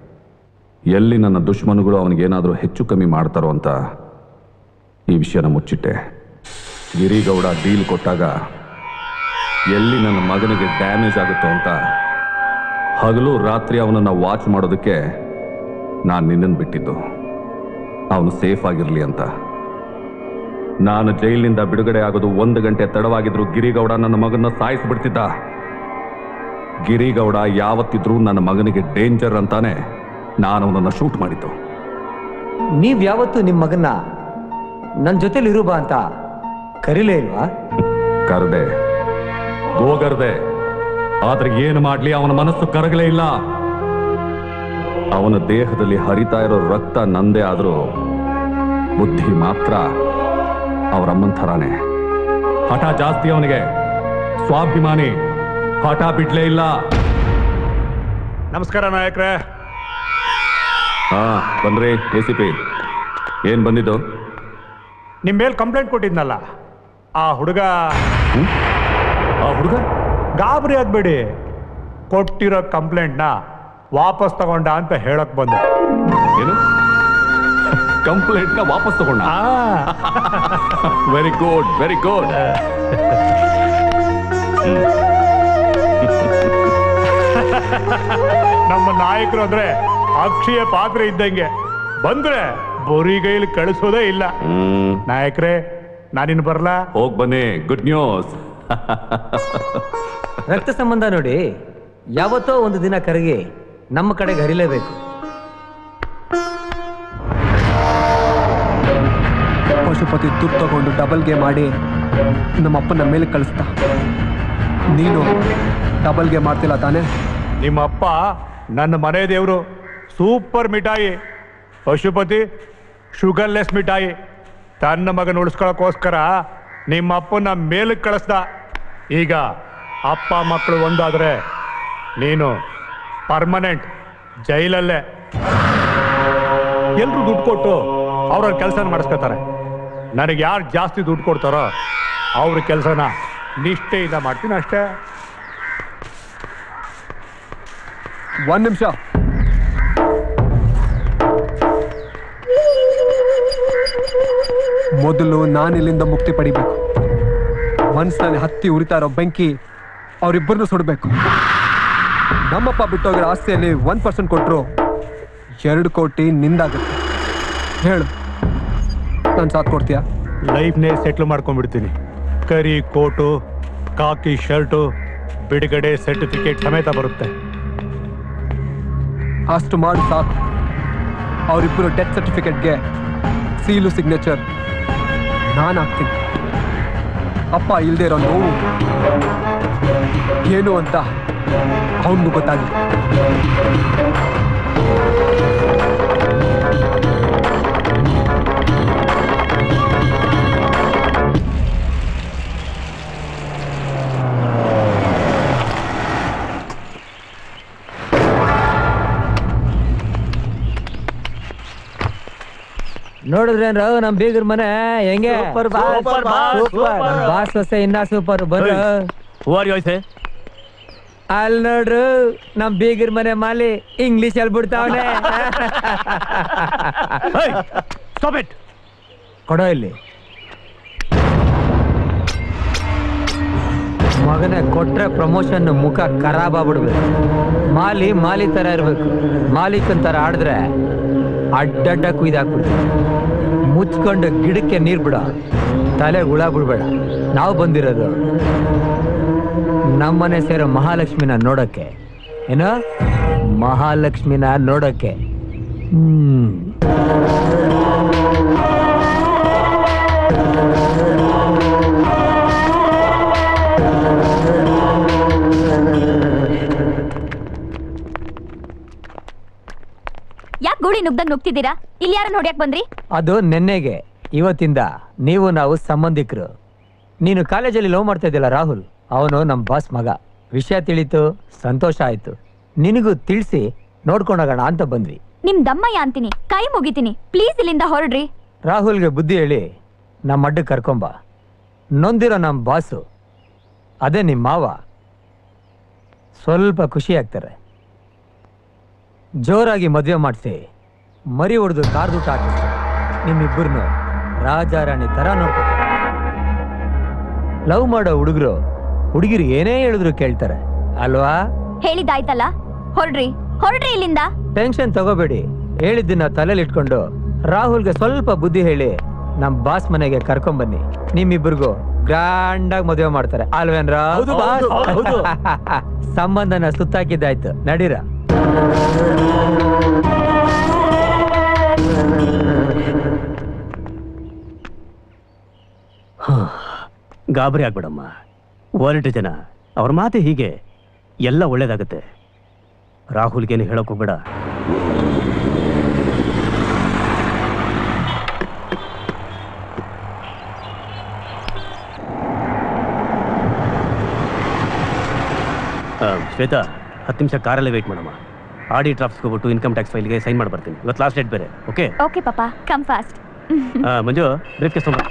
ಎಲ್ಲಿ ನನ್ನ ದುಶ್ಮನುಗಳು ಅವನಿಗೇನಾದರೂ ಹೆಚ್ಚು ಕಮ್ಮಿ ಮಾಡ್ತಾರೋ ಅಂತ ಈ ವಿಷಯನ ಮುಚ್ಚಿಟ್ಟೆ ಗಿರಿಗೌಡ ಡೀಲ್ ಕೊಟ್ಟಾಗ ಎಲ್ಲಿ ನನ್ನ ಮಗನಿಗೆ ಡ್ಯಾಮೇಜ್ ಆಗುತ್ತೋ ಅಂತ ಹಗಲು ರಾತ್ರಿ ಅವನನ್ನು ವಾಚ್ ಮಾಡೋದಕ್ಕೆ ನಾನು ನಿನ್ನನ್ನು ಬಿಟ್ಟಿದ್ದು ಅವನು ಸೇಫ್ ಆಗಿರಲಿ ಅಂತ ನಾನು ಜೈಲಿನಿಂದ ಬಿಡುಗಡೆ ಆಗೋದು ಒಂದು ಗಂಟೆ ತಡವಾಗಿದ್ರು ಗಿರಿಗೌಡ ನನ್ನ ಮಗನ ಸಾಯಿಸ್ಬಿಡ್ತಿದ್ದ ಗಿರಿಗೌಡ ಯಾವತ್ತಿದ್ರೂ ನನ್ನ ಮಗನಿಗೆ ಡೇಂಜರ್ ಅಂತಾನೆ ನಾನು ಅವನನ್ನು ಶೂಟ್ ಮಾಡಿದ್ದು ನೀವ್ ಯಾವತ್ತು ನಿಮ್ಮ ಮಗನ್ನ ನನ್ನ ಜೊತೆಲಿ ಇರು ಬಾ ಅಂತ ಕರೀಲೇ ಇಲ್ವಾ ಕರ್ದೆ ಗೋಗರ್ದೆ ಆದ್ರೆ ಏನು ಮಾಡ್ಲಿ ಅವನ ಮನಸ್ಸು ಕರಗಲೇ ಇಲ್ಲ ಅವನ ದೇಹದಲ್ಲಿ ಹರಿತಾ ಇರೋ ರಕ್ತ ನಂದೇ ಆದ್ರೂ ಬುದ್ಧಿ ಮಾತ್ರ ಅವರಮ್ಮನ್ ಥರಾನೇ ಹಠ ಜಾಸ್ತಿ ಅವನಿಗೆ ಸ್ವಾಭಿಮಾನಿ ಹಠ ಬಿಡ್ಲೇ ಇಲ್ಲ ನಮಸ್ಕಾರ ನಾಯಕ್ರೆ ಹಾ ಬಂದ್ರಿ ಎ ಸಿ ಪಿ ಏನ್ ಬಂದಿದ್ದು ನಿಮ್ಮ ಮೇಲೆ ಕಂಪ್ಲೇಂಟ್ ಕೊಟ್ಟಿದ್ನಲ್ಲ ಆ ಹುಡುಗ ಆ ಹುಡುಗ ಗಾಬರಿ ಆಗ್ಬೇಡಿ ಕೊಟ್ಟಿರೋ ಕಂಪ್ಲೇಂಟ್ನ ವಾಪಸ್ ತಗೊಂಡ ಅಂತ ಹೇಳಕ್ ಬಂದೆ ಏನು ಕಂಪ್ಲೇಂಟ್ನ ವಾಪಸ್ ತಗೊಂಡ ವೆರಿ ಗುಡ್ ವೆರಿ ಗುಡ್ ನಮ್ಮ ನಾಯಕರು ಅಂದ್ರೆ ಅಕ್ಷಯ ಪಾತ್ರೆ ಇದ್ದಂಗೆ ಬಂದ್ರೆ ಬರಿಗೈಲಿ ಕಳಿಸೋದೇ ಇಲ್ಲ ನಾಯಕರೇ ನಾನಿನ್ ಬರ್ಲಾ ಹೋಗ್ ಬನ್ನಿ ಗುಡ್ ನ್ಯೂಸ್ ರಕ್ತ ಸಂಬಂಧ ನೋಡಿ ಯಾವತ್ತೋ ಒಂದು ದಿನ ಕರಗಿ ನಮ್ಮ ಕಡೆಗೆ ಹರಿಲೇಬೇಕು ಪಶುಪತಿ ದುಡ್ಡು ತಗೊಂಡು ಡಬಲ್ ಗೇಮ್ ಮಾಡಿ ನಮ್ಮ ಅಪ್ಪನ ಮೇಲೆ ಕಳಿಸ್ದ ನೀನು ಡಬಲ್ ಗೇಮ್ ಮಾಡ್ತಿಲ್ಲ ತಾನೇ ನಿಮ್ಮಪ್ಪ ನನ್ನ ಮನೆ ದೇವರು ಸೂಪರ್ ಮಿಠಾಯಿ ಪಶುಪತಿ ಶುಗರ್ಲೆಸ್ ಮಿಠಾಯಿ ತನ್ನ ಮಗನ ಉಳಿಸ್ಕೊಳಕ್ಕೋಸ್ಕರ ನಿಮ್ಮ ಅಪ್ಪನ ಮೇಲಕ್ಕೆ ಕಳಿಸ್ದ ಈಗ ಅಪ್ಪ ಮಕ್ಕಳು ಒಂದಾದ್ರೆ ನೀನು ಪರ್ಮನೆಂಟ್ ಜೈಲಲ್ಲೇ ಎಲ್ರು ದುಡ್ಡು ಕೊಟ್ಟು ಅವ್ರವ್ರ ಕೆಲಸ ಮಾಡಿಸ್ಕೊತಾರೆ ನನಗೆ ಯಾರು ಜಾಸ್ತಿ ದುಡ್ಡು ಕೊಡ್ತಾರೋ ಅವ್ರ ಕೆಲಸನ ನಿಷ್ಠೆಯಿಂದ ಮಾಡ್ತೀನಿ ಅಷ್ಟೇ ಒಂದ್ ನಿಮಿಷ ಮೊದಲು ನಾನು ಇಲ್ಲಿಂದ ಮುಕ್ತಿ ಪಡಿಬೇಕು ಮನ್ಸಿನಲ್ಲಿ ಹತ್ತಿ ಉರಿತಾ ಇರೋ ಬೆಂಕಿ ಅವರಿಬ್ಬರನ್ನು ಸುಡಬೇಕು ನಮ್ಮಪ್ಪ ಬಿಟ್ಟೋಗಿರೋ ಆಸ್ತಿಯಲ್ಲಿ ಒನ್ ಪರ್ಸೆಂಟ್ ಕೊಟ್ಟರು ಎರಡು ಕೋಟಿ ನಿಂದಾಗುತ್ತೆ ಹೇಳು ನಾನು ಸಾಥ್ ಕೊಡ್ತೀಯಾ ಲೈಫ್ನೇ ಸೆಟ್ಲ್ ಮಾಡ್ಕೊಂಡ್ಬಿಡ್ತೀನಿ ಕರಿ ಕೋಟು ಕಾಕಿ ಶರ್ಟು ಬಿಡುಗಡೆ ಸರ್ಟಿಫಿಕೇಟ್ ಸಮೇತ ಬರುತ್ತೆ ಅಷ್ಟು ಮಾಡಿ ಸಾಕು ಅವರಿಬ್ಬರು ಡೆತ್ ಸರ್ಟಿಫಿಕೇಟ್ಗೆ ಸೀಲು ಸಿಗ್ನೇಚರ್ ನಾನು ಹಾಕ್ತೀನಿ ಅಪ್ಪ ಇಲ್ದೇ ಇರೋ ನೋವು ಏನು ಅಂತ ಅವನಿಗೂ ಗೊತ್ತಾಗಲಿ ನೋಡಿದ್ರೇನ್ರ ನಮ್ ಬೀಗರ್ ಮನೆ ಹೆಂಗೆ Super boss, super boss, super. Boss ಸೊಸೆ ಇನ್ನ ಸೂಪರ್ ಬಂದ್ರ ಯೋಯ್ಸೆ ಅಲ್ಲಿ ನೋಡ್ರು ನಮ್ ಬೀಗರ್ ಮನೆ ಮಾಲಿ ಇಂಗ್ಲಿಷ್ ಅಲ್ಲಿ ಬಿಡ್ತಾವನೆ ಸ್ಟಾಪ್ ಇಟ್ ಕೊಡೋ ಇಲ್ಲಿ ಮಗನೇ ಕೊಟ್ರೆ ಪ್ರಮೋಷನ್ ಮುಖ ಖರಾಬ್ ಆಗ್ಬಿಡ್ಬೇಕು ಮಾಲಿ ಮಾಲಿ ತರ ಇರ್ಬೇಕು ಮಾಲೀಕನ್ ತರ ಆಡಿದ್ರೆ ಅಡ್ಡಡ್ಡ ಕುಯ್ದಾಕ್ಬಿಡ್ತೀವಿ ಮುಚ್ಕೊಂಡು ಗಿಡಕ್ಕೆ ನೀರ್ ಬಿಡ ತಲೆ ಹುಳ ಬಿಡ್ಬೇಡ ನಾವು ಬಂದಿರೋದು ನಮ್ಮನೆ ಸೇರೋ ಮಹಾಲಕ್ಷ್ಮಿನ ನೋಡಕ್ಕೆ ಏನೋ ಮಹಾಲಕ್ಷ್ಮಿನ ನೋಡಕ್ಕೆ ಹ್ಮ್ ಯಾಕೆ ಗೂಳಿ ನುಗ್ದಂಗ್ ನುಗ್ತಿದ್ದೀರಾ ಇಲ್ಲಿ ಯಾರನ್ನ ಹೊಡ್ಯಾಕ್ ಬಂದ್ರಿ ಅದು ನೆನ್ನೆಗೆ ಇವತ್ತಿಂದ ನೀವು ನಾವು ಸಂಬಂಧಿಕರು ನೀನು ಕಾಲೇಜಲ್ಲಿ ಲವ್ ಮಾಡ್ತಾ ಇದ್ದಿಲ್ಲ ರಾಹುಲ್ ಅವನು ನಮ್ಮ ಬಾಸ್ ಮಗ ವಿಷಯ ತಿಳಿತು ಸಂತೋಷ ಆಯ್ತು ನಿನಗೂ ತಿಳಿಸಿ ನೋಡ್ಕೊಂಡೋಗೋಣ ಅಂತ ಬಂದ್ವಿ ನಿಮ್ ದಮ್ಮಯ್ಯ ಅಂತೀನಿ ಕೈ ಮುಗಿತೀನಿ ಪ್ಲೀಸ್ ಇಲ್ಲಿಂದ ಹೊರಡ್ರಿ ರಾಹುಲ್ಗೆ ಬುದ್ಧಿ ಹೇಳಿ ನಮ್ಮ ಅಡ್ಡಕ್ಕೆ ಕರ್ಕೊಂಬ ನೊಂದಿರೋ ನಮ್ಮ ಬಾಸು ಅದೇ ನಿಮ್ಮ ಮಾವ ಸ್ವಲ್ಪ ಖುಷಿ ಆಗ್ತಾರೆ ಜೋರಾಗಿ ಮದುವೆ ಮಾಡಿಸಿ ಮರಿ ಹೊಡೆದು ಕಾರ್ದುಟ ಹಾಕಿಸ್ತಾರೆ ನಿಮ್ಮಿಬ್ಬರನ್ನು ರಾಜಾರಾಣಿ ಥರ ನೋಡ್ಕೊತಾರೆ ಲವ್ ಮಾಡೋ ಹುಡುಗರು ಹುಡುಗಿರು ಏನೇ ಹೇಳಿದ್ರು ಕೇಳ್ತಾರೆ ಅಲ್ವಾ ಹೇಳಿದ್ದಾಯ್ತಲ್ಲ ಹೊರಡ್ರಿ ಹೊರಡ್ರಿ ಇಲ್ಲಿಂದ ಟೆನ್ಷನ್ ತಗೋಬೇಡಿ ಹೇಳಿದ್ದನ್ನ ತಲೆಯಲ್ಲಿ ಇಟ್ಕೊಂಡು ರಾಹುಲ್ಗೆ ಸ್ವಲ್ಪ ಬುದ್ಧಿ ಹೇಳಿ ನಮ್ ಬಾಸ್ ಮನೆಗೆ ಕರ್ಕೊಂಡ್ ಬನ್ನಿ ನಿಮ್ಮಿಬ್ಬರಿಗೂ ಗ್ರ್ಯಾಂಡ್ ಆಗಿ ಮದುವೆ ಮಾಡ್ತಾರೆ ಅಲ್ವೇನ್ರಾ ಹೌದು boss, ಹೌದು. ಸಂಬಂಧನ ಸುತ್ತಾಕಿದ್ದಾಯ್ತು ನಡೀರ ಗಾಬರಿ ಆಗ್ಬೇಡಮ್ಮ ಹೊರಟು ಜನ ಅವ್ರ ಮಾತೆ ಹೀಗೆ ಎಲ್ಲ ಒಳ್ಳೇದಾಗುತ್ತೆ ರಾಹುಲ್ಗೇನು ಹೇಳೋಕ್ ಹೋಗ್ಬೇಡ ಆ, ಶ್ವೇತಾ ಹತ್ತು ನಿಮಿಷ ಕಾರಲ್ಲೇ ವೆಯ್ಟ್ ಮಾಡಮ್ಮ ಆಡಿಟ್ ಆಫೀಸ್ಗೆ ಹೋಗ್ಬಿಟ್ಟು ಇನ್ಕಮ್ ಟ್ಯಾಕ್ಸ್ ಫೈಲ್ಗೆ ಸೈನ್ ಮಾಡಿ ಬರ್ತೀನಿ ಇವತ್ತು ಲಾಸ್ಟ್ ಡೇಟ್ ಬೇರೆ ಓಕೆ ಓಕೆ ಪಾಪ come fast Manju briefcase ತೊಗೊಂಡು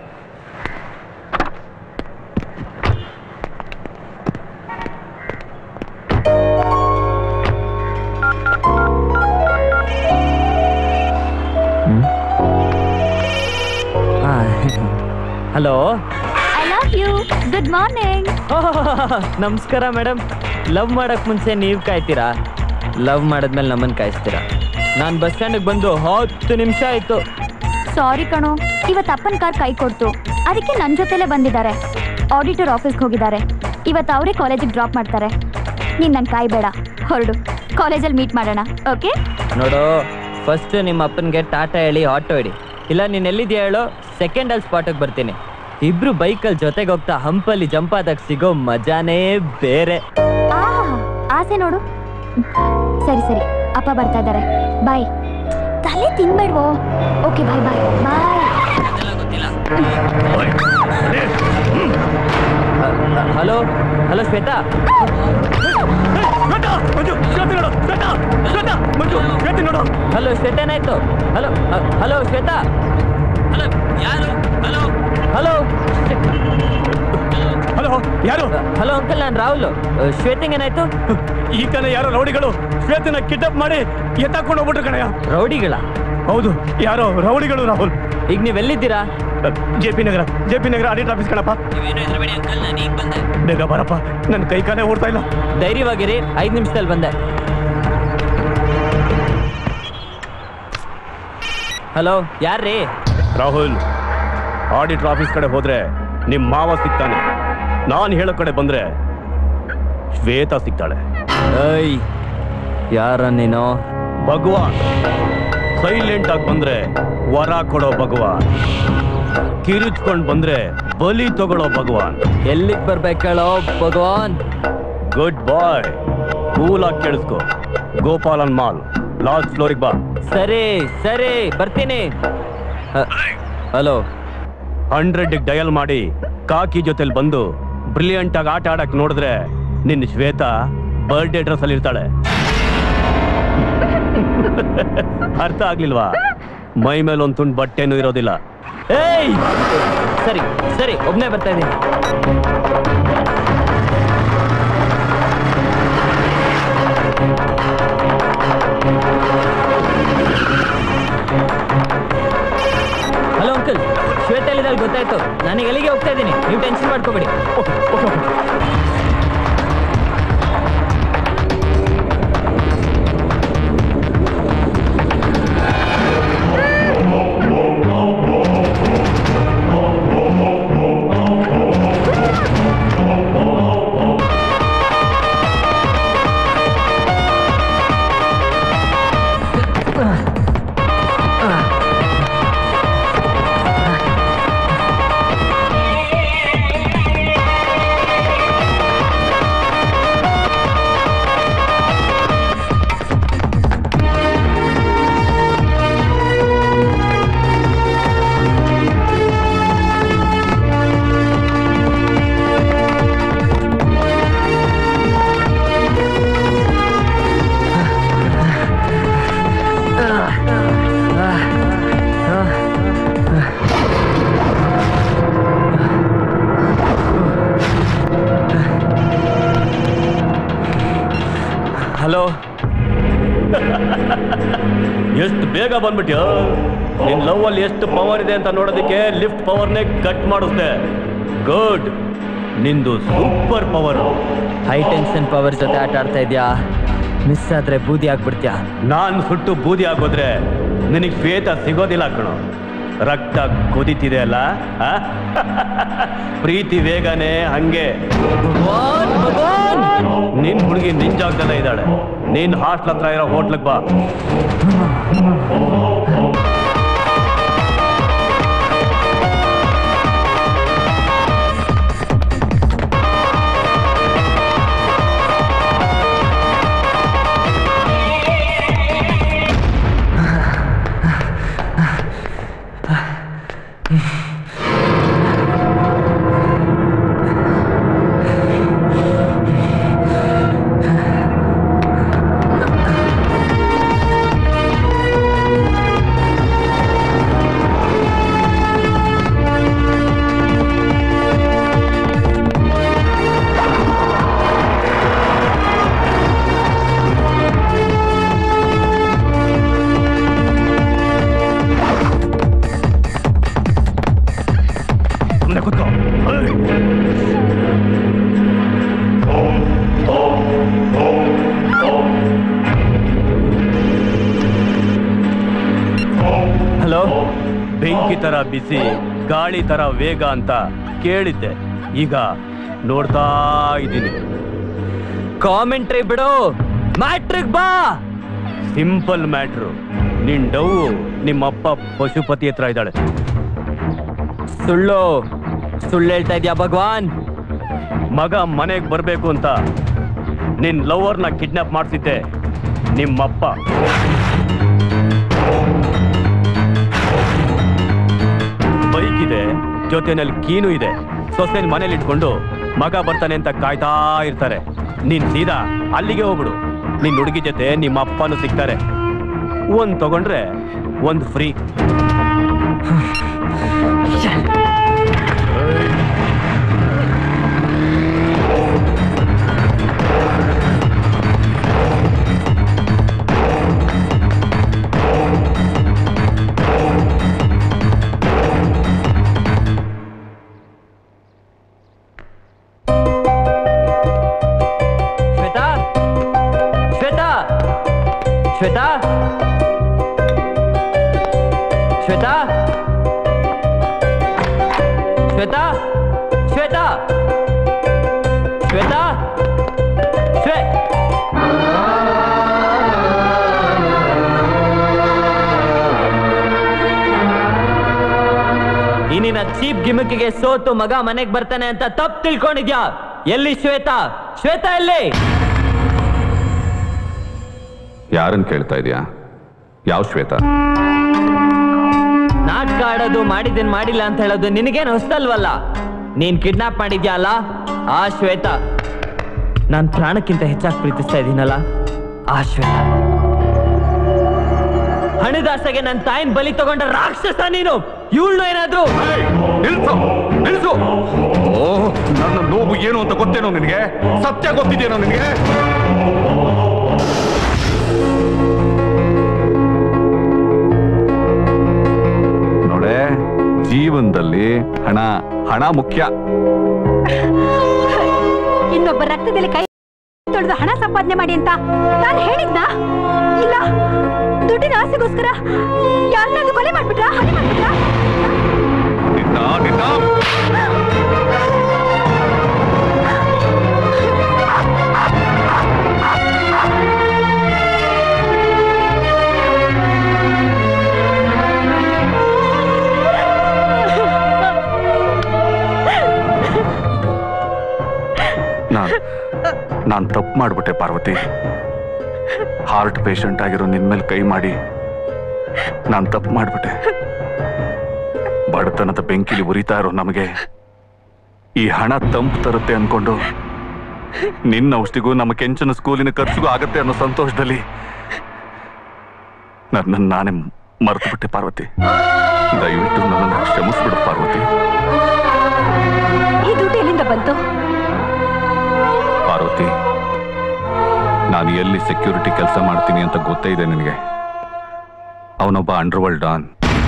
hello I love you good morning ನಮಸ್ಕಾರ ಮೇಡಮ್ ಲವ್ ಮಾಡಕ್ ಮುಂಚೆ ನೀವು ಕಾಯ್ತೀರಾ ಲವ್ ಮಾಡಿದ್ಮೇಲೆ ನಮ್ಮನ್ನು ಕಾಯಿಸ್ತೀರಾ ನಾನು ಬಸ್ ಸ್ಟ್ಯಾಂಡಿಗೆ ಬಂದು ಹತ್ತು ನಿಮಿಷ ಆಯಿತು ಸಾರಿ ಕಣೋ ಇವತ್ತು ಅಪ್ಪನ ಕಾರ್ ಕೈ ಕೊಡ್ತು ಅದಕ್ಕೆ ನನ್ನ ಜೊತೆಲೇ ಬಂದಿದ್ದಾರೆ ಆಡಿಟರ್ ಆಫೀಸ್ಗೆ ಹೋಗಿದ್ದಾರೆ ಇವತ್ತು ಅವರೇ ಕಾಲೇಜಿಗೆ ಡ್ರಾಪ್ ಮಾಡ್ತಾರೆ ನೀನು ನನ್ನ ಕಾಯ್ಬೇಡ ಹೊರಡು ಕಾಲೇಜಲ್ಲಿ ಮೀಟ್ ಮಾಡೋಣ ಓಕೆ ನೋಡು ಫಸ್ಟ್ ನಿಮ್ಮ ಅಪ್ಪನಿಗೆ ಟಾಟಾ ಹೇಳಿ ಆಟೋ ಇಡಿ ಇಲ್ಲ ನೀನು ಎಲ್ಲಿದ್ಯಾ ಹೇಳು ಸೆಕೆಂಡ್ ಅಲ್ಲಿ ಸ್ಪಾಟಿಗೆ ಬರ್ತೀನಿ ಇಬ್ರು ಬೈಕಲ್ಲಿ ಜೊತೆಗೆ ಹೋಗ್ತಾ ಹಂಪಲ್ಲಿ ಜಂಪ್ ಆದಾಗ ಸಿಗೋ ಮಜಾನೇ ಬೇರೆ ಆಹಾ ಆಸೆ ನೋಡು ಸರಿ ಸರಿ ಅಪ್ಪ ಬರ್ತಾ ಇದ್ದಾರೆ ಬಾಯ್ ತಲೆ ತಿನ್ಬೇಡ್ವೋ okay bye bye bye hello hello Shweta hello Shweta ಏನಾಯ್ತು ಹಲೋ ಹಲೋ ಶ್ವೇತಾ ಹಲೋ ಯಾರು ಹಲೋ ಹಲೋ ಹಲೋ ಯಾರು ಹಲೋ ಅಂಕಲ್ ನಾನು ರಾಹುಲ್ ಶ್ವೇತಂಗ್ ಏನಾಯ್ತು ಈ ಕಣ ಯಾರೋ ರೌಡಿಗಳು ಶ್ವೇತನ ಕಿಡ್ನಾಪ್ ಮಾಡಿ ಎತ್ತಾಕೊಂಡು ಹೋಗ್ಬಿಟ್ರು ಕಣಯ್ಯ ರೌಡಿಗಳ ಹೌದು ಯಾರೋ ರೌಡಿಗಳು ರಾಹುಲ್ ಈಗ ನೀವೆಲ್ಲಿದ್ದೀರಾ J P Nagar J P Nagar audit office ಕಣಪ್ಪ ಬೇಗ ಬರಪ್ಪ ನನ್ನ ಕೈ ಕಾಲೇ ಓಡ್ತಾ ಇಲ್ಲ ಧೈರ್ಯವಾಗಿರಿ ಐದು ನಿಮಿಷದಲ್ಲಿ ಬಂದೆ ಹಲೋ ಯಾರ್ರೀ ರಾಹುಲ್ ಆಡಿಟರ್ ಆಫೀಸ್ ಕಡೆ ಹೋದ್ರೆ ನಿಮ್ ಮಾವ ಸಿಗ್ತಾನೆ ನಾನು ಹೇಳೋ ಕಡೆ ಬಂದ್ರೆ ಶ್ವೇತಾ ಸಿಗ್ತಾಳೆ ಏಯ್ ಯಾರ ನೀನು ಭಗವಾನ್ ಸೈಲೆಂಟ್ ಆಗಿ ಬಂದ್ರೆ ವರ ಕೊಡೋ ಭಗವಾನ್ ಕಿರಿಚ್ಕೊಂಡ್ ಬಂದ್ರೆ ಬಲಿ ತಗೊಳ್ಳೋ ಭಗವಾನ್ ಎಲ್ಲಿಗೆ ಬರ್ಬೇಕು ಹೇಳೋ ಭಗವಾನ್ ಗುಡ್ ಬಾಯ್ ಕೂಲ್ ಆಗಿ ಕೇಳಿಸ್ಕೊ ಗೋಪಾಲನ್ ಮಾಲ್ ಲಾಸ್ಟ್ ಫ್ಲೋರಿಗೆ ಬಾ ಸರಿ ಸರಿ ಬರ್ತೀನಿ ಹಲೋ ಹಂಡ್ರೆಡ್ ಡಯಲ್ ಮಾಡಿ ಕಾಕಿ ಜೊತೆಲಿ ಬಂದು ಬ್ರಿಲಿಯಂಟ್ ಆಗಿ ಆಟ ಆಡಕ್ ನೋಡಿದ್ರೆ ನಿನ್ನ ಶ್ವೇತಾ ಬರ್ಡೇ ಡ್ರೆಸ್ ಅಲ್ಲಿ ಇರ್ತಾಳೆ ಅರ್ಥ ಆಗ್ಲಿಲ್ವಾ ಮೈ ಮೇಲೆ ಒಂದು ತುಂಡು ಬಟ್ಟೆನೂ ಇರೋದಿಲ್ಲ ಏಯ್ ಸರಿ ಸರಿ ಒಬ್ನೇ ಬರ್ತಾ ಇದ್ದೀನಿ ಹಲೋ ಅಂಕಲ್ ಶ್ವೇತ ಎಲ್ಲಿದ್ದಾಳೆ ಗೊತ್ತಾಯ್ತು ನನಗೆ ಎಲ್ಲಿಗೆ ಹೋಗ್ತಾ ಇದ್ದೀನಿ ನೀವು ಟೆನ್ಷನ್ ಮಾಡ್ಕೋಬೇಡಿ ಹಲೋ ಎಷ್ಟು ಬೇಗ ಬಂದ್ಬಿಟ್ಯೋ ನಿನ್ ಲವ್ ಅಲ್ಲಿ ಎಷ್ಟು ಪವರ್ ಇದೆ ಅಂತ ನೋಡೋದಕ್ಕೆ ಲಿಫ್ಟ್ ಪವರ್ನೇ ಕಟ್ ಮಾಡಿಸ್ದೆ ಗುಡ್ ನಿಂದು super power high tension power ಜೊತೆ ಆಟ ಆಡ್ತಾ ಇದೆಯಾ ಮಿಸ್ ಆದ್ರೆ ಬೂದಿ ಆಗ್ಬಿಡ್ತೀಯಾ ನಾನ್ ಸುಟ್ಟು ಬೂದಿ ಆಗೋದ್ರೆ ನಿನಗೆ ಶ್ವೇತ ಸಿಗೋದಿಲ್ಲ ಕಣೋ ರಕ್ತ ಕುದಿತಿದೆ ಅಲ್ಲ ಆ? ಪ್ರೀತಿ ವೇಗನೆ ಹಂಗೆ ನಿನ್ ಹುಡುಗಿ ನಿನ್ ಜಾಗದಲ್ಲೇ ಇದ್ದಾಳೆ ನೀನ್ ಹಾಸ್ಟ್ಲ್ ಹತ್ರ ಇರೋ ಹೋಟ್ಲಿಗೆ ಬಾ ಬೆಂಕಿ ತರ ಬಿಸಿ ಗಾಳಿ ತರ ವೇಗ ಅಂತ ಕೇಳಿದ್ದೆ ಈಗ ನೋಡ್ತಾ ಇದ್ದೀನಿ ಕಾಮೆಂಟ್ರಿ ಬಿಡು ಮ್ಯಾಟ್ರಿಕ್ ಬಾ ಸಿಂಪಲ್ ಮ್ಯಾಟ್ರು ನಿನ್ ಡವ್ ನಿಮ್ಮಪ್ಪ ಪಶುಪತಿ ಹತ್ರ ಇದ್ದಾಳೆ ಸುಳ್ಳು ಸುಳ್ಳು ಹೇಳ್ತಾ ಇದ್ಯಾ ಭಗವಾನ್ ಮಗ ಮನೆಗೆ ಬರಬೇಕು ಅಂತ ನಿನ್ ಲವರ್ನ ಕಿಡ್ನಾಪ್ ಮಾಡ್ತಿದ್ದೆ ನಿಮ್ಮಪ್ಪ ಬೈಕ್ ಇದೆ ಜೊತೆನಲ್ಲಿ ಕೀನು ಇದೆ ಸೊಸೆನ್ ಮನೇಲಿ ಇಟ್ಕೊಂಡು ಮಗ ಬರ್ತಾನೆ ಅಂತ ಕಾಯ್ತಾ ಇರ್ತಾರೆ ನೀನ್ ಸೀದಾ ಅಲ್ಲಿಗೆ ಹೋಗ್ಬಿಡು ನಿನ್ ಹುಡುಗಿ ಜೊತೆ ನಿಮ್ಮ ಅಪ್ಪನೂ ಸಿಗ್ತಾರೆ ಒಂದ್ ತಗೊಂಡ್ರೆ ಒಂದ್ ಫ್ರೀ ಶ್ವೇತಾ ಶ್ವೇತಾ ಶ್ವೇತಾ ಶ್ವೇತಾ ಶ್ವೇತಾ ಶ್ವೇತಾ ಶ್ವೇತಾ ಶ್ವೇ ಈ ನಿನ್ನ ಚೀಪ್ ಗಿಮಿಕ್ಗೆ ಸೋತು ಮಗ ಮನೆಗೆ ಬರ್ತಾನೆ ಅಂತ ತಪ್ಪು ತಿಳ್ಕೊಂಡಿದ್ಯಾ ಎಲ್ಲಿ ಶ್ವೇತಾ ಶ್ವೇತಾ ಎಲ್ಲಿ ಯಾರನ್ನ ಕೇಳ್ತಾ ಇದೀಯಾ ಯಾವ ಶ್ವೇತಾ ನಾಟಕ ಆಡೋದು ಮಾಡಿದ್ದೇನ್ ಮಾಡಿಲ್ಲ ಅಂತ ಹೇಳೋದು ನಿನಗೇನು ಹೊಸದಲ್ವಲ್ಲ ನೀನ್ ಕಿಡ್ನಾಪ್ ಮಾಡಿದ್ಯಾ ಅಲ್ಲ ಆ ಶ್ವೇತಾ ನಾನ್ ಪ್ರಾಣಕ್ಕಿಂತ ಹೆಚ್ಚಾಗಿ ಪ್ರೀತಿಸ್ತಾ ಇದ್ದೀನಲ್ಲ ಆ ಶ್ವೇತಾ ಹಣದಾಸೆಗೆ ನನ್ನ ತಾಯಿನ ಬಲಿ ತಗೊಂಡ ರಾಕ್ಷಸ ನೀನು ಇವಳು ಏನಾದ್ರು ನಿಲ್ಸು ನಿಲ್ಸು ಓ ನನ್ನ ನೋವು ಏನು ಅಂತ ಗೊತ್ತೇನೋ ನಿನಗೆ ಸತ್ಯ ಗೊತ್ತಿದೆಯೇನೋ ನಿನಗೆ ನೋಡೆ ಜೀವನದಲ್ಲಿ ಹಣ ಹಣ ಮುಖ್ಯ ಇನ್ನೊಬ್ಬ ರಕ್ತದಲ್ಲಿ ಕೈ ತೊಳೆದು ಹಣ ಸಂಪಾದನೆ ಮಾಡಿ ಅಂತ ನಾನು ಹೇಳಿದ್ನಾ ಇಲ್ಲ ದುಡ್ಡಿನ ಆಸೆಗೋಸ್ಕರ ಯಾರನ್ನಾದ್ರೂ ಕೊಲೆ ಮಾಡ್ಬಿಟ್ರಾ ಹಣೆ ಮಾಡ್ಬಿಟ್ರಾ ನಿನ್ನ ನಿನ್ನ ನಾನ್ ನಾನ್ ತಪ್ಪು ಮಾಡ್ಬಿಟ್ಟೆ ಪಾರ್ವತಿ ಹಾರ್ಟ್ ಪೇಷಂಟ್ ಆಗಿರೋ ನಿನ್ ಮೇಲೆ ಕೈ ಮಾಡಿ ನಾನ್ ತಪ್ಪು ಮಾಡ್ಬಿಟ್ಟೆ ಬಡತನದ ಬೆಂಕಿಲಿ ಉರಿತಾ ಇರೋ ನಮಗೆ ಈ ಹಣ ತಂಪು ತರುತ್ತೆ ಅನ್ಕೊಂಡು ನಿನ್ನ ಔಷಧಿಗೂ ನಮ್ಮ ಕೆಂಚನ ಸ್ಕೂಲಿನ ಖರ್ಚಿಗೂ ಆಗತ್ತೆ ಅನ್ನೋ ಸಂತೋಷದಲ್ಲಿ ನನ್ನನ್ನು ನಾನೇ ಮರೆತು ಬಿಟ್ಟೆ ಪಾರ್ವತಿ ದಯವಿಟ್ಟು ನನ್ನನ್ನು ಕ್ಷಮಿಸ್ಬಿಡು ಪಾರ್ವತಿ ಈ ದುಡ್ಡು ಎಲ್ಲಿಂದ ಬಂತು ಪಾರ್ವತಿ ನಾನು ಎಲ್ಲಿ ಸೆಕ್ಯೂರಿಟಿ ಕೆಲಸ ಮಾಡ್ತೀನಿ ಅಂತ ಗೊತ್ತೇ ಇದೆ ನಿನಗೆ ಅವನೊಬ್ಬ ಅಂಡರ್ವರ್ಲ್ಡ್ ಡಾನ್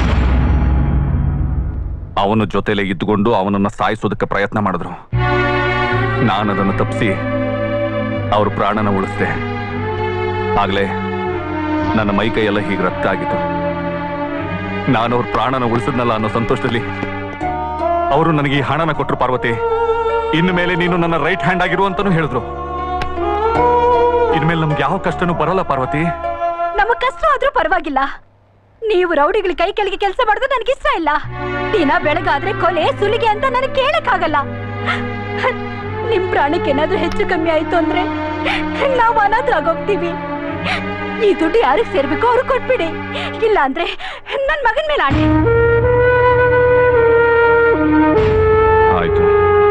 ಅವನ ಜೊತೆಲೆ ಇದ್ದುಕೊಂಡು ಅವನನ್ನ ಸಾಯಿಸೋದಕ್ಕೆ ಪ್ರಯತ್ನ ಮಾಡಿದ್ರು ನಾನು ಅದನ್ನು ತಪ್ಪಿಸಿ ಅವ್ರ ಪ್ರಾಣನ ಉಳಿಸ್ದೆ ಆಗ್ಲೇ ನನ್ನ ಮೈ ಕೈಯೆಲ್ಲ ಹೀಗೆ ರಕ್ತ ಆಗಿತ್ತು ನಾನು ಅವ್ರ ಪ್ರಾಣನ ಉಳಿಸಿದ್ನಲ್ಲ ಅನ್ನೋ ಸಂತೋಷದಲ್ಲಿ ಅವರು ನನಗೆ ಈ ಹಣನ ಕೊಟ್ಟರು ಪಾರ್ವತಿ ಇನ್ನು ಮೇಲೆ ನೀನು ನನ್ನ ರೈಟ್ ಹ್ಯಾಂಡ್ ಆಗಿರು ಅಂತಾನು ಹೇಳಿದ್ರು ಇನ್ಮೇಲೆ ನಮ್ಗೆ ಯಾವ ಕಷ್ಟನೂ ಬರಲ್ಲ ಪಾರ್ವತಿ ನಮ್ಮ ಕಷ್ಟ ಆದ್ರೂ ಪರವಾಗಿಲ್ಲ ನೀವು ರೌಡಿಗಳ ಕೈ ಕೆಳಗೆ ಕೆಲಸ ಮಾಡೋದು ನನಗೆ ಇಷ್ಟ ಇಲ್ಲ ದಿನ ಬೆಳಗಾದ್ರೆ ಕೊಲೆ ಸುಲಿಗೆ ಅಂತ ನನಗೆ ಕೇಳಕ್ಕಾಗಲ್ಲ ನಿಮ್ ಪ್ರಾಣಕ್ಕೆ ಏನಾದ್ರೂ ಹೆಚ್ಚು ಕಮ್ಮಿ ಆಯ್ತು ಅಂದ್ರೆ ನಾವು ಅನಾಥರಾಗೋಗ್ತೀವಿ ಈ ದುಡ್ಡು ಯಾರಿಗೆ ಸೇರ್ಬೇಕು ಅವ್ರು ಕೊಟ್ಬಿಡಿ ಇಲ್ಲ ಅಂದ್ರೆ ನನ್ ಮಗನ್ ಮೇಲೆ ಆಣೆ ಆಯ್ತು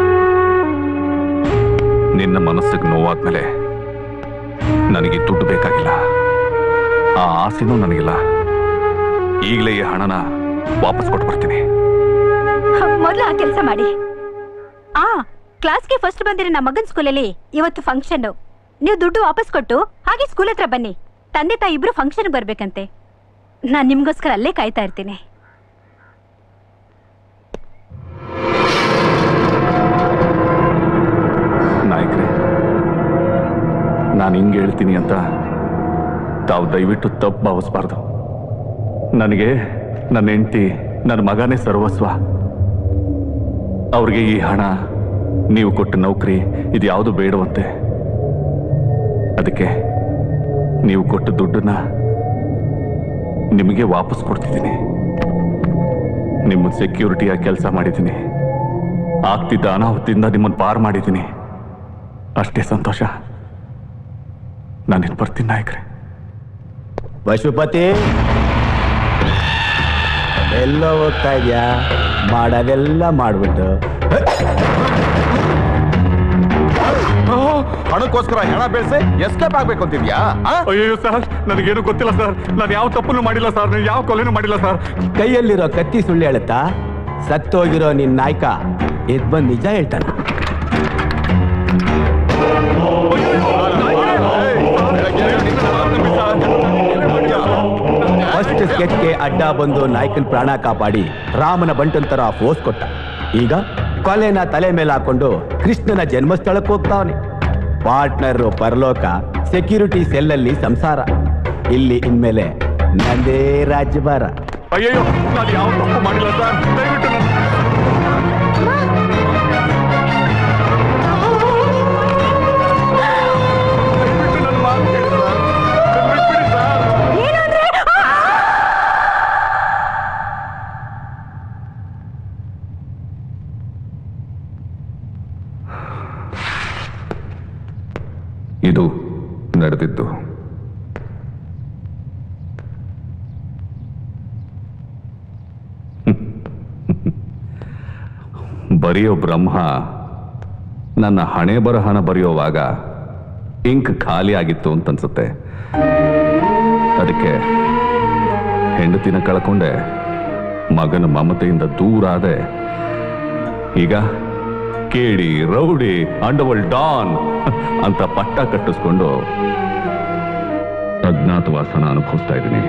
ನಿನ್ನ ಮನಸ್ಸಿಗೆ ನೋವಾದ್ಮೇಲೆ ನನಗೆ ಈ ದುಡ್ಡು ಬೇಕಾಗಿಲ್ಲ ಆ ಆಸೆನೂ ನನಗಿಲ್ಲ ಈಗಲೇ ಈ ಹಣನ ವಾಪಸ್ ಕೊಟ್ಟು ಬರ್ತೀನಿ ಮೊದ್ಲು ಆ ಕೆಲಸ ಮಾಡಿ ಆ ಕ್ಲಾಸ್ಗೆ ಫಸ್ಟ್ ಬಂದಿರೋ ನಮ್ಮ ಮಗನ್ ಸ್ಕೂಲಲ್ಲಿ ಇವತ್ತು ಫಂಕ್ಷನ್ ನೀವು ದುಡ್ಡು ವಾಪಸ್ ಕೊಟ್ಟು ಹಾಗೆ ಸ್ಕೂಲ್ ಹತ್ರ ಬನ್ನಿ ತಂದೆ ತಾಯಿ ಇಬ್ರು ಫಂಕ್ಷನ್ ಬರ್ಬೇಕಂತೆ ನಾನ್ ನಿಮ್ಗೋಸ್ಕರ ಅಲ್ಲೇ ಕಾಯ್ತಾ ಇರ್ತೀನಿ ನಾಯಕರೇ ನಾನು ಹಿಂಗೆ ಹೇಳ್ತೀನಿ ಅಂತ ತಾವು ದಯವಿಟ್ಟು ತಪ್ಪು ಭಾವಿಸ್ಬಾರ್ದು ನನಗೆ ನನ್ನ ಹೆಂಡತಿ ನನ್ನ ಮಗನೇ ಸರ್ವಸ್ವ ಅವ್ರಿಗೆ ಈ ಹಣ ನೀವು ಕೊಟ್ಟ ನೌಕರಿ ಇದು ಯಾವುದು ಬೇಡವಂತೆ ಅದಕ್ಕೆ ನೀವು ಕೊಟ್ಟ ದುಡ್ಡನ್ನ ನಿಮಗೆ ವಾಪಸ್ ಕೊಡ್ತಿದ್ದೀನಿ ನಿಮ್ಮ ಸೆಕ್ಯೂರಿಟಿಯಾಗಿ ಕೆಲಸ ಮಾಡಿದ್ದೀನಿ ಆಗ್ತಿದ್ದ ಅನಾಹುತಿಂದ ನಿಮ್ಮನ್ನು ಪಾರು ಮಾಡಿದ್ದೀನಿ ಅಷ್ಟೇ ಸಂತೋಷ ನಾನಿನ್ ಬರ್ತೀನಿ ನಾಯಕರೇ ಪಶುಪತಿ ಎಲ್ಲೋ ಹೋಗ್ತಾ ಇದ್ಯಾ ಮಾಡೋದೆಲ್ಲ ಮಾಡ್ಬಿಟ್ಟು ಹಣಕ್ಕೋಸ್ಕರ ಹೆಣ ಬೆಳೆಸಿ ಎಸ್ಕೇಪ್ ಆಗ್ಬೇಕು ಅಂತಿದ್ಯಾ ಅಯ್ಯೋ ಸರ್ ನನಗೇನು ಗೊತ್ತಿಲ್ಲ ಸರ್ ನಾನು ಯಾವ ತಪ್ಪನ್ನು ಮಾಡಿಲ್ಲ ಸರ್ ನಾನು ಯಾವ ಕೊಲೆನೂ ಮಾಡಿಲ್ಲ ಸರ್ ಕೈಯಲ್ಲಿರೋ ಕತ್ತಿ ಸುಳ್ಳು ಹೇಳುತ್ತಾ ಸತ್ತೋಗಿರೋ ನಿನ್ ನಾಯಕ ಎದ್ ಬಂದ್ ನಿಜ ಹೇಳ್ತಾನೆ ಫಸ್ಟ್ ಸ್ಕೆಚ್ಗೆ ಅಡ್ಡ ಬಂದು ನಾಯಕನ್ ಪ್ರಾಣ ಕಾಪಾಡಿ ರಾಮನ ಬಂಟನ್ ತರ ಫೋರ್ಸ್ ಕೊಟ್ಟ ಈಗ ಕೊಲೆನ ತಲೆ ಮೇಲೆ ಹಾಕೊಂಡು ಕೃಷ್ಣನ ಜನ್ಮಸ್ಥಳಕ್ಕೆ ಹೋಗ್ತಾವನೆ ಪಾರ್ಟ್ನರ್ ಪರಲೋಕ ಸೆಕ್ಯೂರಿಟಿ ಸೆಲ್ಲಲ್ಲಿ ಸಂಸಾರ ಇಲ್ಲಿ ಇನ್ಮೇಲೆ ನಂದೇ ರಾಜ್ಯಭಾರ ಅಯ್ಯಯ್ಯೋ ನಾನು ಯಾವ ತಪ್ಪು ಮಾಡಿಲ್ಲ ಸರ್ ದಯವಿಟ್ಟು ನನ್ನ ಇದು ನಡೆದಿದ್ದು ಬರೆಯೋ ಬ್ರಹ್ಮ ನನ್ನ ಹಣೆ ಬರಹನ ಬರೆಯೋವಾಗ ಇಂಕ್ ಖಾಲಿ ಆಗಿತ್ತು ಅಂತ ಅನ್ಸುತ್ತೆ ಅದಕ್ಕೆ ಹೆಂಡತಿನ ಕಳ್ಕೊಂಡೆ ಮಗನ ಮಮತೆಯಿಂದ ದೂರ ಆದೆ ಈಗ ಕೇಡಿ ರೌಡಿ ಅಂಡವಲ್ ಡಾನ್ ಅಂತ ಪಟ್ಟ ಕಟ್ಟಿಸ್ಕೊಂಡು ಅಜ್ಞಾತವಾಸನ ಅನುಭವಿಸ್ತಾ ಇದ್ದೀನಿ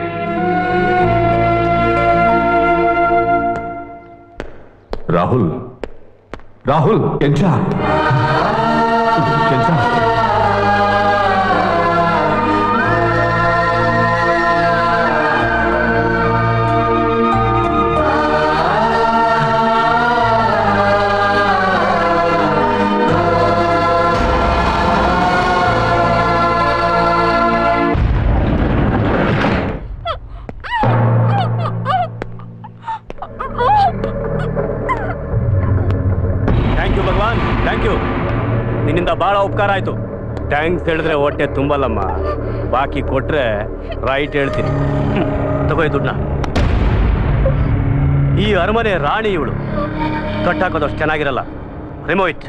Rahul Rahul Kencha Kencha thank you Bhagwan thank you ನಿನ್ನಿಂದ ಬಹಳ ಉಪಕಾರ ಆಯ್ತು ಥ್ಯಾಂಕ್ಸ್ ಹೇಳಿದ್ರೆ ಹೊಟ್ಟೆ ತುಂಬಲ್ಲಮ್ಮ ಬಾಕಿ ಕೊಟ್ರೆ ರೈಟ್ ಹೇಳ್ತೀನಿ ಹ್ಮ್, ತಗೋ ಈ ದುಡ್ಡನ್ನ ಈ ಅರಮನೆ ರಾಣಿ ಇವಳು ಕಟ್ಟಾಕೋದಷ್ಟು ಚೆನ್ನಾಗಿರಲ್ಲ ರಿಮೋ ಇಟ್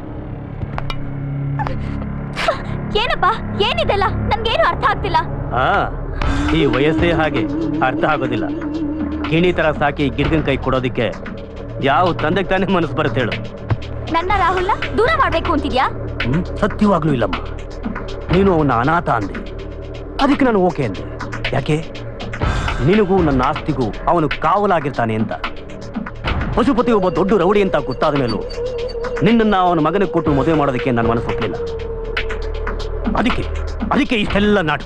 ಏನಪ್ಪ ಏನಿದೆಲ್ಲ ನನ್ಗೇನು ಅರ್ಥ ಆಗ್ತಿಲ್ಲ ಹಾ ಈ ವಯಸ್ಸೇ ಹಾಗೆ ಅರ್ಥ ಆಗೋದಿಲ್ಲ ಗಿಣಿ ತರ ಸಾಕಿ ಗಿಡಗನ್ ಕೈ ಕೊಡೋದಿಕ್ಕೆ ಯಾವ ತಂದೆಗೆ ತಾನೇ ಮನಸ್ಸು ಬರುತ್ತೆ ಹೇಳು ನನ್ನ ರಾಹುಲ್ನ ದೂರ ಮಾಡ್ಬೇಕು ಅಂತಿದ್ಯಾ ಹ್ಮ್? ಸತ್ಯವಾಗ್ಲೂ ಇಲ್ಲಮ್ಮ ನೀನು ಅವನ ಅನಾಥ ಅಂದೆ ಅದಕ್ಕೆ ನಾನು ಓಕೆ ಅಂದೆ ಯಾಕೆ ನಿನಗೂ ನನ್ನ ಆಸ್ತಿಗೂ ಅವನು ಕಾವಲಾಗಿರ್ತಾನೆ ಅಂತ ಪಶುಪತಿ ಒಬ್ಬ ದೊಡ್ಡ ರೌಡಿ ಅಂತ ಗೊತ್ತಾದ ಮೇಲೂ ನಿನ್ನನ್ನು ಅವನ ಮಗನಿಗೆ ಕೊಟ್ಟು ಮದುವೆ ಮಾಡೋದಕ್ಕೆ ನನ್ನ ಮನಸ್ಸು ಒಪ್ಪಲಿಲ್ಲ ಅದಕ್ಕೆ ಅದಕ್ಕೆ ಇಷ್ಟೆಲ್ಲ ನಾಟಕ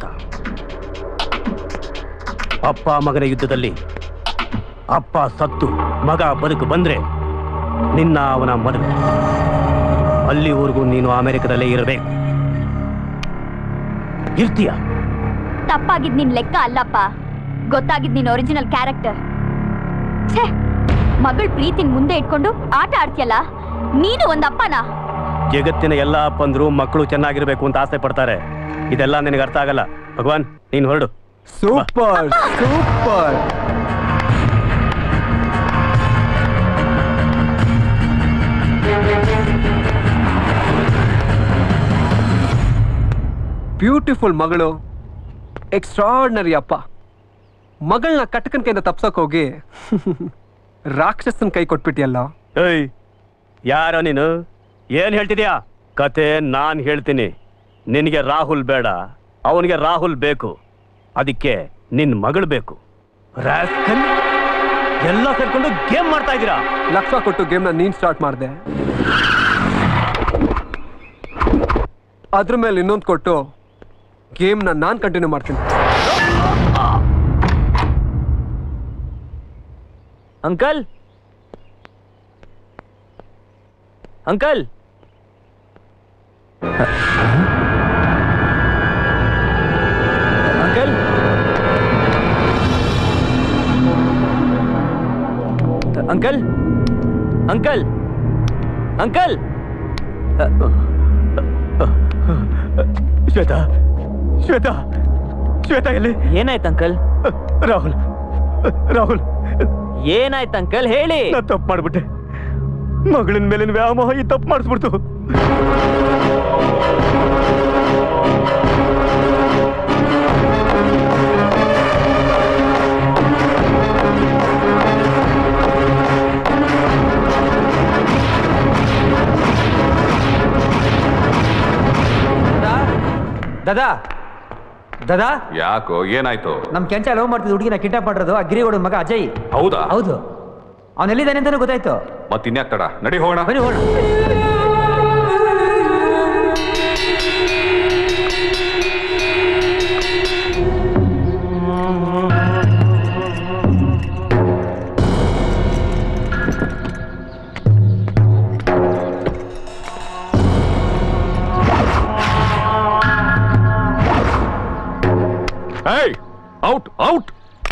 ಅಪ್ಪ ಮಗನ ಯುದ್ಧದಲ್ಲಿ ಅಪ್ಪ ಸತ್ತು ಮಗ ಬದುಕು ಬಂದ್ರೆ ನಿನ್ನ ಅವನ ಮದುವೆ ಅಲ್ಲಿವರೆಗೂ ನೀನು ಅಮೆರಿಕದಲ್ಲೇ ಇರಬೇಕು ಇರ್ತೀಯ ತಪ್ಪಾಗಿದ್ ನಿನ್ ಲೆಕ್ಕ ಅಲ್ಲಪ್ಪ ಗೊತ್ತಾಗಿದ್ ನಿನ್ ಒರಿಜಿನಲ್ ಕ್ಯಾರೆಕ್ಟರ್ ಛೇ ಮಗಳ ಪ್ರೀತಿನ ಮುಂದೆ ಇಟ್ಕೊಂಡು ಆಟ ಆಡ್ತೀಯಲ್ಲ ನೀನು ಒಂದಪ್ಪನಾ ಜಗತ್ತಿನ ಎಲ್ಲ ಅಪ್ಪಂದ್ರು ಮಕ್ಕಳು ಚೆನ್ನಾಗಿರ್ಬೇಕು ಅಂತ ಆಸೆ ಪಡ್ತಾರೆ ಇದೆಲ್ಲ ನಿನಗೆ ಅರ್ಥ ಆಗಲ್ಲ ಭಗವಾನ್ ನೀನು ಹೊರಡು ಸೂಪರ್ ಸೂಪರ್ ಬ್ಯೂಟಿಫುಲ್ ಮಗಳು ಎಕ್ಸ್ಟ್ರಾರ್ಡಿನರಿ ಅಪ್ಪ ಮಗಳನ್ನ ಕಟಕನ್ ಕೈಯಿಂದ ತಪ್ಸಕ್ ಹೋಗಿ ರಾಕ್ಷಸನ್ ಕೈ ಕೊಟ್ಬಿಟ್ಟಿಯಲ್ಲ ಏಯ್ ಯಾರೋ ನೀನು ಏನ್ ಹೇಳ್ತಿದ್ಯಾ ಕತೆ ನಾನ್ ಹೇಳ್ತೀನಿ ನಿನಗೆ ರಾಹುಲ್ ಬೇಡ ಅವನಿಗೆ ರಾಹುಲ್ ಬೇಕು ಅದಕ್ಕೆ ನಿನ್ ಮಗಳು ಬೇಕು ರಾಸ್ಕಲ್ ಎಲ್ಲ ಸೇರ್ಕೊಂಡು ಗೇಮ್ ಮಾಡ್ತಾ ಇದ್ದೀರಾ ಲಕ್ಷ ಕೊಟ್ಟು ಗೇಮ್ನ ನೀನ್ ಸ್ಟಾರ್ಟ್ ಮಾಡಿದೆ ಅದ್ರ ಮೇಲೆ ಇನ್ನೊಂದು ಕೊಟ್ಟು ಗೇಮ್ನ ನಾನ್ ಕಂಟಿನ್ಯೂ ಮಾಡ್ತೀನಿ uncle uncle uncle uncle uncle uncle Shweta Shweta Shweta ಎಲ್ಲಿ ಏನಾಯ್ತು ಅಂಕಲ್ ರಾಹುಲ್ ರಾಹುಲ್ ಏನಾಯ್ತು ಅಂಕಲ್ ಹೇಳಿ ನಾ ತಪ್ಪು ಮಾಡ್ಬಿಟ್ಟೆ ಮಗಳಿನ ಮೇಲಿನ ವ್ಯಾಮೋಹ ಈ ತಪ್ಪು ಮಾಡಿಸ್ಬಿಡ್ತು ದಾದಾ ದಾದಾ ಯಾಕೋ ಏನಾಯ್ತು ನಮ್ ಕೆಂಚ ಲವ್ ಮಾಡ್ತಿದ್ದ ಹುಡುಗಿನ ಕಿಡ್ನಾಪ್ ಮಾಡಿರೋದು ಆ ಗಿರಿಗೌಡ ಮಗ ಅಜಯ್ ಹೌದಾ ಹೌದು ಅವನೆಲ್ಲಿದ್ದಾನೆ ಅಂತಾನೆ ಗೊತ್ತಾಯ್ತು ಮತ್ತಿನ್ಯಾಕ್ ತಡ ನಡಿ ಹೋಗೋಣ ಬನ್ನಿ ಹೋಗೋಣ ಏಯ್ ಔಟ್ ಔಟ್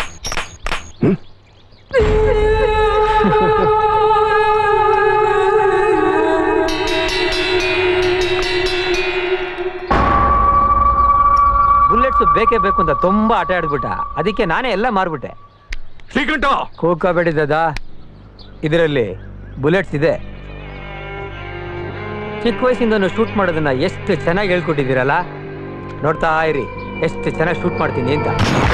ಬುಲೆಟ್ಸ್ ಬೇಕೇ ಬೇಕು ಅಂತ ತುಂಬಾ ಆಟ ಆಡ್ಬಿಟ್ಟ ಅದಕ್ಕೆ ನಾನೇ ಎಲ್ಲ ಮಾರ್ಬಿಟ್ಟೆ ಶ್ರೀಕಂಠ ಕೂಕೋಬೇಡಿ ದಾದಾ ಇದರಲ್ಲಿ ಬುಲೆಟ್ಸ್ ಇದೆ ಚಿಕ್ಕ ವಯಸ್ಸಿಂದನು ಶೂಟ್ ಮಾಡೋದನ್ನ ಎಷ್ಟು ಚೆನ್ನಾಗಿ ಹೇಳ್ಕೊಟ್ಟಿದ್ದೀರಲ್ಲ ನೋಡ್ತಾ ಇರಿ ಎಷ್ಟು ಚೆನ್ನಾಗಿ ಶೂಟ್ ಮಾಡ್ತೀನಿ ಅಂತ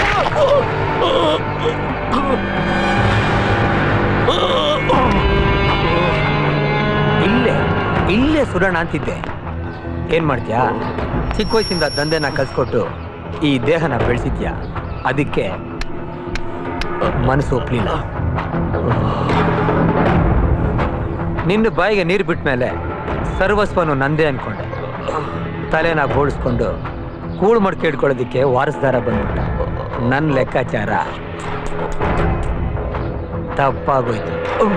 ಇಲ್ಲೇ ಇಲ್ಲೇ ಸುಡೋಣ ಅಂತಿದ್ದೆ ಏನ್ ಮಾಡ್ತೀಯಾ ಚಿಕ್ಕ ವಯಸ್ಸಿಂದ ದಂಧೆನ ಕಲ್ಸ್ಕೊಟ್ಟು ಈ ದೇಹನ ಬೆಳೆಸಿದ್ಯಾ ಅದಕ್ಕೆ ಮನಸ್ಸು ಒಪ್ಲಿಲ್ಲ ನಿನ್ನ ಬಾಯಿಗೆ ನೀರು ಬಿಟ್ಟ ಮೇಲೆ ಸರ್ವಸ್ವನು ನಂದೇ ಅನ್ಕೊಂಡೆ ತಲೆನ ಬೋಳಿಸ್ಕೊಂಡು ಕೂಳು ಮಡ್ಕೆ ಇಟ್ಕೊಳ್ಳೋದಕ್ಕೆ ವಾರಸ್ದಾರ ಬಂದ್ಬಿಟ್ಟ ನನ್ನ ಲೆಕ್ಕಾಚಾರ ತಪ್ಪಾಗೋಯ್ತು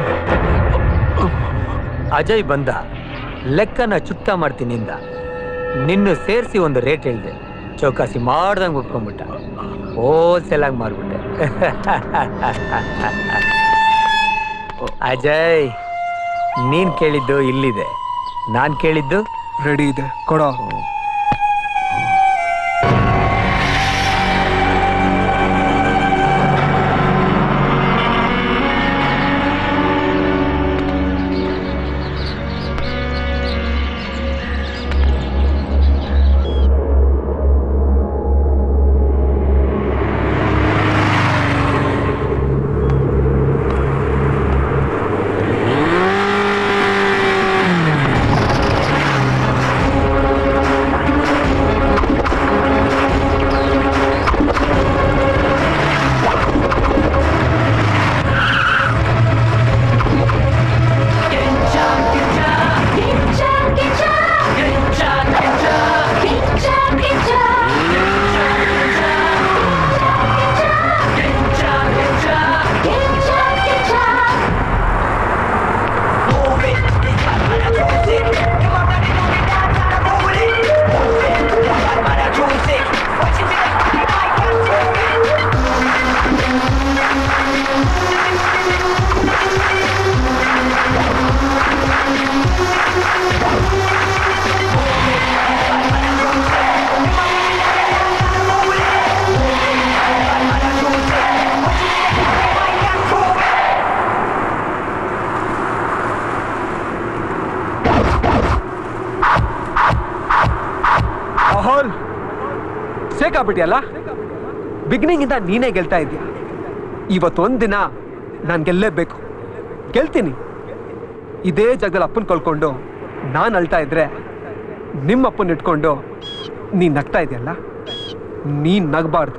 ಅಜಯ್ ಬಂದ ಲೆಕ್ಕನ ಚುಕ್ತ ಮಾಡ್ತೀನಿ ಇಂದ ನಿನ್ನ ಸೇರಿಸಿ ಒಂದು ರೇಟ್ ಹೇಳಿದೆ ಚೌಕಾಸಿ ಮಾಡ್ದಂಗೆ ಒಪ್ಕೊಂಡ್ಬಿಟ್ಟ ಹೋಲ್ಸೇಲ್ ಆಗಿ ಮಾರ್ಬಿಟ್ಟೆ ಅಜಯ್ ನೀನ್ ಕೇಳಿದ್ದು ಇಲ್ಲಿದೆ ನಾನ್ ಕೇಳಿದ್ದು ರೆಡಿ ಇದೆ ಕೊಡೋ ರಾಹುಲ್ ಸೇಕಾಗ್ಬಿಟ್ಟಿಯಲ್ಲ ಬಿಗಿನಿಂಗ್ ಇಂದ ನೀನೇ ಗೆಲ್ತಾ ಇದೀಯ ಇವತ್ತೊಂದ್ ದಿನ ನಾನು ಗೆಲ್ಲೇಬೇಕು ಗೆಲ್ತೀನಿ ಇದೇ ಜಾಗದಲ್ಲಿ ಅಪ್ಪನ್ ಕಳ್ಕೊಂಡು ನಾನು ಅಳ್ತಾ ಇದ್ರೆ ನಿಮ್ಮ ಅಪ್ಪನ ಇಟ್ಕೊಂಡು ನೀನ್ ನಗ್ತಾ ಇದೆಯಲ್ಲ ನೀನ್ ನಗಬಾರ್ದು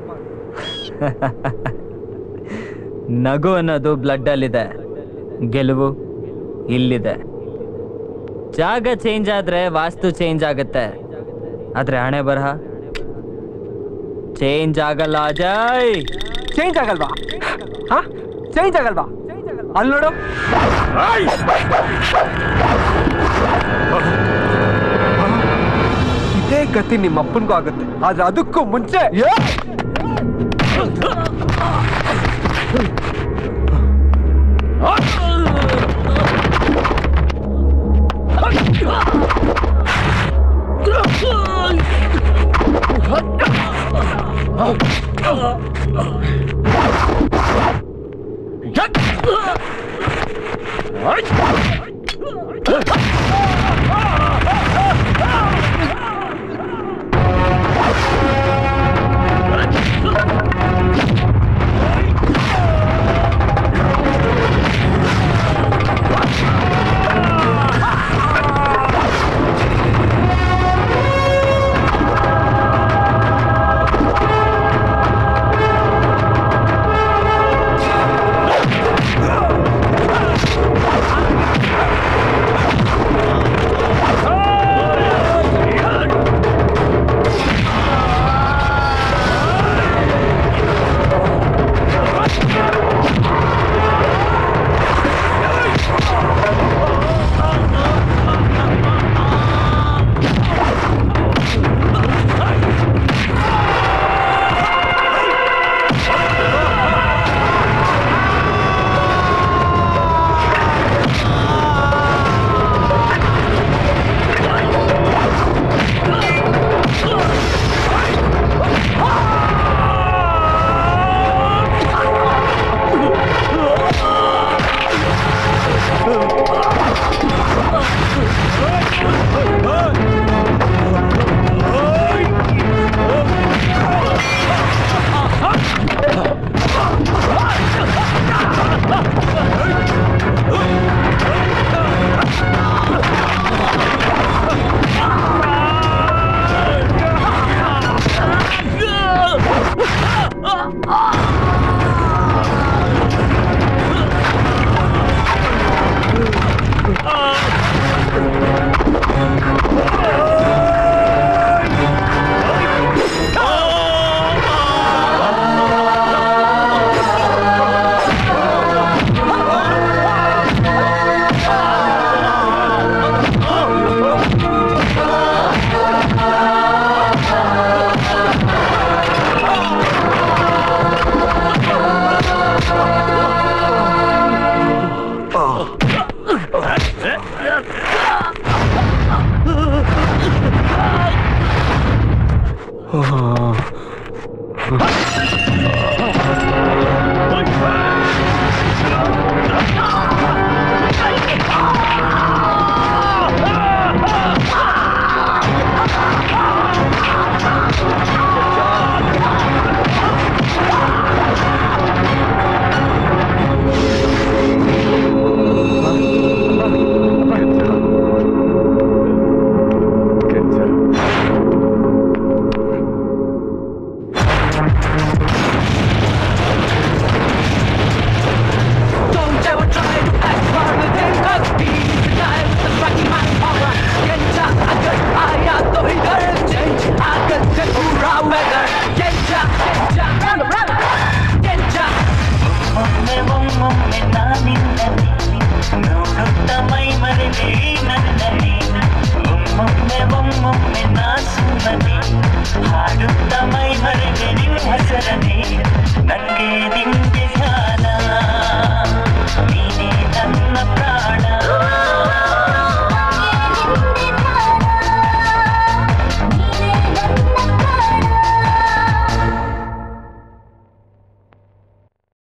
ನಗು ಅನ್ನೋದು ಬ್ಲಡ್ ಅಲ್ಲಿದೆ ಗೆಲುವು ಇಲ್ಲಿದೆ ಜಾಗ ಚೇಂಜ್ ಆದ್ರೆ ವಾಸ್ತು ಚೇಂಜ್ ಆಗುತ್ತೆ ಆದ್ರೆ ಹಣೆ ಬರಹ ಚೇಂಜ್ ಆಗಲ್ಲ ಅಜಯ್ ಚೇಂಜ್ ಆಗಲ್ವಾ ಹಾ ಚೇಂಜ್ ಆಗಲ್ವಾ ಅಲ್ಲಿ ನೋಡು ಇದೇ ಗತಿ ನಿಮ್ಮ ಅಪ್ಪನಿಗೂ ಆಗುತ್ತೆ ಆದ್ರೆ ಅದಕ್ಕೂ ಮುಂಚೆ